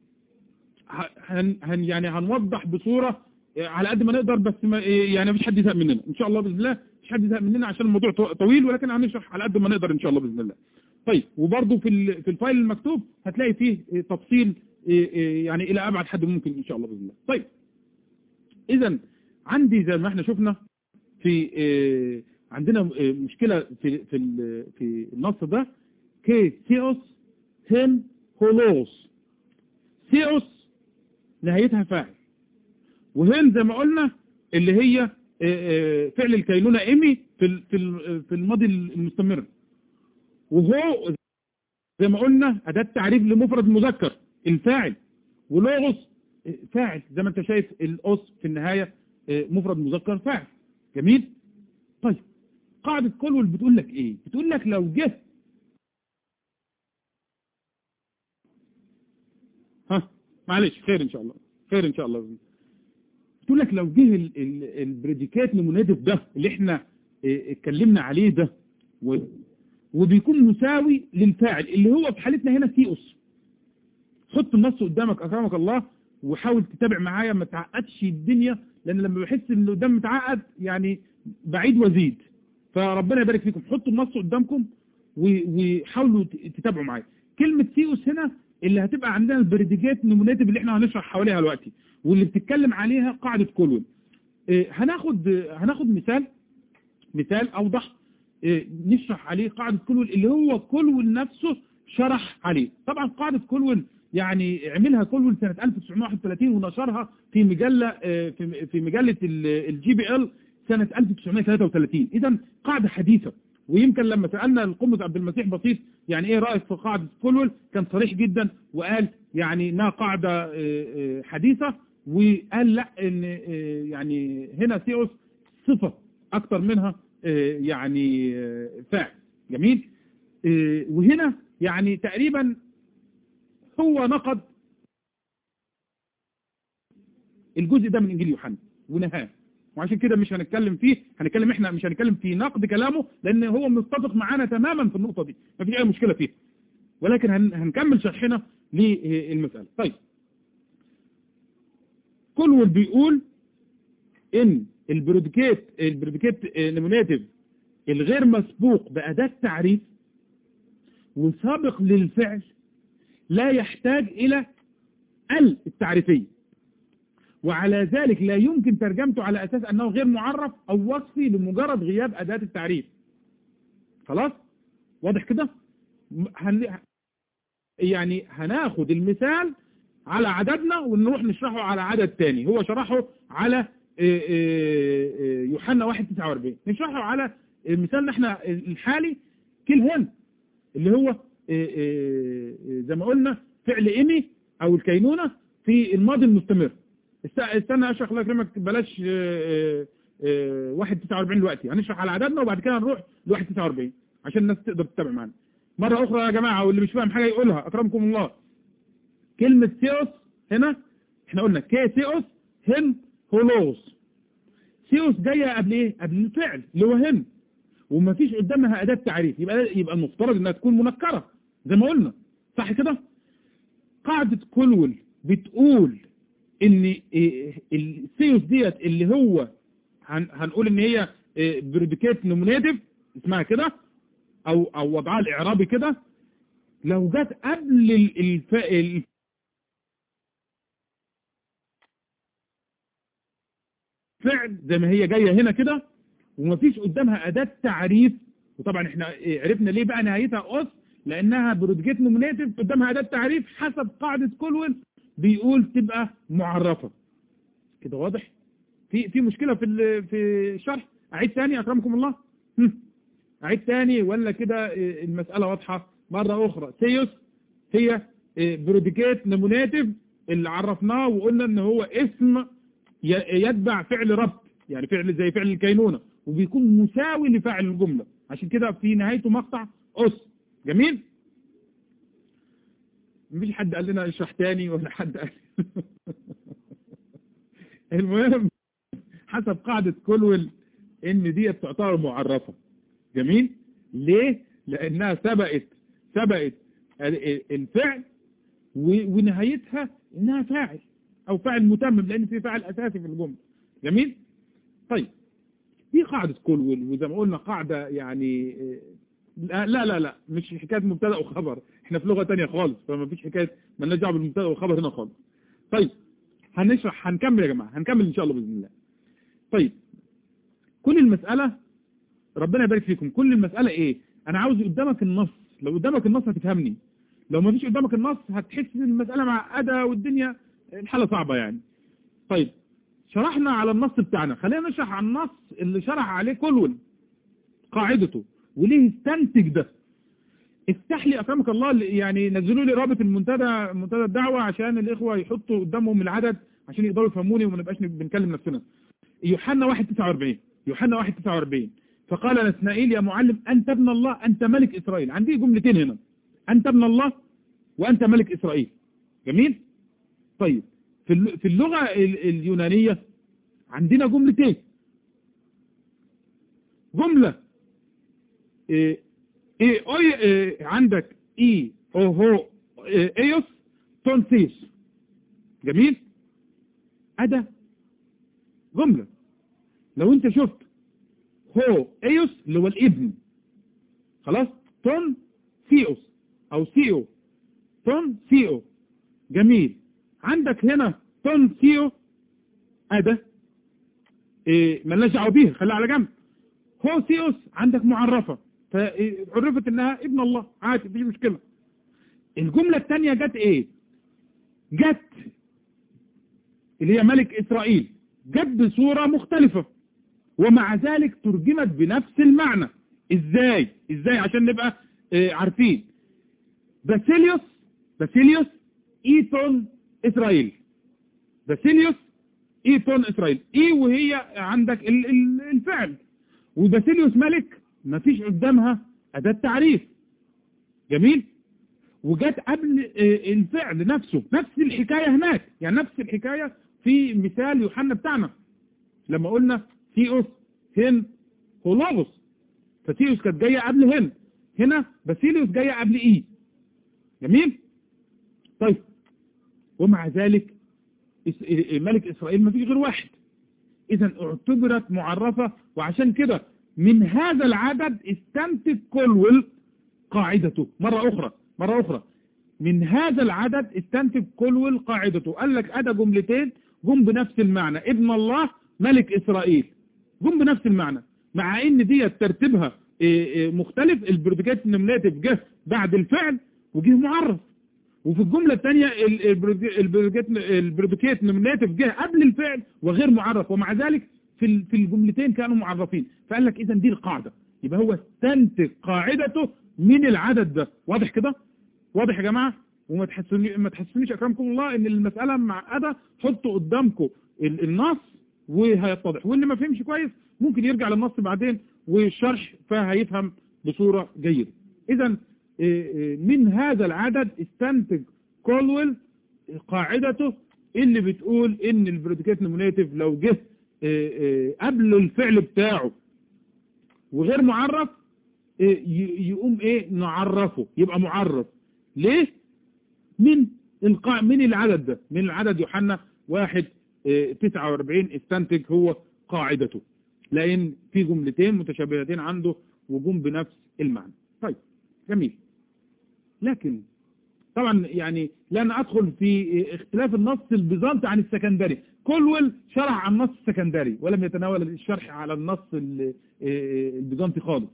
هن هن يعني هنوضح بصورة على قد ما نقدر بس ما يعني مفيش حد يزهق مننا ان شاء الله باذن الله مفيش حد يزهق مننا عشان الموضوع طويل ولكن هنشرح على قد ما نقدر ان شاء الله باذن الله طيب وبرضه في في الفايل المكتوب هتلاقي فيه تفصيل يعني الى ابعد حد ممكن ان شاء الله باذن الله طيب اذا عندي زي ما احنا شفنا في عندنا مشكلة في في في النص ده كي سيوس هن هولوس سيوس نهايتها فاعل وهن زي ما قلنا اللي هي فعل الكينونة ايمي في في في الماضي المستمر وهو زي ما قلنا أداة تعريف لمفرد مذكر الفاعل ولوغوس فاعل زي ما انت شايف الأس في النهاية مفرد مذكر فاعل جميل طيب قاعدة كولول بتقول لك ايه بتقول لك لو جه ها معلش خير ان شاء الله خير ان شاء الله بتقول لك لو جه البريديكات نمونيتيف ده اللي احنا اتكلمنا عليه ده و وبيكون مساوي للفاعل اللي هو في حالتنا هنا سيوس حط النص قدامك اكرمك الله وحاول تتابع معايا ما تعقدش الدنيا لان لما بحس ان اللي قدام متعقد يعني بعيد وزيد فربنا يبارك فيكم حطوا النص قدامكم وحاولوا تتابعوا معايا كلمة سيوس هنا اللي هتبقى عندنا البريديجات نومينيتيف اللي احنا هنشرح حواليها دلوقتي واللي بتتكلم عليها قاعدة كولون اه هناخد هناخد مثال مثال اوضح اه نشرح عليه قاعدة كولون اللي هو كولون نفسه شرح عليه طبعا قاعدة كولون يعني عملها كولون سنة 1931 ونشرها في مجلة اه في في مجلة الجي بي ال سنة 1933 إذا قاعدة حديثة ويمكن لما سألنا القمة عبد المسيح بسيط يعني ايه رأيك في قاعدة كولول كان صريح جدا وقال يعني انها قاعدة حديثة وقال لا ان يعني هنا ثيوس صفة اكتر منها يعني فاعل جميل وهنا يعني تقريبا هو نقد الجزء ده من انجيل يوحنا ونهاه وعشان كده مش هنتكلم فيه هنتكلم احنا مش هنتكلم في نقد كلامه لان هو متفق معانا تماما في النقطة دي ما فيش اي مشكلة فيها ولكن هنكمل شرحنا للمسألة طيب كل بيقول ان البروديكيت البروديكيت نومينيتيف الغير مسبوق بأداة تعريف وسابق للفعل لا يحتاج إلى ال التعريفية وعلى ذلك لا يمكن ترجمته على أساس أنه غير معرف أو وصفي لمجرد غياب أداة التعريف خلاص واضح كده هن... يعني هناخد المثال على عددنا ونروح نشرحه على عدد تاني هو شرحه على يوحنا 1.49 نشرحه على مثالنا احنا الحالي كل هن اللي هو زي ما قلنا فعل إني أو الكينونة في الماضي المستمر استنى اشرح الله يكرمك بلاش 1.49 دلوقتي هنشرح على عددنا وبعد كده هنروح ل 1.49 عشان الناس تقدر تتابع معانا مرة أخرى يا جماعة واللي مش فاهم حاجة يقولها أكرمكم الله كلمة سيوس هنا احنا قلنا كي سيوس هن هولوس سيوس جاية قبل ايه قبل الفعل اللي هو هن وما فيش قدامها أداة تعريف يبقى يبقى المفترض انها تكون منكرة زي ما قلنا صح كده قاعدة كولول بتقول ان السيوس ديت اللي هو هنقول ان هي بريديكيت نومينيتيف اسمها كده او او وضعها الاعرابي كده لو جت قبل الف... الفعل زي ما هي جايه هنا كده ومفيش قدامها اداه تعريف وطبعا احنا عرفنا ليه بقى نهايتها اس لانها بريديكيت نومينيتيف قدامها اداه تعريف حسب قاعده كولويل بيقول تبقى معرفة كده واضح في في مشكلة في في الشرح اعيد تاني اكرمكم الله اعيد تاني ولا كده المسألة واضحة مرة اخرى سيوس هي بروديكيت نومينيتيف اللي عرفناه وقلنا ان هو اسم يتبع فعل ربط يعني فعل زي فعل الكينونة وبيكون مساوي لفاعل الجملة عشان كده في نهايته مقطع اس جميل مفيش حد قال لنا اشرح تاني ولا حد قال المهم حسب قاعدة كولويل ان دي تعتبر معرفة جميل ليه لانها سبقت سبقت الفعل ونهايتها انها فاعل او فاعل متمم لان في فاعل اساسي في الجملة جميل طيب دي قاعدة كولويل وزي ما قلنا قاعدة يعني لا لا لا مش حكاية مبتدا وخبر احنا في لغة تانية خالص فما فيش حكاية مالناش دعوه بالمبتدا والخبر هنا خالص طيب هنشرح هنكمل يا جماعة هنكمل ان شاء الله بإذن الله طيب كل المسألة ربنا يبارك فيكم كل المسألة ايه انا عاوز قدامك النص لو قدامك النص هتفهمني لو ما فيش قدامك النص هتحس ان المسألة معقدة والدنيا الحالة صعبة يعني طيب شرحنا على النص بتاعنا خلينا نشرح على النص اللي شرح عليه كلول قاعدته وليه استنتج ده افتح لي اكرمك الله يعني نزلوا لي رابط المنتدى منتدى الدعوة عشان الاخوة يحطوا قدامهم العدد عشان يقدروا يفهموني وما نبقاش بنكلم نفسنا يوحنا 1:49 يوحنا 1:49 فقال نسنائيل يا معلم انت ابن الله انت ملك اسرائيل عندي جملتين هنا انت ابن الله وانت ملك اسرائيل جميل طيب في اللغة اليونانية عندنا جملتين جملة إيه إيه إيه عندك اي او هو ايوس تونسيس جميل ادا جملة لو انت شفت هو ايوس اللي هو الابن خلاص تون سيوس او سيو تون سيو جميل عندك هنا تون سيو ادا إيه ملناش دعوه بيها خليها على جنب هو سيوس عندك معرفة فعرفت انها ابن الله عادي مفيش مشكلة الجملة الثانية جت ايه جت اللي هي ملك اسرائيل جت بصورة مختلفة ومع ذلك ترجمت بنفس المعنى ازاي ازاي عشان نبقى اه عارفين باسيليوس باسيليوس ايتون اسرائيل باسيليوس ايتون اسرائيل ايه وهي عندك ال ال الفعل وباسيليوس ملك مفيش قدامها اداة تعريف جميل وجت قبل الفعل نفسه نفس الحكاية هناك يعني نفس الحكاية في مثال يوحنا بتاعنا لما قلنا ثيوس هن هولوغوس فثيوس كانت جاية قبل هن هنا باسيليوس جاية قبل ايه جميل طيب ومع ذلك ملك اسرائيل ما فيش غير واحد اذا اعتبرت معرفة وعشان كده من هذا العدد استنتج كولويل قاعدته مرة اخرى مرة اخرى من هذا العدد استنتج كولويل قاعدته قال لك ادى جملتين جم بنفس المعنى ابن الله ملك اسرائيل جم بنفس المعنى مع ان دي ترتيبها مختلف البروديكات نملاتيف جه بعد الفعل وجه معرف وفي الجملة الثانية البروديكات نملاتيف جه قبل الفعل وغير معرف ومع ذلك في في الجملتين كانوا معرفين فقال لك اذا دي القاعدة يبقى هو استنتج قاعدته من العدد ده واضح كده واضح يا جماعة وما تحسوني ما تحسونيش اكرمكم الله ان المسألة معقدة حطوا قدامكم النص وهيتضح واللي ما فهمش كويس ممكن يرجع للنص بعدين والشرح فهيفهم بصورة جيدة اذا من هذا العدد استنتج كولويل قاعدته اللي بتقول ان البروديكات نومينيتيف لو جه قبل الفعل بتاعه وغير معرف يقوم ايه نعرفه يبقى معرف ليه من القاع من العدد ده من العدد يوحنا واحد تسعة واربعين استنتج هو قاعدته لان في جملتين متشابهتين عنده وجم بنفس المعنى طيب جميل لكن طبعا يعني لن ادخل في اختلاف النص البيزنطي عن السكندري كولويل شرح عن النص السكندري ولم يتناول الشرح على النص البيزنطي خالص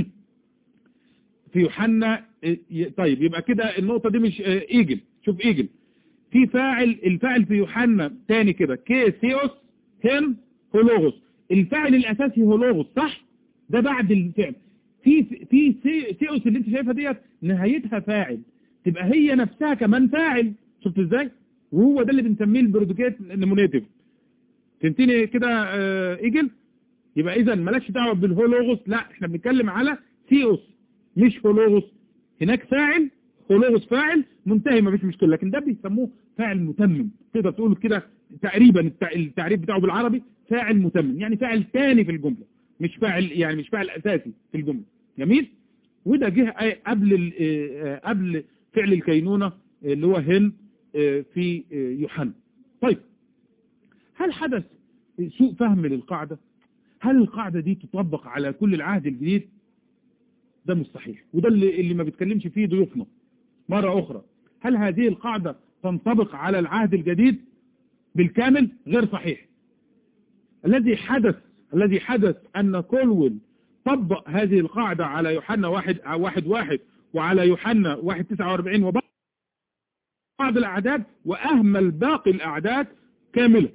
في يوحنا طيب يبقى كده النقطة دي مش ايجل شوف ايجل في فاعل الفاعل في يوحنا تاني كده كي ثيوس هن هولوغوس الفاعل الاساسي هولوغوس صح ده بعد الفعل في في ثيوس اللي انت شايفها ديت نهايتها فاعل تبقى هي نفسها كمان فاعل شفت ازاي وهو ده اللي بنسميه البروديكات نمونيتيف فهمتني كده اه ايجل يبقى اذا مالكش دعوه بالهولوغوس لا احنا بنتكلم على ثيوس مش هولوغوس هناك فاعل هولوغوس فاعل منتهي ما فيش مشكله لكن ده بيسموه فاعل متمم تقدر تقول كده تقريبا التعريف بتاعه بالعربي فاعل متمم يعني فاعل ثاني في الجمله مش فاعل يعني مش فاعل اساسي في الجمله جميل وده جه قبل قبل فعل الكينونة اللي هو هن في يوحنا طيب هل حدث سوء فهم للقاعدة هل القاعدة دي تطبق على كل العهد الجديد ده مستحيل وده اللي, اللي ما بيتكلمش فيه ضيوفنا مرة أخرى هل هذه القاعدة تنطبق على العهد الجديد بالكامل غير صحيح الذي حدث الذي حدث أن كولويل طبق هذه القاعدة على يوحنا واحد, واحد, واحد وعلى يوحنا واحد تسعة واربعين وبعض الأعداد وأهمل باقي الأعداد كاملة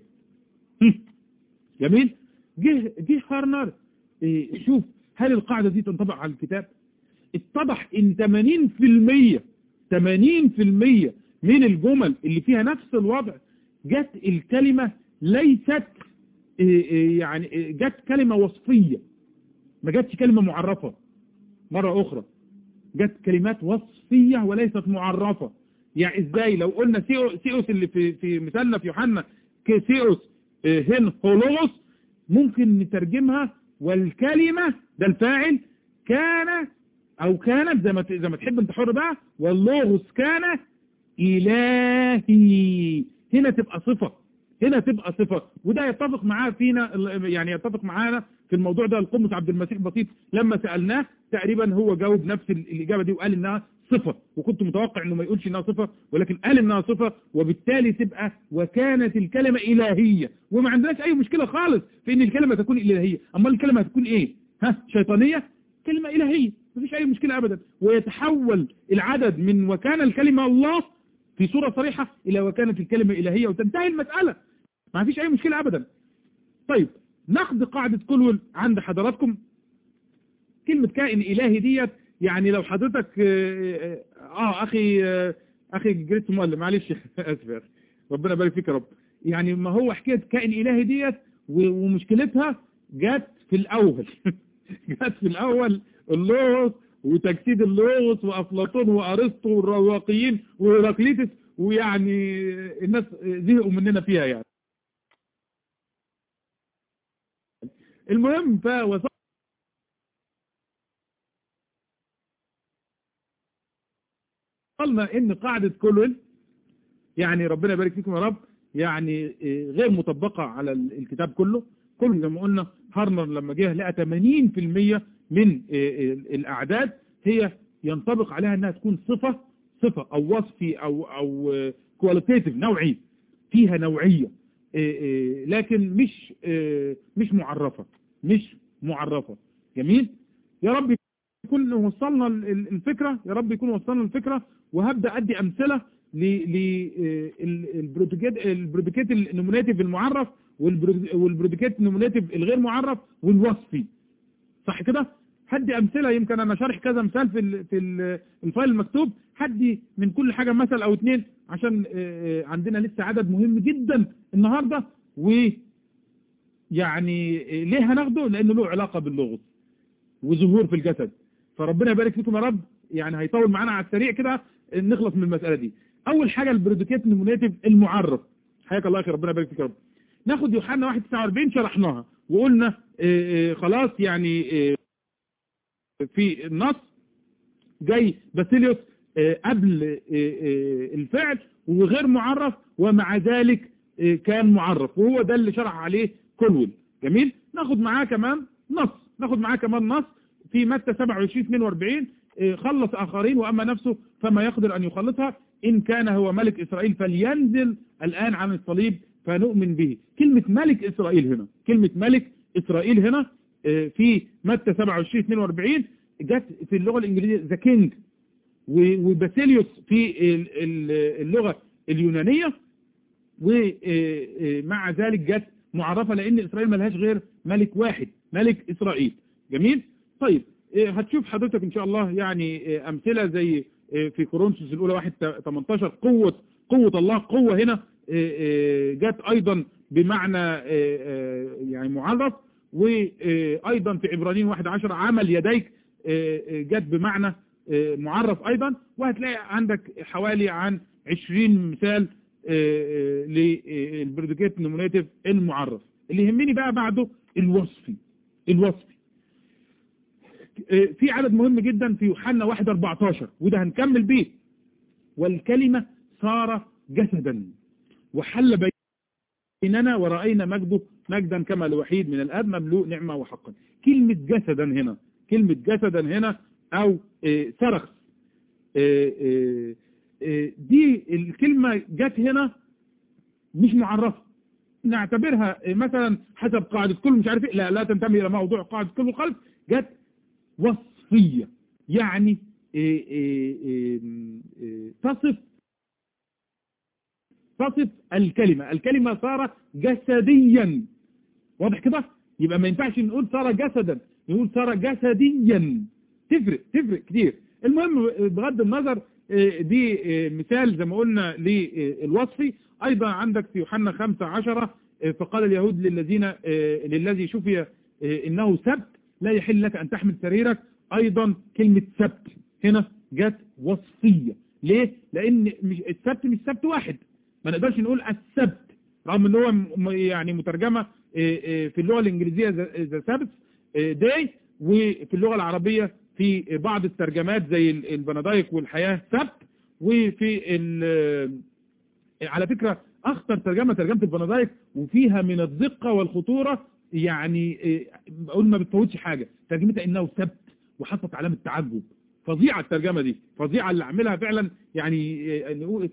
جميل جه جه هارنر إيه شوف هل القاعدة دي تنطبق على الكتاب اتضح ان 80% 80% من الجمل اللي فيها نفس الوضع جت الكلمة ليست إيه يعني جت كلمة وصفية ما جاتش كلمة معرفة مرة أخرى جت كلمات وصفية وليست معرفة يعني ازاي لو قلنا سيئوس اللي في في مثالنا في يوحنا كسيئوس هن هولوس ممكن نترجمها والكلمة ده الفاعل كان او كانت زي ما زي ما تحب انت حر بقى واللوغوس كان الهي هنا تبقى صفة هنا تبقى صفة وده يتفق معاه فينا يعني يتفق معانا في الموضوع ده القمص عبد المسيح بسيط لما سألناه تقريبا هو جاوب نفس الإجابة دي وقال إنها صفة وكنت متوقع إنه ما يقولش إنها صفة ولكن قال إنها صفة وبالتالي تبقى وكانت الكلمة إلهية وما عندناش أي مشكلة خالص في إن الكلمة تكون إلهية أما الكلمة هتكون إيه ها شيطانية كلمة إلهية مفيش أي مشكلة أبدا ويتحول العدد من وكان الكلمة الله في صورة صريحة إلى وكانت الكلمة إلهية وتنتهي المسألة ما فيش أي مشكلة أبدا طيب ناخد قاعدة كولويل عند حضراتكم كلمة كائن إلهي ديت يعني لو حضرتك اه, آه أخي آه أخي جريت مؤلم معلش أسف يا أخي ربنا يبارك فيك يا رب يعني ما هو حكاية كائن إلهي ديت ومشكلتها جت في الأول جت في الأول اللوغوس وتجسيد اللوغوس وأفلاطون وأرسطو والرواقيين وهيراقليتس ويعني الناس زهقوا مننا فيها يعني المهم فوصل وصلنا ان قاعدة كلول يعني ربنا يبارك فيكم يا رب يعني غير مطبقة على الكتاب كله كله زي ما قلنا هارنر لما جه لقى 80% من الاعداد هي ينطبق عليها انها تكون صفة صفة او وصفي او او كواليتيتيف نوعي فيها نوعية لكن مش مش معرفة مش معرفة جميل يا رب يكون وصلنا الفكرة يا رب يكون وصلنا الفكرة وهبدأ أدي أمثلة للبروديكيت النوميناتيف المعرف والبروديكيت النوميناتيف الغير معرف والوصفي صح كده هدي أمثلة يمكن أنا شارح كذا مثال في ال في ال الفايل المكتوب هدي من كل حاجة مثل أو اتنين عشان عندنا لسه عدد مهم جدا النهاردة و يعني ليه هناخده لأنه له علاقة باللغز وظهور في الجسد فربنا يبارك فيكم يا رب يعني هيطول معانا على السريع كده نخلص من المسألة دي أول حاجة البروديكيت نومينيتيف المعرف حياك الله يا أخي ربنا يبارك فيك يا رب ناخد يوحنا 149 شرحناها وقلنا اه اه خلاص يعني اه في النص جاي باسيليوس قبل الفعل وغير معرف ومع ذلك كان معرف وهو ده اللي شرح عليه كلول جميل ناخد معاه كمان نص ناخد معاه كمان نص في متى 27 42 خلص آخرين وأما نفسه فما يقدر أن يخلصها إن كان هو ملك إسرائيل فلينزل الآن عن الصليب فنؤمن به كلمة ملك إسرائيل هنا كلمة ملك إسرائيل هنا في متى 27 42 جت في اللغة الإنجليزية ذا كينج وباسيليوس في اللغة اليونانية ومع ذلك جت معرفة لأن إسرائيل ملهاش غير ملك واحد ملك إسرائيل جميل طيب هتشوف حضرتك إن شاء الله يعني أمثلة زي في كورنثوس الأولى 1 18 قوة قوة الله قوة هنا جت أيضا بمعنى يعني معرف وأيضا في عبرانيين 11 عمل يديك جت بمعنى معرف أيضا وهتلاقي عندك حوالي عن 20 مثال للبريديكيت نومينيتيف المعرف اللي يهمني بقى بعده الوصفي الوصفي في عدد مهم جدا في يوحنا 1 14 وده هنكمل بيه والكلمة صار جسدا وحل بيننا ورأينا مجده مجدا كما الوحيد من الآب مملوء نعمة وحقا كلمة جسدا هنا كلمة جسدا هنا أو سرخ دي الكلمة جت هنا مش معرفة نعتبرها مثلا حسب قاعدة كل مش عارف ايه لا لا تنتمي إلى موضوع قاعدة كل وخلف جت وصفية يعني تصف تصف الكلمة الكلمة صار جسديا واضح كده يبقى ما ينفعش نقول صار جسدا نقول صار جسديا تفرق تفرق كتير المهم بغض النظر دي مثال زي ما قلنا للوصفي ايضا عندك في يوحنا 5 10 فقال اليهود للذين للذي شفي انه سبت لا يحل لك ان تحمل سريرك ايضا كلمة سبت هنا جت وصفية ليه لان السبت مش سبت واحد ما نقدرش نقول السبت رغم ان هو يعني مترجمة في اللغة الانجليزية ذا سبت داي وفي اللغة العربية في بعض الترجمات زي البنادايك والحياة سبت وفي على فكرة اخطر ترجمة ترجمة البنادايك وفيها من الدقة والخطورة يعني اقول ما بتفوتش حاجة ترجمتها انه سبت وحطت علامة تعجب فظيعة الترجمة دي فظيعة اللي عملها فعلا يعني نقول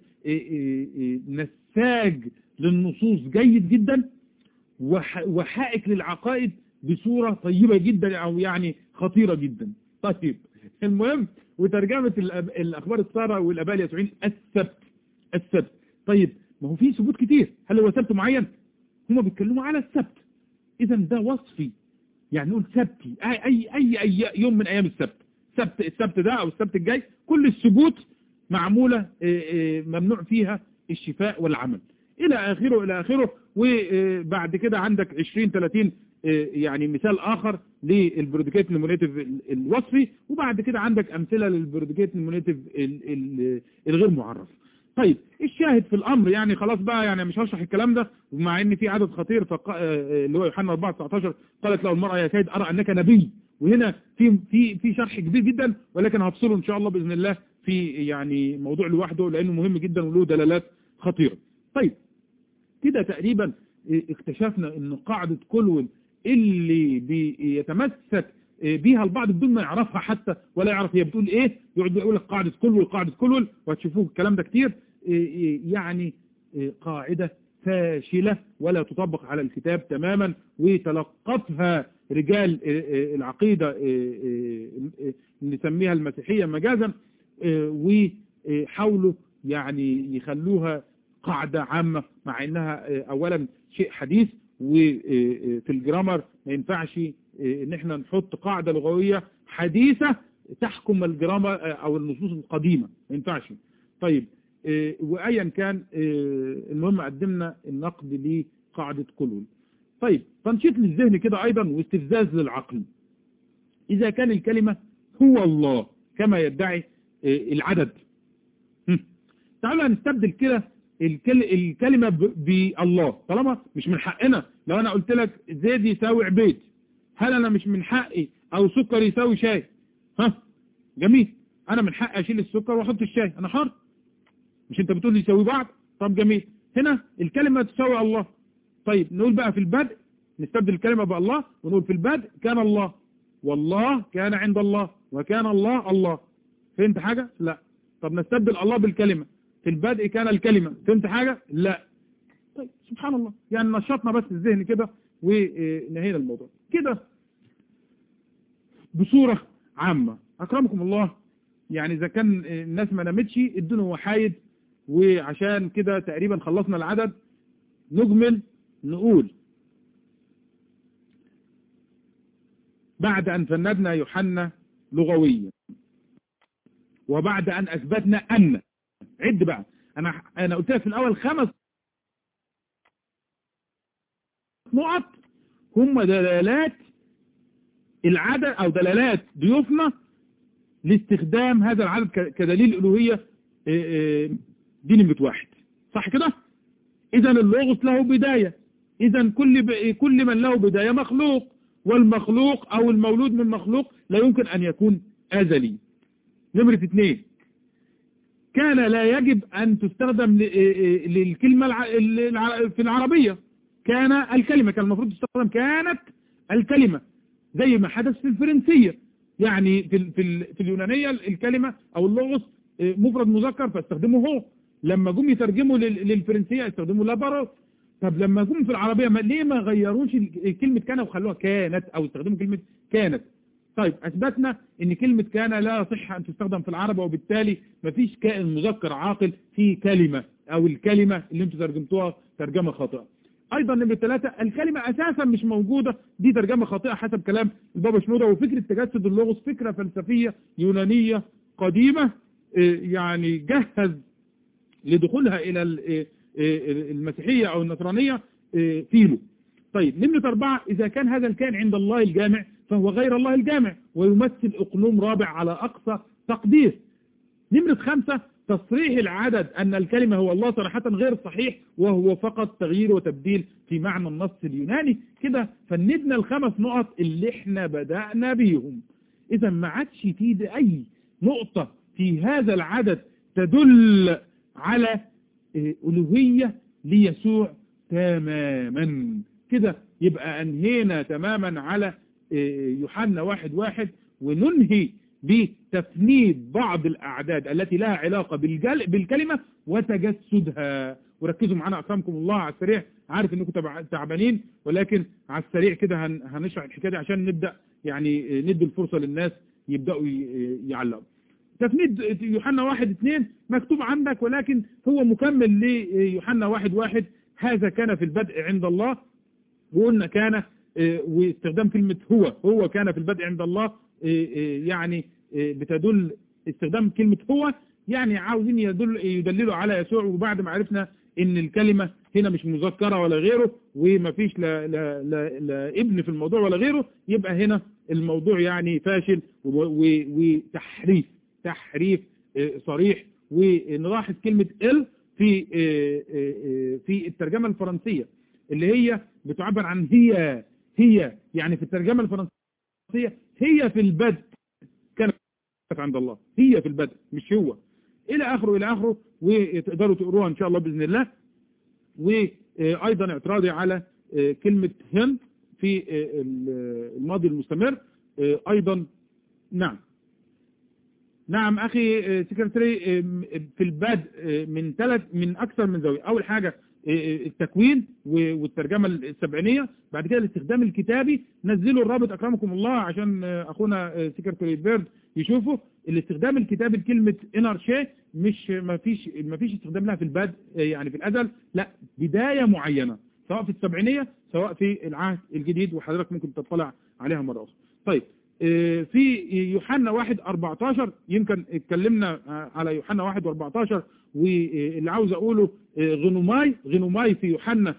نساج للنصوص جيد جدا وحائك للعقائد بصورة طيبة جدا او يعني خطيرة جدا طيب المهم وترجمة الأخبار السارة والأباء اليسوعين السبت السبت طيب ما هو في ثبوت كتير هل هو سبت معين هم بيتكلموا على السبت إذا ده وصفي يعني نقول سبتي أي, أي, أي, أي يوم من أيام السبت السبت, السبت ده أو السبت الجاي كل السبوت معمولة ممنوع فيها الشفاء والعمل إلى آخره إلى آخره وبعد كده عندك 20 30 يعني مثال آخر للبروديكيت المونيتيف الوصفي وبعد كده عندك أمثلة للبروديكيت المونيتيف الغير معرف طيب الشاهد في الأمر يعني خلاص بقى يعني مش هشرح الكلام ده ومع ان في عدد خطير فق... اللي هو يوحنا 4 19 قالت له المرأة يا سيد أرى أنك نبي وهنا في في في شرح كبير جدا ولكن هفصله إن شاء الله بإذن الله في يعني موضوع لوحده لأنه مهم جدا وله دلالات خطيرة طيب كده تقريبا اكتشفنا ان قاعدة كلون اللي بيتمسك بيها البعض بدون ما يعرفها حتى ولا يعرف هي بتقول ايه يقعد يقول لك قاعدة كلول قاعدة كلول وهتشوفوه الكلام ده كتير يعني قاعدة فاشلة ولا تطبق على الكتاب تماما وتلقتها رجال العقيدة نسميها المسيحية مجازا وحاولوا يعني يخلوها قاعدة عامة مع انها اولا شيء حديث وفي الجرامر ما ينفعش ان احنا نحط قاعدة لغوية حديثة تحكم الجرامر او النصوص القديمة ما ينفعش طيب وايا كان المهم قدمنا النقد لقاعدة كلول طيب تنشيط للذهن كده ايضا واستفزاز للعقل اذا كان الكلمة هو الله كما يدعي العدد تعالوا نستبدل كده الكل... الكلمة بالله طالما مش من حقنا لو انا قلت لك زيد يساوي عبيد هل انا مش من حقي او سكر يساوي شاي ها جميل انا من حقي اشيل السكر واحط الشاي انا حر مش انت بتقول لي يساوي بعض طب جميل هنا الكلمة تساوي الله طيب نقول بقى في البدء نستبدل الكلمة بالله ونقول في البدء كان الله والله كان عند الله وكان الله الله فهمت حاجة لا طب نستبدل الله بالكلمة في البدء كان الكلمة فهمت حاجة لا طيب سبحان الله يعني نشطنا بس الذهن كده ونهينا الموضوع كده بصورة عامة أكرمكم الله يعني إذا كان الناس ما نامتش ادونا وحايد وعشان كده تقريبا خلصنا العدد نجمل نقول بعد أن فندنا يوحنا لغويا وبعد أن أثبتنا أن عد بقى أنا أنا قلت لك في الأول خمس نقط هم دلالات العدد أو دلالات ضيوفنا لاستخدام هذا العدد كدليل الألوهية دي نمرة واحد صح كده إذا اللغز له بداية إذا كل ب... كل من له بداية مخلوق والمخلوق أو المولود من مخلوق لا يمكن أن يكون أزلي نمرة اثنين كان لا يجب أن تستخدم للكلمة في العربية كان الكلمة كان المفروض تستخدم كانت الكلمة زي ما حدث في الفرنسية يعني في, في, في اليونانية الكلمة أو اللغز مفرد مذكر فاستخدمه هو لما جم يترجموا للفرنسية استخدموا لابارو طب لما جم في العربية ما ليه ما غيروش كلمة كان وخلوها كانت أو استخدموا كلمة كانت طيب أثبتنا ان كلمة كان لا يصح أن تستخدم في العرب وبالتالي مفيش كائن مذكر عاقل في كلمة أو الكلمة اللي انتم ترجمتوها ترجمة خاطئة أيضا نمرة ثلاثة الكلمة أساسا مش موجودة دي ترجمة خاطئة حسب كلام البابا شنودة وفكرة تجسد اللغز فكرة فلسفية يونانية قديمة يعني جهز لدخولها إلى المسيحية أو النصرانية فيلو طيب نمرة أربعة إذا كان هذا الكائن عند الله الجامع فهو غير الله الجامع ويمثل أقلوم رابع على أقصى تقدير نمرة خمسة تصريح العدد أن الكلمة هو الله صراحة غير صحيح وهو فقط تغيير وتبديل في معنى النص اليوناني كده فندنا الخمس نقط اللي احنا بدأنا بيهم إذا ما عادش في أي نقطة في هذا العدد تدل على ألوهية ليسوع تماما كده يبقى أنهينا تماما على يوحنا واحد واحد وننهي بتفنيد بعض الأعداد التي لها علاقة بالكلمة وتجسدها وركزوا معنا أكرمكم الله على السريع عارف انكم تعبانين ولكن على السريع كده هنشرح الحكاية دي عشان نبدأ يعني ندي الفرصة للناس يبدأوا يعلقوا تفنيد يوحنا واحد اثنين مكتوب عندك ولكن هو مكمل ليوحنا واحد واحد هذا كان في البدء عند الله وقلنا كان واستخدام كلمة هو هو كان في البدء عند الله يعني بتدل استخدام كلمة هو يعني عاوزين يدل يدللوا على يسوع وبعد ما عرفنا ان الكلمة هنا مش مذكرة ولا غيره وما فيش لا, لا, لا, لا ابن في الموضوع ولا غيره يبقى هنا الموضوع يعني فاشل وتحريف تحريف صريح ونلاحظ كلمة ال في في الترجمة الفرنسية اللي هي بتعبر عن هي هي يعني في الترجمة الفرنسية هي في البدء كانت عند الله هي في البدء مش هو إلى آخره إلى آخره وتقدروا تقروها إن شاء الله بإذن الله وأيضا اعتراضي على كلمة هن في الماضي المستمر أيضا نعم نعم أخي سكرتري في البدء من ثلاث من أكثر من زاوية أول حاجة التكوين والترجمة السبعينية بعد كده الاستخدام الكتابي نزلوا الرابط أكرمكم الله عشان أخونا سكرتري بيرد يشوفوا الاستخدام الكتابي لكلمة انارشي مش ما فيش ما فيش استخدام لها في البدء يعني في الأزل لا بداية معينة سواء في السبعينية سواء في العهد الجديد وحضرتك ممكن تطلع عليها مرة أخرى طيب في يوحنا 1 14 يمكن اتكلمنا على يوحنا 1 و14 واللي عاوز اقوله غنوماي غنوماي في يوحنا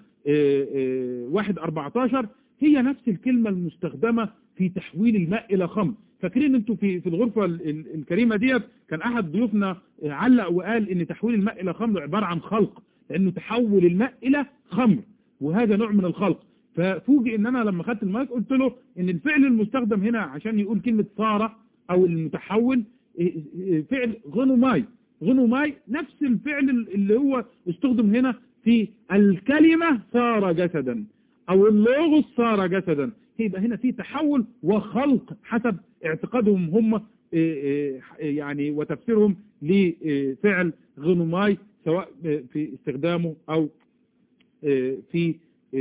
1 14 هي نفس الكلمة المستخدمة في تحويل الماء الى خمر فاكرين انتوا في في الغرفة الكريمة ديت كان احد ضيوفنا علق وقال ان تحويل الماء الى خمر عبارة عن خلق لانه تحول الماء الى خمر وهذا نوع من الخلق ففوجئ ان انا لما خدت المايك قلت له ان الفعل المستخدم هنا عشان يقول كلمة صارة او المتحول فعل غنوماي غنوماي نفس الفعل اللي هو استخدم هنا في الكلمة صار جسدا او اللغز صار جسدا يبقى هنا في تحول وخلق حسب اعتقادهم هم يعني وتفسيرهم لفعل غنوماي سواء في استخدامه او في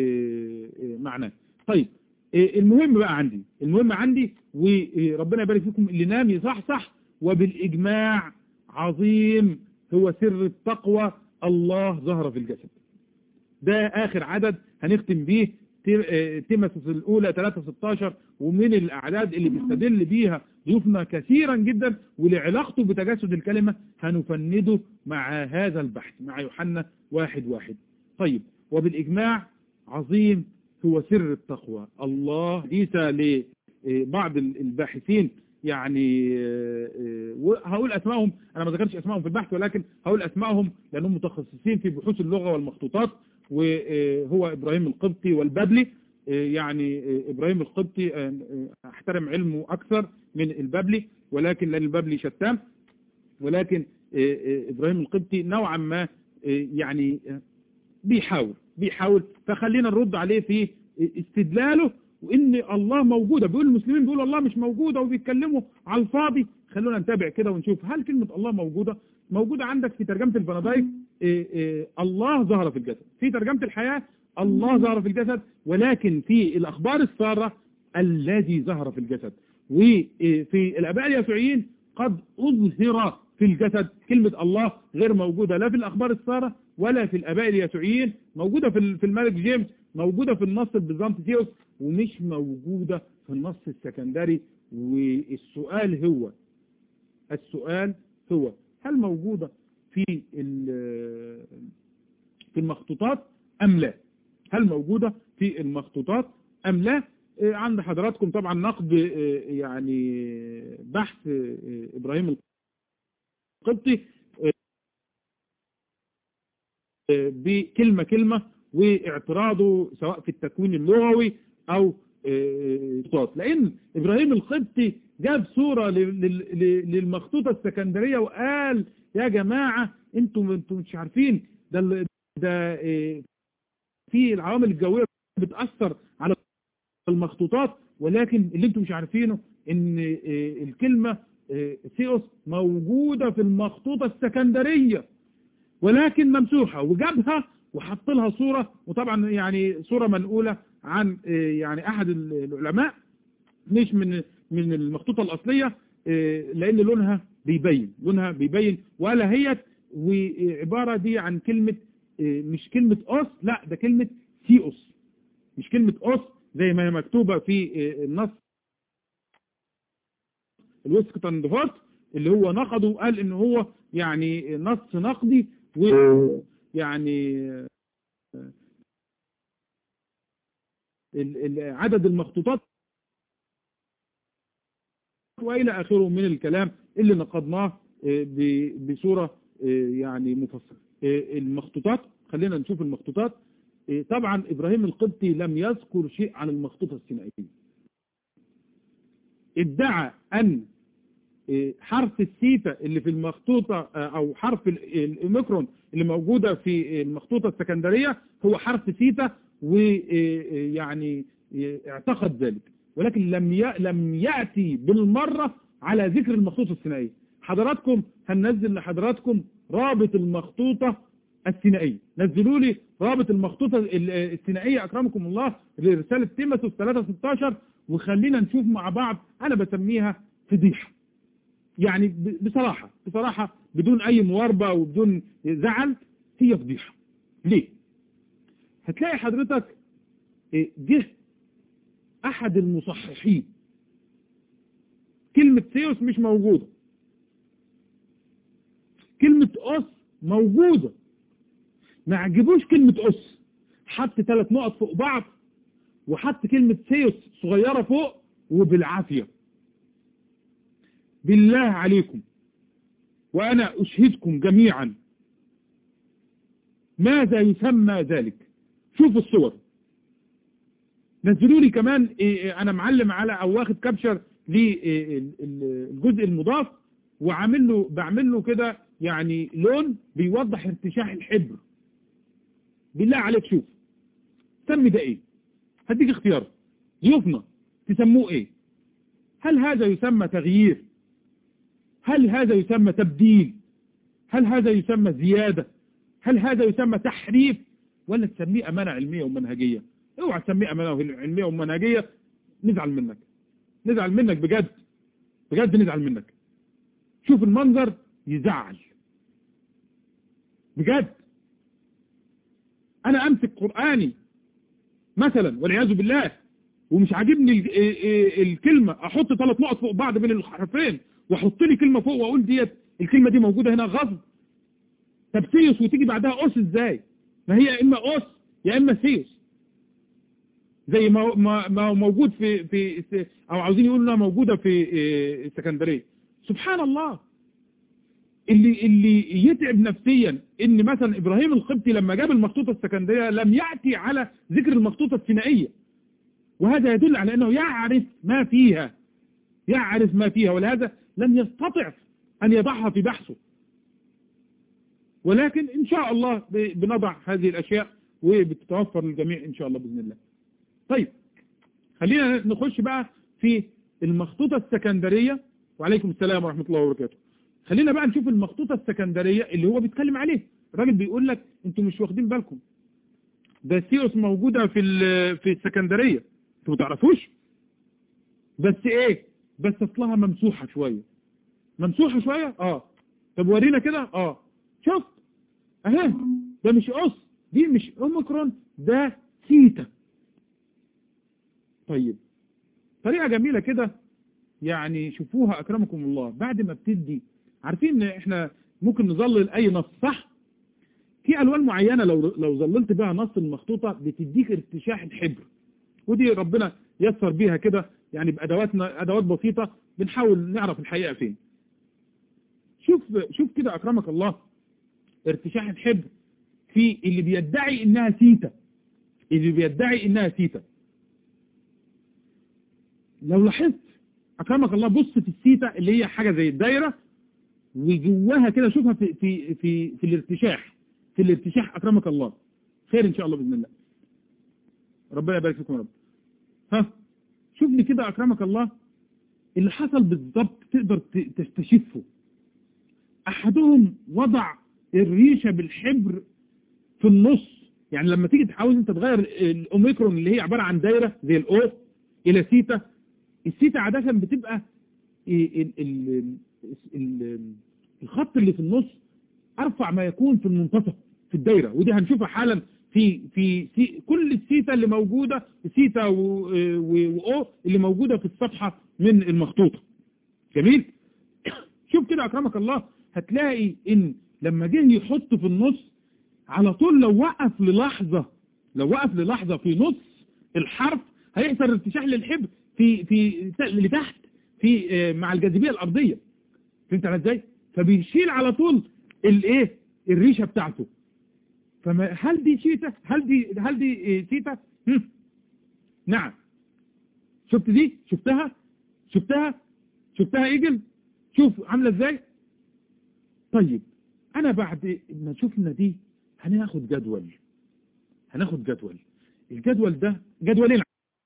معناه طيب المهم بقى عندي المهم عندي وربنا يبارك فيكم اللي نام يصحصح وبالإجماع عظيم هو سر التقوى الله ظهر في الجسد ده آخر عدد هنختم بيه تيمسس الأولى 3-16 ومن الأعداد اللي بيستدل بيها ضيوفنا كثيرا جدا ولعلاقته بتجسد الكلمة هنفنده مع هذا البحث مع يوحنا واحد واحد طيب وبالإجماع عظيم هو سر التقوى الله ليس لبعض الباحثين يعني هقول أسمائهم أنا ما ذكرتش أسمائهم في البحث ولكن هقول أسمائهم لأنهم متخصصين في بحوث اللغة والمخطوطات وهو إبراهيم القبطي والبابلي يعني إبراهيم القبطي أحترم علمه أكثر من البابلي ولكن لأن البابلي شتام ولكن إبراهيم القبطي نوعا ما يعني بيحاول بيحاول فخلينا نرد عليه في استدلاله وان الله موجودة بيقول المسلمين بيقولوا الله مش موجودة وبيتكلموا على الفاضي خلونا نتابع كده ونشوف هل كلمة الله موجودة موجودة عندك في ترجمة البنادايك الله ظهر في الجسد في ترجمة الحياة الله ظهر في الجسد ولكن في الأخبار السارة الذي ظهر في الجسد وفي الأباء اليسوعيين قد أظهر في الجسد كلمة الله غير موجودة لا في الأخبار السارة ولا في الأباء اليسوعيين موجودة في الملك جيمس موجودة في النص البيزنطيوس ومش موجودة في النص السكندري والسؤال هو السؤال هو هل موجودة في في المخطوطات أم لا هل موجودة في المخطوطات أم لا عند حضراتكم طبعا نقد يعني بحث إبراهيم القبطي بكلمة كلمة واعتراضه سواء في التكوين اللغوي او خطوط لان ابراهيم القبطي جاب صورة للمخطوطة السكندرية وقال يا جماعة انتم انتم مش عارفين ده ده في العوامل الجوية بتأثر على المخطوطات ولكن اللي انتم مش عارفينه ان الكلمة سيوس موجودة في المخطوطة السكندرية ولكن ممسوحة وجابها وحط لها صورة وطبعا يعني صورة منقولة عن يعني احد العلماء مش من من المخطوطة الاصلية لان لونها بيبين لونها بيبين ولا هي وعبارة دي عن كلمة مش كلمة اوس لا ده كلمة سيوس مش كلمة اوس زي ما هي مكتوبة في النص الوسكتندهوت اللي هو نقده وقال ان هو يعني نص نقدي ويعني عدد المخطوطات وإلى آخره من الكلام اللي نقدناه بصورة يعني مفصلة المخطوطات خلينا نشوف المخطوطات طبعا إبراهيم القبطي لم يذكر شيء عن المخطوطة السينائية ادعى أن حرف السيتا اللي في المخطوطة أو حرف الإوميكرون اللي موجودة في المخطوطة السكندرية هو حرف سيتا ويعني اعتقد ذلك ولكن لم لم يأتي بالمرة على ذكر المخطوطة السينائية حضراتكم هننزل لحضراتكم رابط المخطوطة السينائية نزلوا لي رابط المخطوطة السينائية أكرمكم الله لرسالة تيموثاوس 316 وخلينا نشوف مع بعض أنا بسميها فضيحة يعني بصراحة بصراحة بدون أي مواربة وبدون زعل هي فضيحة ليه هتلاقي حضرتك جه أحد المصححين كلمة سيوس مش موجودة كلمة أس موجودة ما عجبوش كلمة أس حط ثلاث نقط فوق بعض وحط كلمة سيوس صغيرة فوق وبالعافية بالله عليكم وأنا أشهدكم جميعا ماذا يسمى ذلك شوفوا الصور نزلوا لي كمان انا معلم على او واخد كابشر للجزء المضاف وعامل له بعمل له كده يعني لون بيوضح ارتشاح الحبر بالله عليك شوف سمي ده ايه هديك اختيار ضيوفنا تسموه ايه هل هذا يسمى تغيير هل هذا يسمى تبديل هل هذا يسمى زيادة هل هذا يسمى تحريف ولا تسميه أمانة علمية ومنهجية اوعى تسميه أمانة علمية ومنهجية نزعل منك نزعل منك بجد بجد نزعل منك شوف المنظر يزعل بجد انا امسك قرآني مثلا والعياذ بالله ومش عاجبني الكلمة احط ثلاث نقط فوق بعض بين الحرفين واحط لي كلمة فوق واقول ديت الكلمة دي موجودة هنا غصب طب سيوس وتيجي بعدها اس ازاي ما هي يا اما اس يا اما سيوس زي ما ما هو موجود في في او عاوزين يقولوا انها موجودة في السكندرية سبحان الله اللي اللي يتعب نفسيا ان مثلا ابراهيم القبطي لما جاب المخطوطة السكندرية لم يأتي على ذكر المخطوطة السينائية وهذا يدل على انه يعرف ما فيها يعرف ما فيها ولهذا لم يستطع ان يضعها في بحثه ولكن ان شاء الله بنضع هذه الاشياء وبتتوفر للجميع ان شاء الله باذن الله طيب خلينا نخش بقى في المخطوطة السكندرية وعليكم السلام ورحمة الله وبركاته خلينا بقى نشوف المخطوطة السكندرية اللي هو بيتكلم عليه الراجل بيقول لك انتوا مش واخدين بالكم ده سيوس موجودة في في السكندرية انتوا ما تعرفوش بس ايه بس اصلها ممسوحة شوية ممسوحة شوية اه طب ورينا كده اه شوف اهي ده مش اس دي مش اوميكرون ده سيتا طيب طريقة جميلة كده يعني شوفوها اكرمكم الله بعد ما بتدي عارفين ان احنا ممكن نظلل اي نص صح في الوان معينة لو لو ظللت بها نص المخطوطة بتديك ارتشاح الحبر ودي ربنا يسر بيها كده يعني بادواتنا ادوات بسيطة بنحاول نعرف الحقيقة فين شوف شوف كده اكرمك الله ارتشاح الحبر في اللي بيدعي انها سيتا اللي بيدعي انها سيتا لو لاحظت اكرمك الله بص في السيتا اللي هي حاجة زي الدايرة وجواها كده شوفها في في في في الارتشاح في الارتشاح اكرمك الله خير ان شاء الله باذن الله ربنا يبارك فيكم يا رب ها شوف لي كده اكرمك الله اللي حصل بالضبط تقدر تستشفه احدهم وضع الريشة بالحبر في النص يعني لما تيجي تحاول انت تغير الاوميكرون اللي هي عبارة عن دايرة زي الاو الى سيتا السيتا عادة بتبقى ال ال ال الخط اللي في النص ارفع ما يكون في المنتصف في الدايرة ودي هنشوفها حالا في في سي كل السيتا اللي موجودة سيتا وأو اللي موجودة في الصفحة من المخطوطة جميل شوف كده أكرمك الله هتلاقي إن لما جه يحط في النص على طول لو وقف للحظة لو وقف للحظة في نص الحرف هيحصل ارتشاح للحبر في في لتحت في مع الجاذبية الأرضية فهمت على ازاي فبيشيل على طول الايه الريشة بتاعته فما هل دي شيتا هل دي هل دي سيتا هم. نعم شفت دي شفتها شفتها شفتها ايجل شوف عامله ازاي طيب انا بعد ما شفنا دي هناخد جدول هناخد جدول الجدول ده جدولين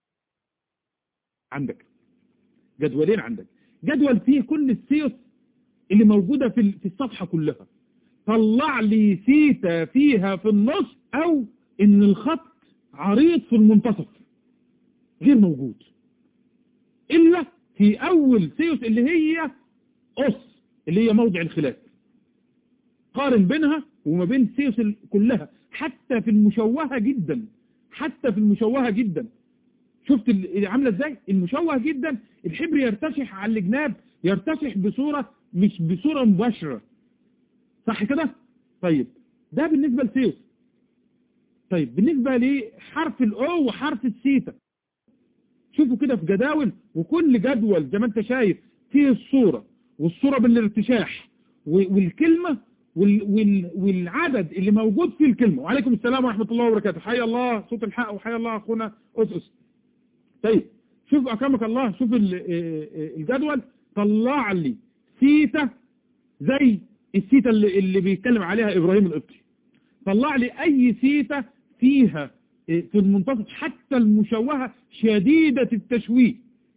عندك جدولين عندك جدول فيه كل السيوس اللي موجودة في في الصفحة كلها طلع لي سيتا فيها في النص او ان الخط عريض في المنتصف غير موجود الا في اول سيوس اللي هي اس اللي هي موضع الخلاف قارن بينها وما بين سيوس كلها حتى في المشوهة جدا حتى في المشوهة جدا شفت عاملة ازاي المشوه جدا الحبر يرتشح على الجناب يرتشح بصورة مش بصورة مباشرة صح كده طيب ده بالنسبة لسيوس طيب بالنسبة لحرف الاو وحرف السيتا شوفوا كده في جداول وكل جدول زي ما انت شايف فيه الصورة والصورة بالارتشاح والكلمة وال وال والعدد اللي موجود في الكلمة وعليكم السلام ورحمة الله وبركاته حي الله صوت الحق وحي الله أخونا أسس طيب شوف أكرمك الله شوف الجدول طلع لي سيتا زي السيتا اللي, اللي بيتكلم عليها إبراهيم القبطي طلع لي أي سيتا فيها في المنتصف حتى المشوهة شديدة التشويه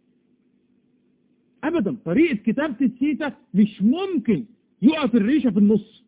أبدا طريقة كتابة السيتا مش ممكن يقف الريشة في النص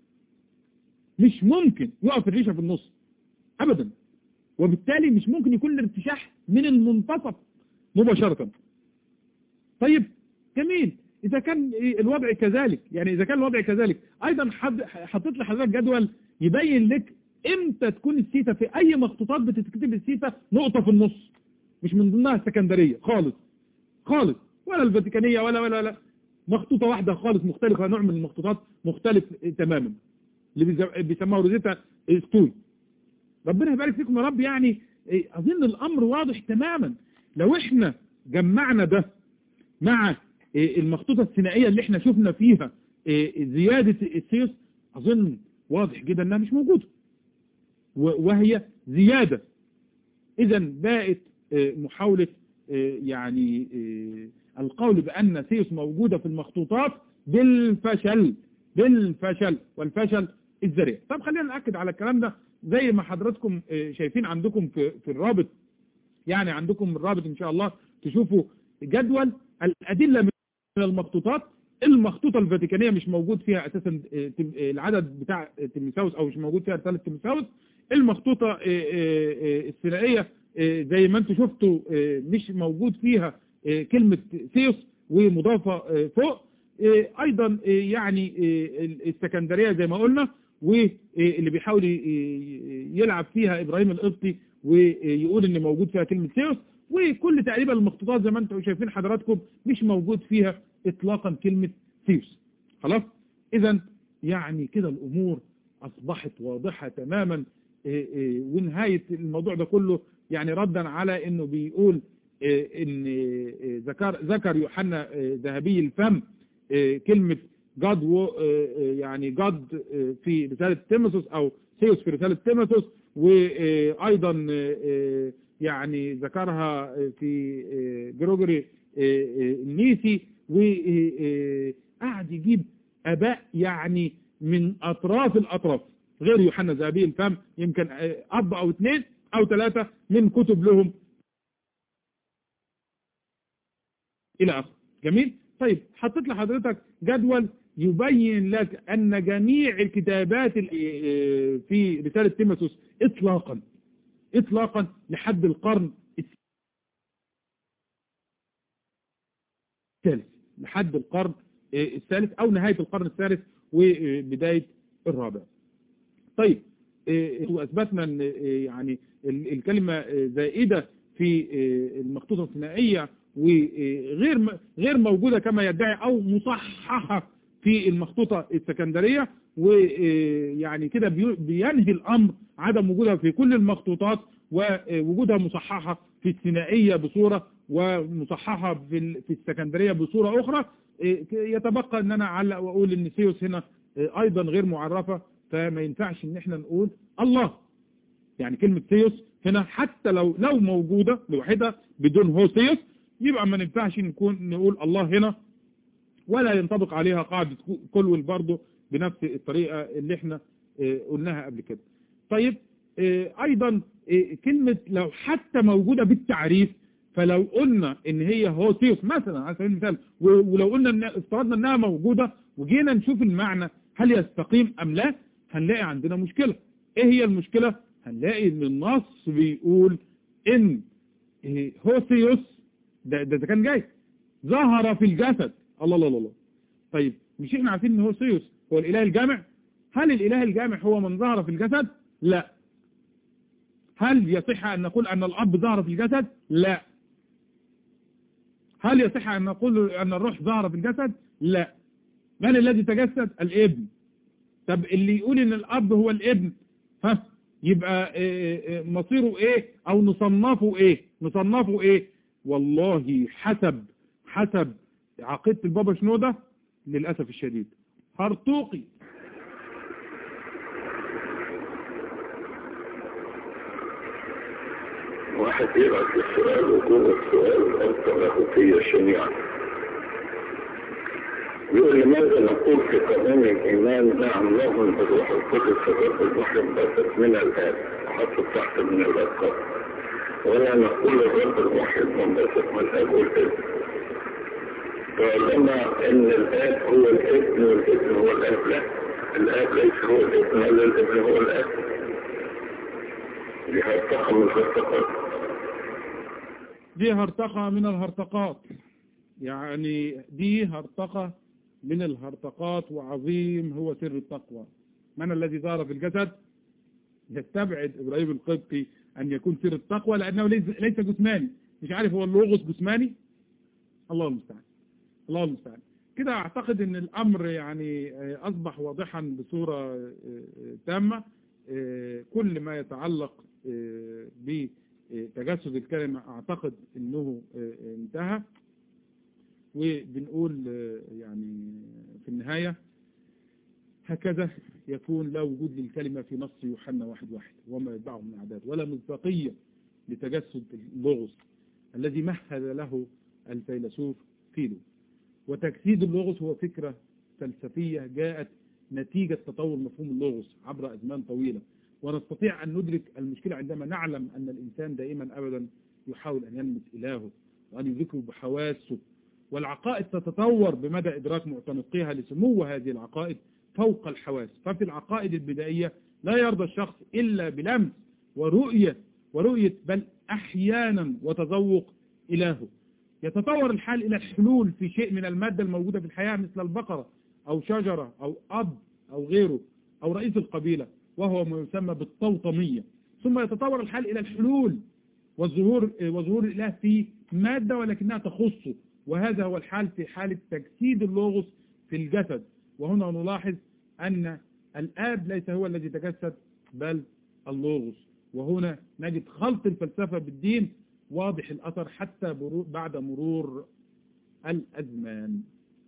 مش ممكن يقف الريشة في النص أبدا وبالتالي مش ممكن يكون الارتشاح من المنتصف مباشرة طيب جميل إذا كان الوضع كذلك يعني إذا كان الوضع كذلك أيضا حطيت لحضرتك جدول يبين لك إمتى تكون السيتا في أي مخطوطات بتتكتب السيتا نقطة في النص مش من ضمنها السكندرية خالص خالص ولا الفاتيكانية ولا ولا ولا مخطوطة واحدة خالص مختلفة نوع من المخطوطات مختلف تماما اللي بيسموها روزيتا ستون ربنا يبارك فيكم يا رب يعني أظن الأمر واضح تماما لو احنا جمعنا ده مع المخطوطة الثنائية اللي احنا شفنا فيها زيادة السيوس أظن واضح جدا أنها مش موجودة وهي زيادة إذا بقت محاولة يعني القول بأن سيوس موجودة في المخطوطات بالفشل بالفشل والفشل الذريع طب خلينا نأكد على الكلام ده زي ما حضراتكم شايفين عندكم في, في الرابط يعني عندكم الرابط ان شاء الله تشوفوا جدول الأدلة من المخطوطات المخطوطة الفاتيكانية مش موجود فيها أساسا العدد بتاع تيمساوس أو مش موجود فيها رسالة تيمساوس المخطوطة الثنائية زي ما انتم شفتوا مش موجود فيها كلمة سيوس ومضافة فوق ايضا يعني السكندرية زي ما قلنا واللي بيحاول يلعب فيها ابراهيم القبطي ويقول ان موجود فيها كلمة سيوس وكل تقريبا المخطوطات زي ما انتم شايفين حضراتكم مش موجود فيها اطلاقا كلمة سيوس خلاص اذا يعني كده الامور اصبحت واضحة تماما ونهاية الموضوع ده كله يعني ردا على انه بيقول ان ذكر ذكر يوحنا ذهبي الفم كلمة جاد يعني جاد في رسالة تيموثوس او سيوس في رسالة تيموثوس وايضا يعني ذكرها في جروجري النيسي وقعد يجيب اباء يعني من اطراف الاطراف غير يوحنا ذهبي الفم يمكن اب او اثنين او ثلاثة من كتب لهم الى اخره جميل طيب حطيت لحضرتك جدول يبين لك ان جميع الكتابات في رسالة تيموثوس اطلاقا اطلاقا لحد القرن الثالث لحد القرن الثالث او نهاية القرن الثالث وبداية الرابع طيب وأثبتنا أن يعني الكلمة زائدة في المخطوطة الثنائية وغير غير موجودة كما يدعي أو مصححة في المخطوطة السكندرية ويعني كده بينهي الأمر عدم وجودها في كل المخطوطات ووجودها مصححة في الثنائية بصورة ومصححة في في السكندرية بصورة أخرى يتبقى أن أنا أعلق وأقول أن سيوس هنا أيضا غير معرفة فما ينفعش أن احنا نقول الله يعني كلمة سيوس هنا حتى لو لو موجودة لوحدها بدون هوسيوس يبقى ما ينفعش نكون نقول الله هنا ولا ينطبق عليها قاعدة كل برضه بنفس الطريقة اللي احنا قلناها قبل كده طيب ايضا كلمة لو حتى موجودة بالتعريف فلو قلنا ان هي هوسيوس مثلا على سبيل المثال ولو قلنا ان افترضنا انها موجودة وجينا نشوف المعنى هل يستقيم ام لا هنلاقي عندنا مشكلة ايه هي المشكلة هنلاقي ان النص بيقول ان هوسيوس ده ده كان جاي ظهر في الجسد الله الله الله طيب مش احنا عارفين ان هوسيوس هو الاله الجامع هل الاله الجامع هو من ظهر في الجسد لا هل يصح ان نقول ان الاب ظهر في الجسد لا هل يصح ان نقول ان الروح ظهر في الجسد لا من الذي تجسد الابن طب اللي يقول ان الاب هو الابن ها يبقى مصيره ايه او نصنفه ايه نصنفه ايه والله حسب حسب عقيدة البابا شنودة للأسف الشديد هرطوقي واحد يبعث السؤال وجوه السؤال أنت لاهوتية شنيعة يقول لماذا نقول في قانون الإيمان نعم نؤمن بالروح القدس الرب المحب بثت من الآب وحط تحت من الأذكار ولا نقول الرب المحب منبثق من الآب والابن طالما ان الاب هو الابن والابن هو الاب لا الاب ليس هو الابن ولا الابن هو الاب دي هرطقة من الهرطقات دي هرطقة من الهرطقات يعني دي هرطقة من الهرطقات وعظيم هو سر التقوى من الذي ظهر في الجسد يستبعد إبراهيم القبطي أن يكون سر التقوى لأنه ليس جسماني مش عارف هو اللوغوس جسماني الله المستعان الله المستعان كده اعتقد ان الامر يعني اصبح واضحا بصورة تامة كل ما يتعلق بتجسد الكلمة اعتقد انه انتهى وبنقول يعني في النهاية هكذا يكون لا وجود للكلمة في نص يوحنا واحد واحد وما يتبعه من أعداد ولا مصداقية لتجسد اللغز الذي مهد له الفيلسوف فيلو وتجسيد اللغز هو فكرة فلسفية جاءت نتيجة تطور مفهوم اللغز عبر أزمان طويلة ونستطيع أن ندرك المشكلة عندما نعلم أن الإنسان دائما أبدا يحاول أن يلمس إلهه وأن يدركه بحواسه والعقائد تتطور بمدى إدراك معتنقيها لسمو هذه العقائد فوق الحواس ففي العقائد البدائية لا يرضى الشخص إلا بلمس ورؤية ورؤية بل أحيانا وتذوق إلهه يتطور الحال إلى الحلول في شيء من المادة الموجودة في الحياة مثل البقرة أو شجرة أو أب أو غيره أو رئيس القبيلة وهو ما يسمى بالطوطمية ثم يتطور الحال إلى الحلول والظهور وظهور الإله في مادة ولكنها تخصه وهذا هو الحال في حالة تجسيد اللوغوس في الجسد وهنا نلاحظ أن الآب ليس هو الذي تجسد بل اللوغوس وهنا نجد خلط الفلسفة بالدين واضح الأثر حتى بعد مرور الأزمان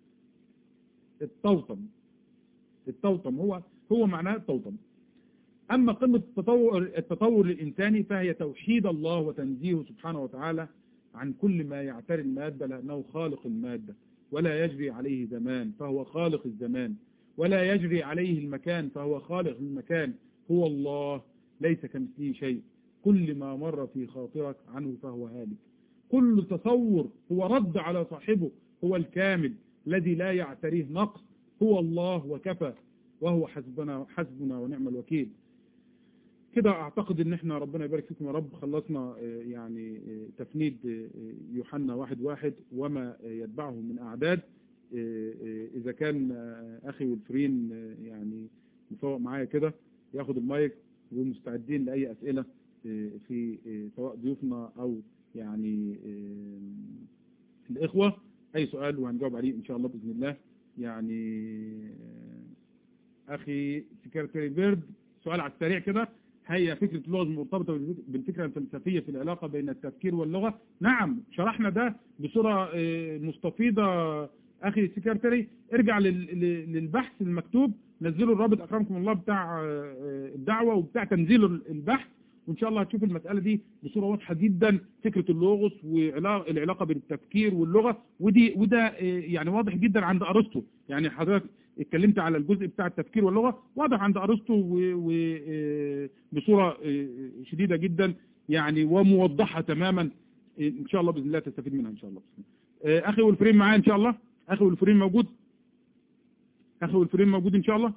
التوطم التوطم هو هو معناه التوطم أما قمة التطور, التطور الإنساني فهي توحيد الله وتنزيهه سبحانه وتعالى عن كل ما يعتري المادة لأنه خالق المادة ولا يجري عليه زمان فهو خالق الزمان ولا يجري عليه المكان فهو خالق المكان هو الله ليس كمثله شيء كل ما مر في خاطرك عنه فهو هالك كل تصور هو رد على صاحبه هو الكامل الذي لا يعتريه نقص هو الله وكفى وهو حسبنا حسبنا ونعم الوكيل كده اعتقد ان احنا ربنا يبارك فيكم يا رب خلصنا يعني تفنيد يوحنا واحد واحد وما يتبعه من اعداد اذا كان اخي والفرين يعني مفوق معايا كده ياخد المايك ومستعدين لأي أسئلة آه، في آه، سواء ضيوفنا أو يعني آه، الإخوة أي سؤال وهنجاوب عليه إن شاء الله بإذن الله يعني آه، أخي سكرتري بيرد سؤال على السريع كده هي فكرة اللغة المرتبطة بالفكرة الفلسفية في العلاقة بين التفكير واللغة نعم شرحنا ده بصورة آه، مستفيضة أخي السكرتري ارجع لل- لل- للبحث المكتوب نزلوا الرابط أكرمكم الله بتاع آه، الدعوة وبتاع تنزيل البحث وإن شاء الله هتشوف المسألة دي بصورة واضحة جدا فكرة اللغز والعلاقة بين التفكير واللغة ودي وده آه، يعني واضح جدا عند أرسطو يعني حضرتك اتكلمت على الجزء بتاع التفكير واللغة واضح عند أرسطو و- و- آه، بصورة آه، شديدة جدا يعني وموضحة تماما آه، إن شاء الله بإذن الله تستفيد منها إن شاء الله آه، أخي والفريم معايا إن شاء الله أخي والفريم موجود أخي والفريم موجود إن شاء الله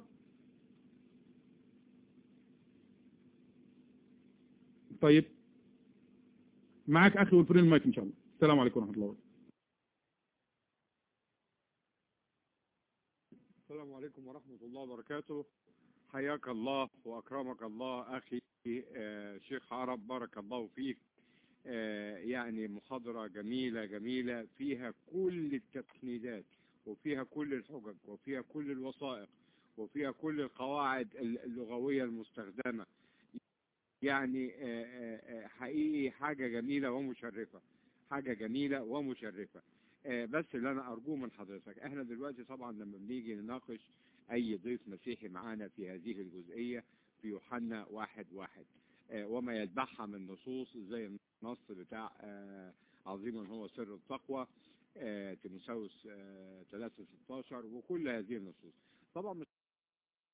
طيب معاك أخي والفريم المايك إن شاء الله السلام عليكم ورحمة الله وبركاته السلام عليكم ورحمة الله وبركاته حياك الله وأكرمك الله أخي آه، شيخ عرب بارك الله فيك آه، يعني محاضرة جميلة جميلة فيها كل التقنيدات وفيها كل الحجج وفيها كل الوثائق وفيها كل القواعد اللغوية المستخدمة يعني آه، آه، آه، حقيقي حاجة جميلة ومشرفة حاجة جميلة ومشرفة آه، بس اللي انا ارجوه من حضرتك احنا دلوقتي طبعا لما بنيجي نناقش اي ضيف مسيحي معانا في هذه الجزئية في يوحنا واحد واحد آه، وما يتبعها من نصوص زي النص بتاع آه، عظيما هو سر التقوى آه، تيموثاوس 3 16 وكل هذه النصوص طبعا مش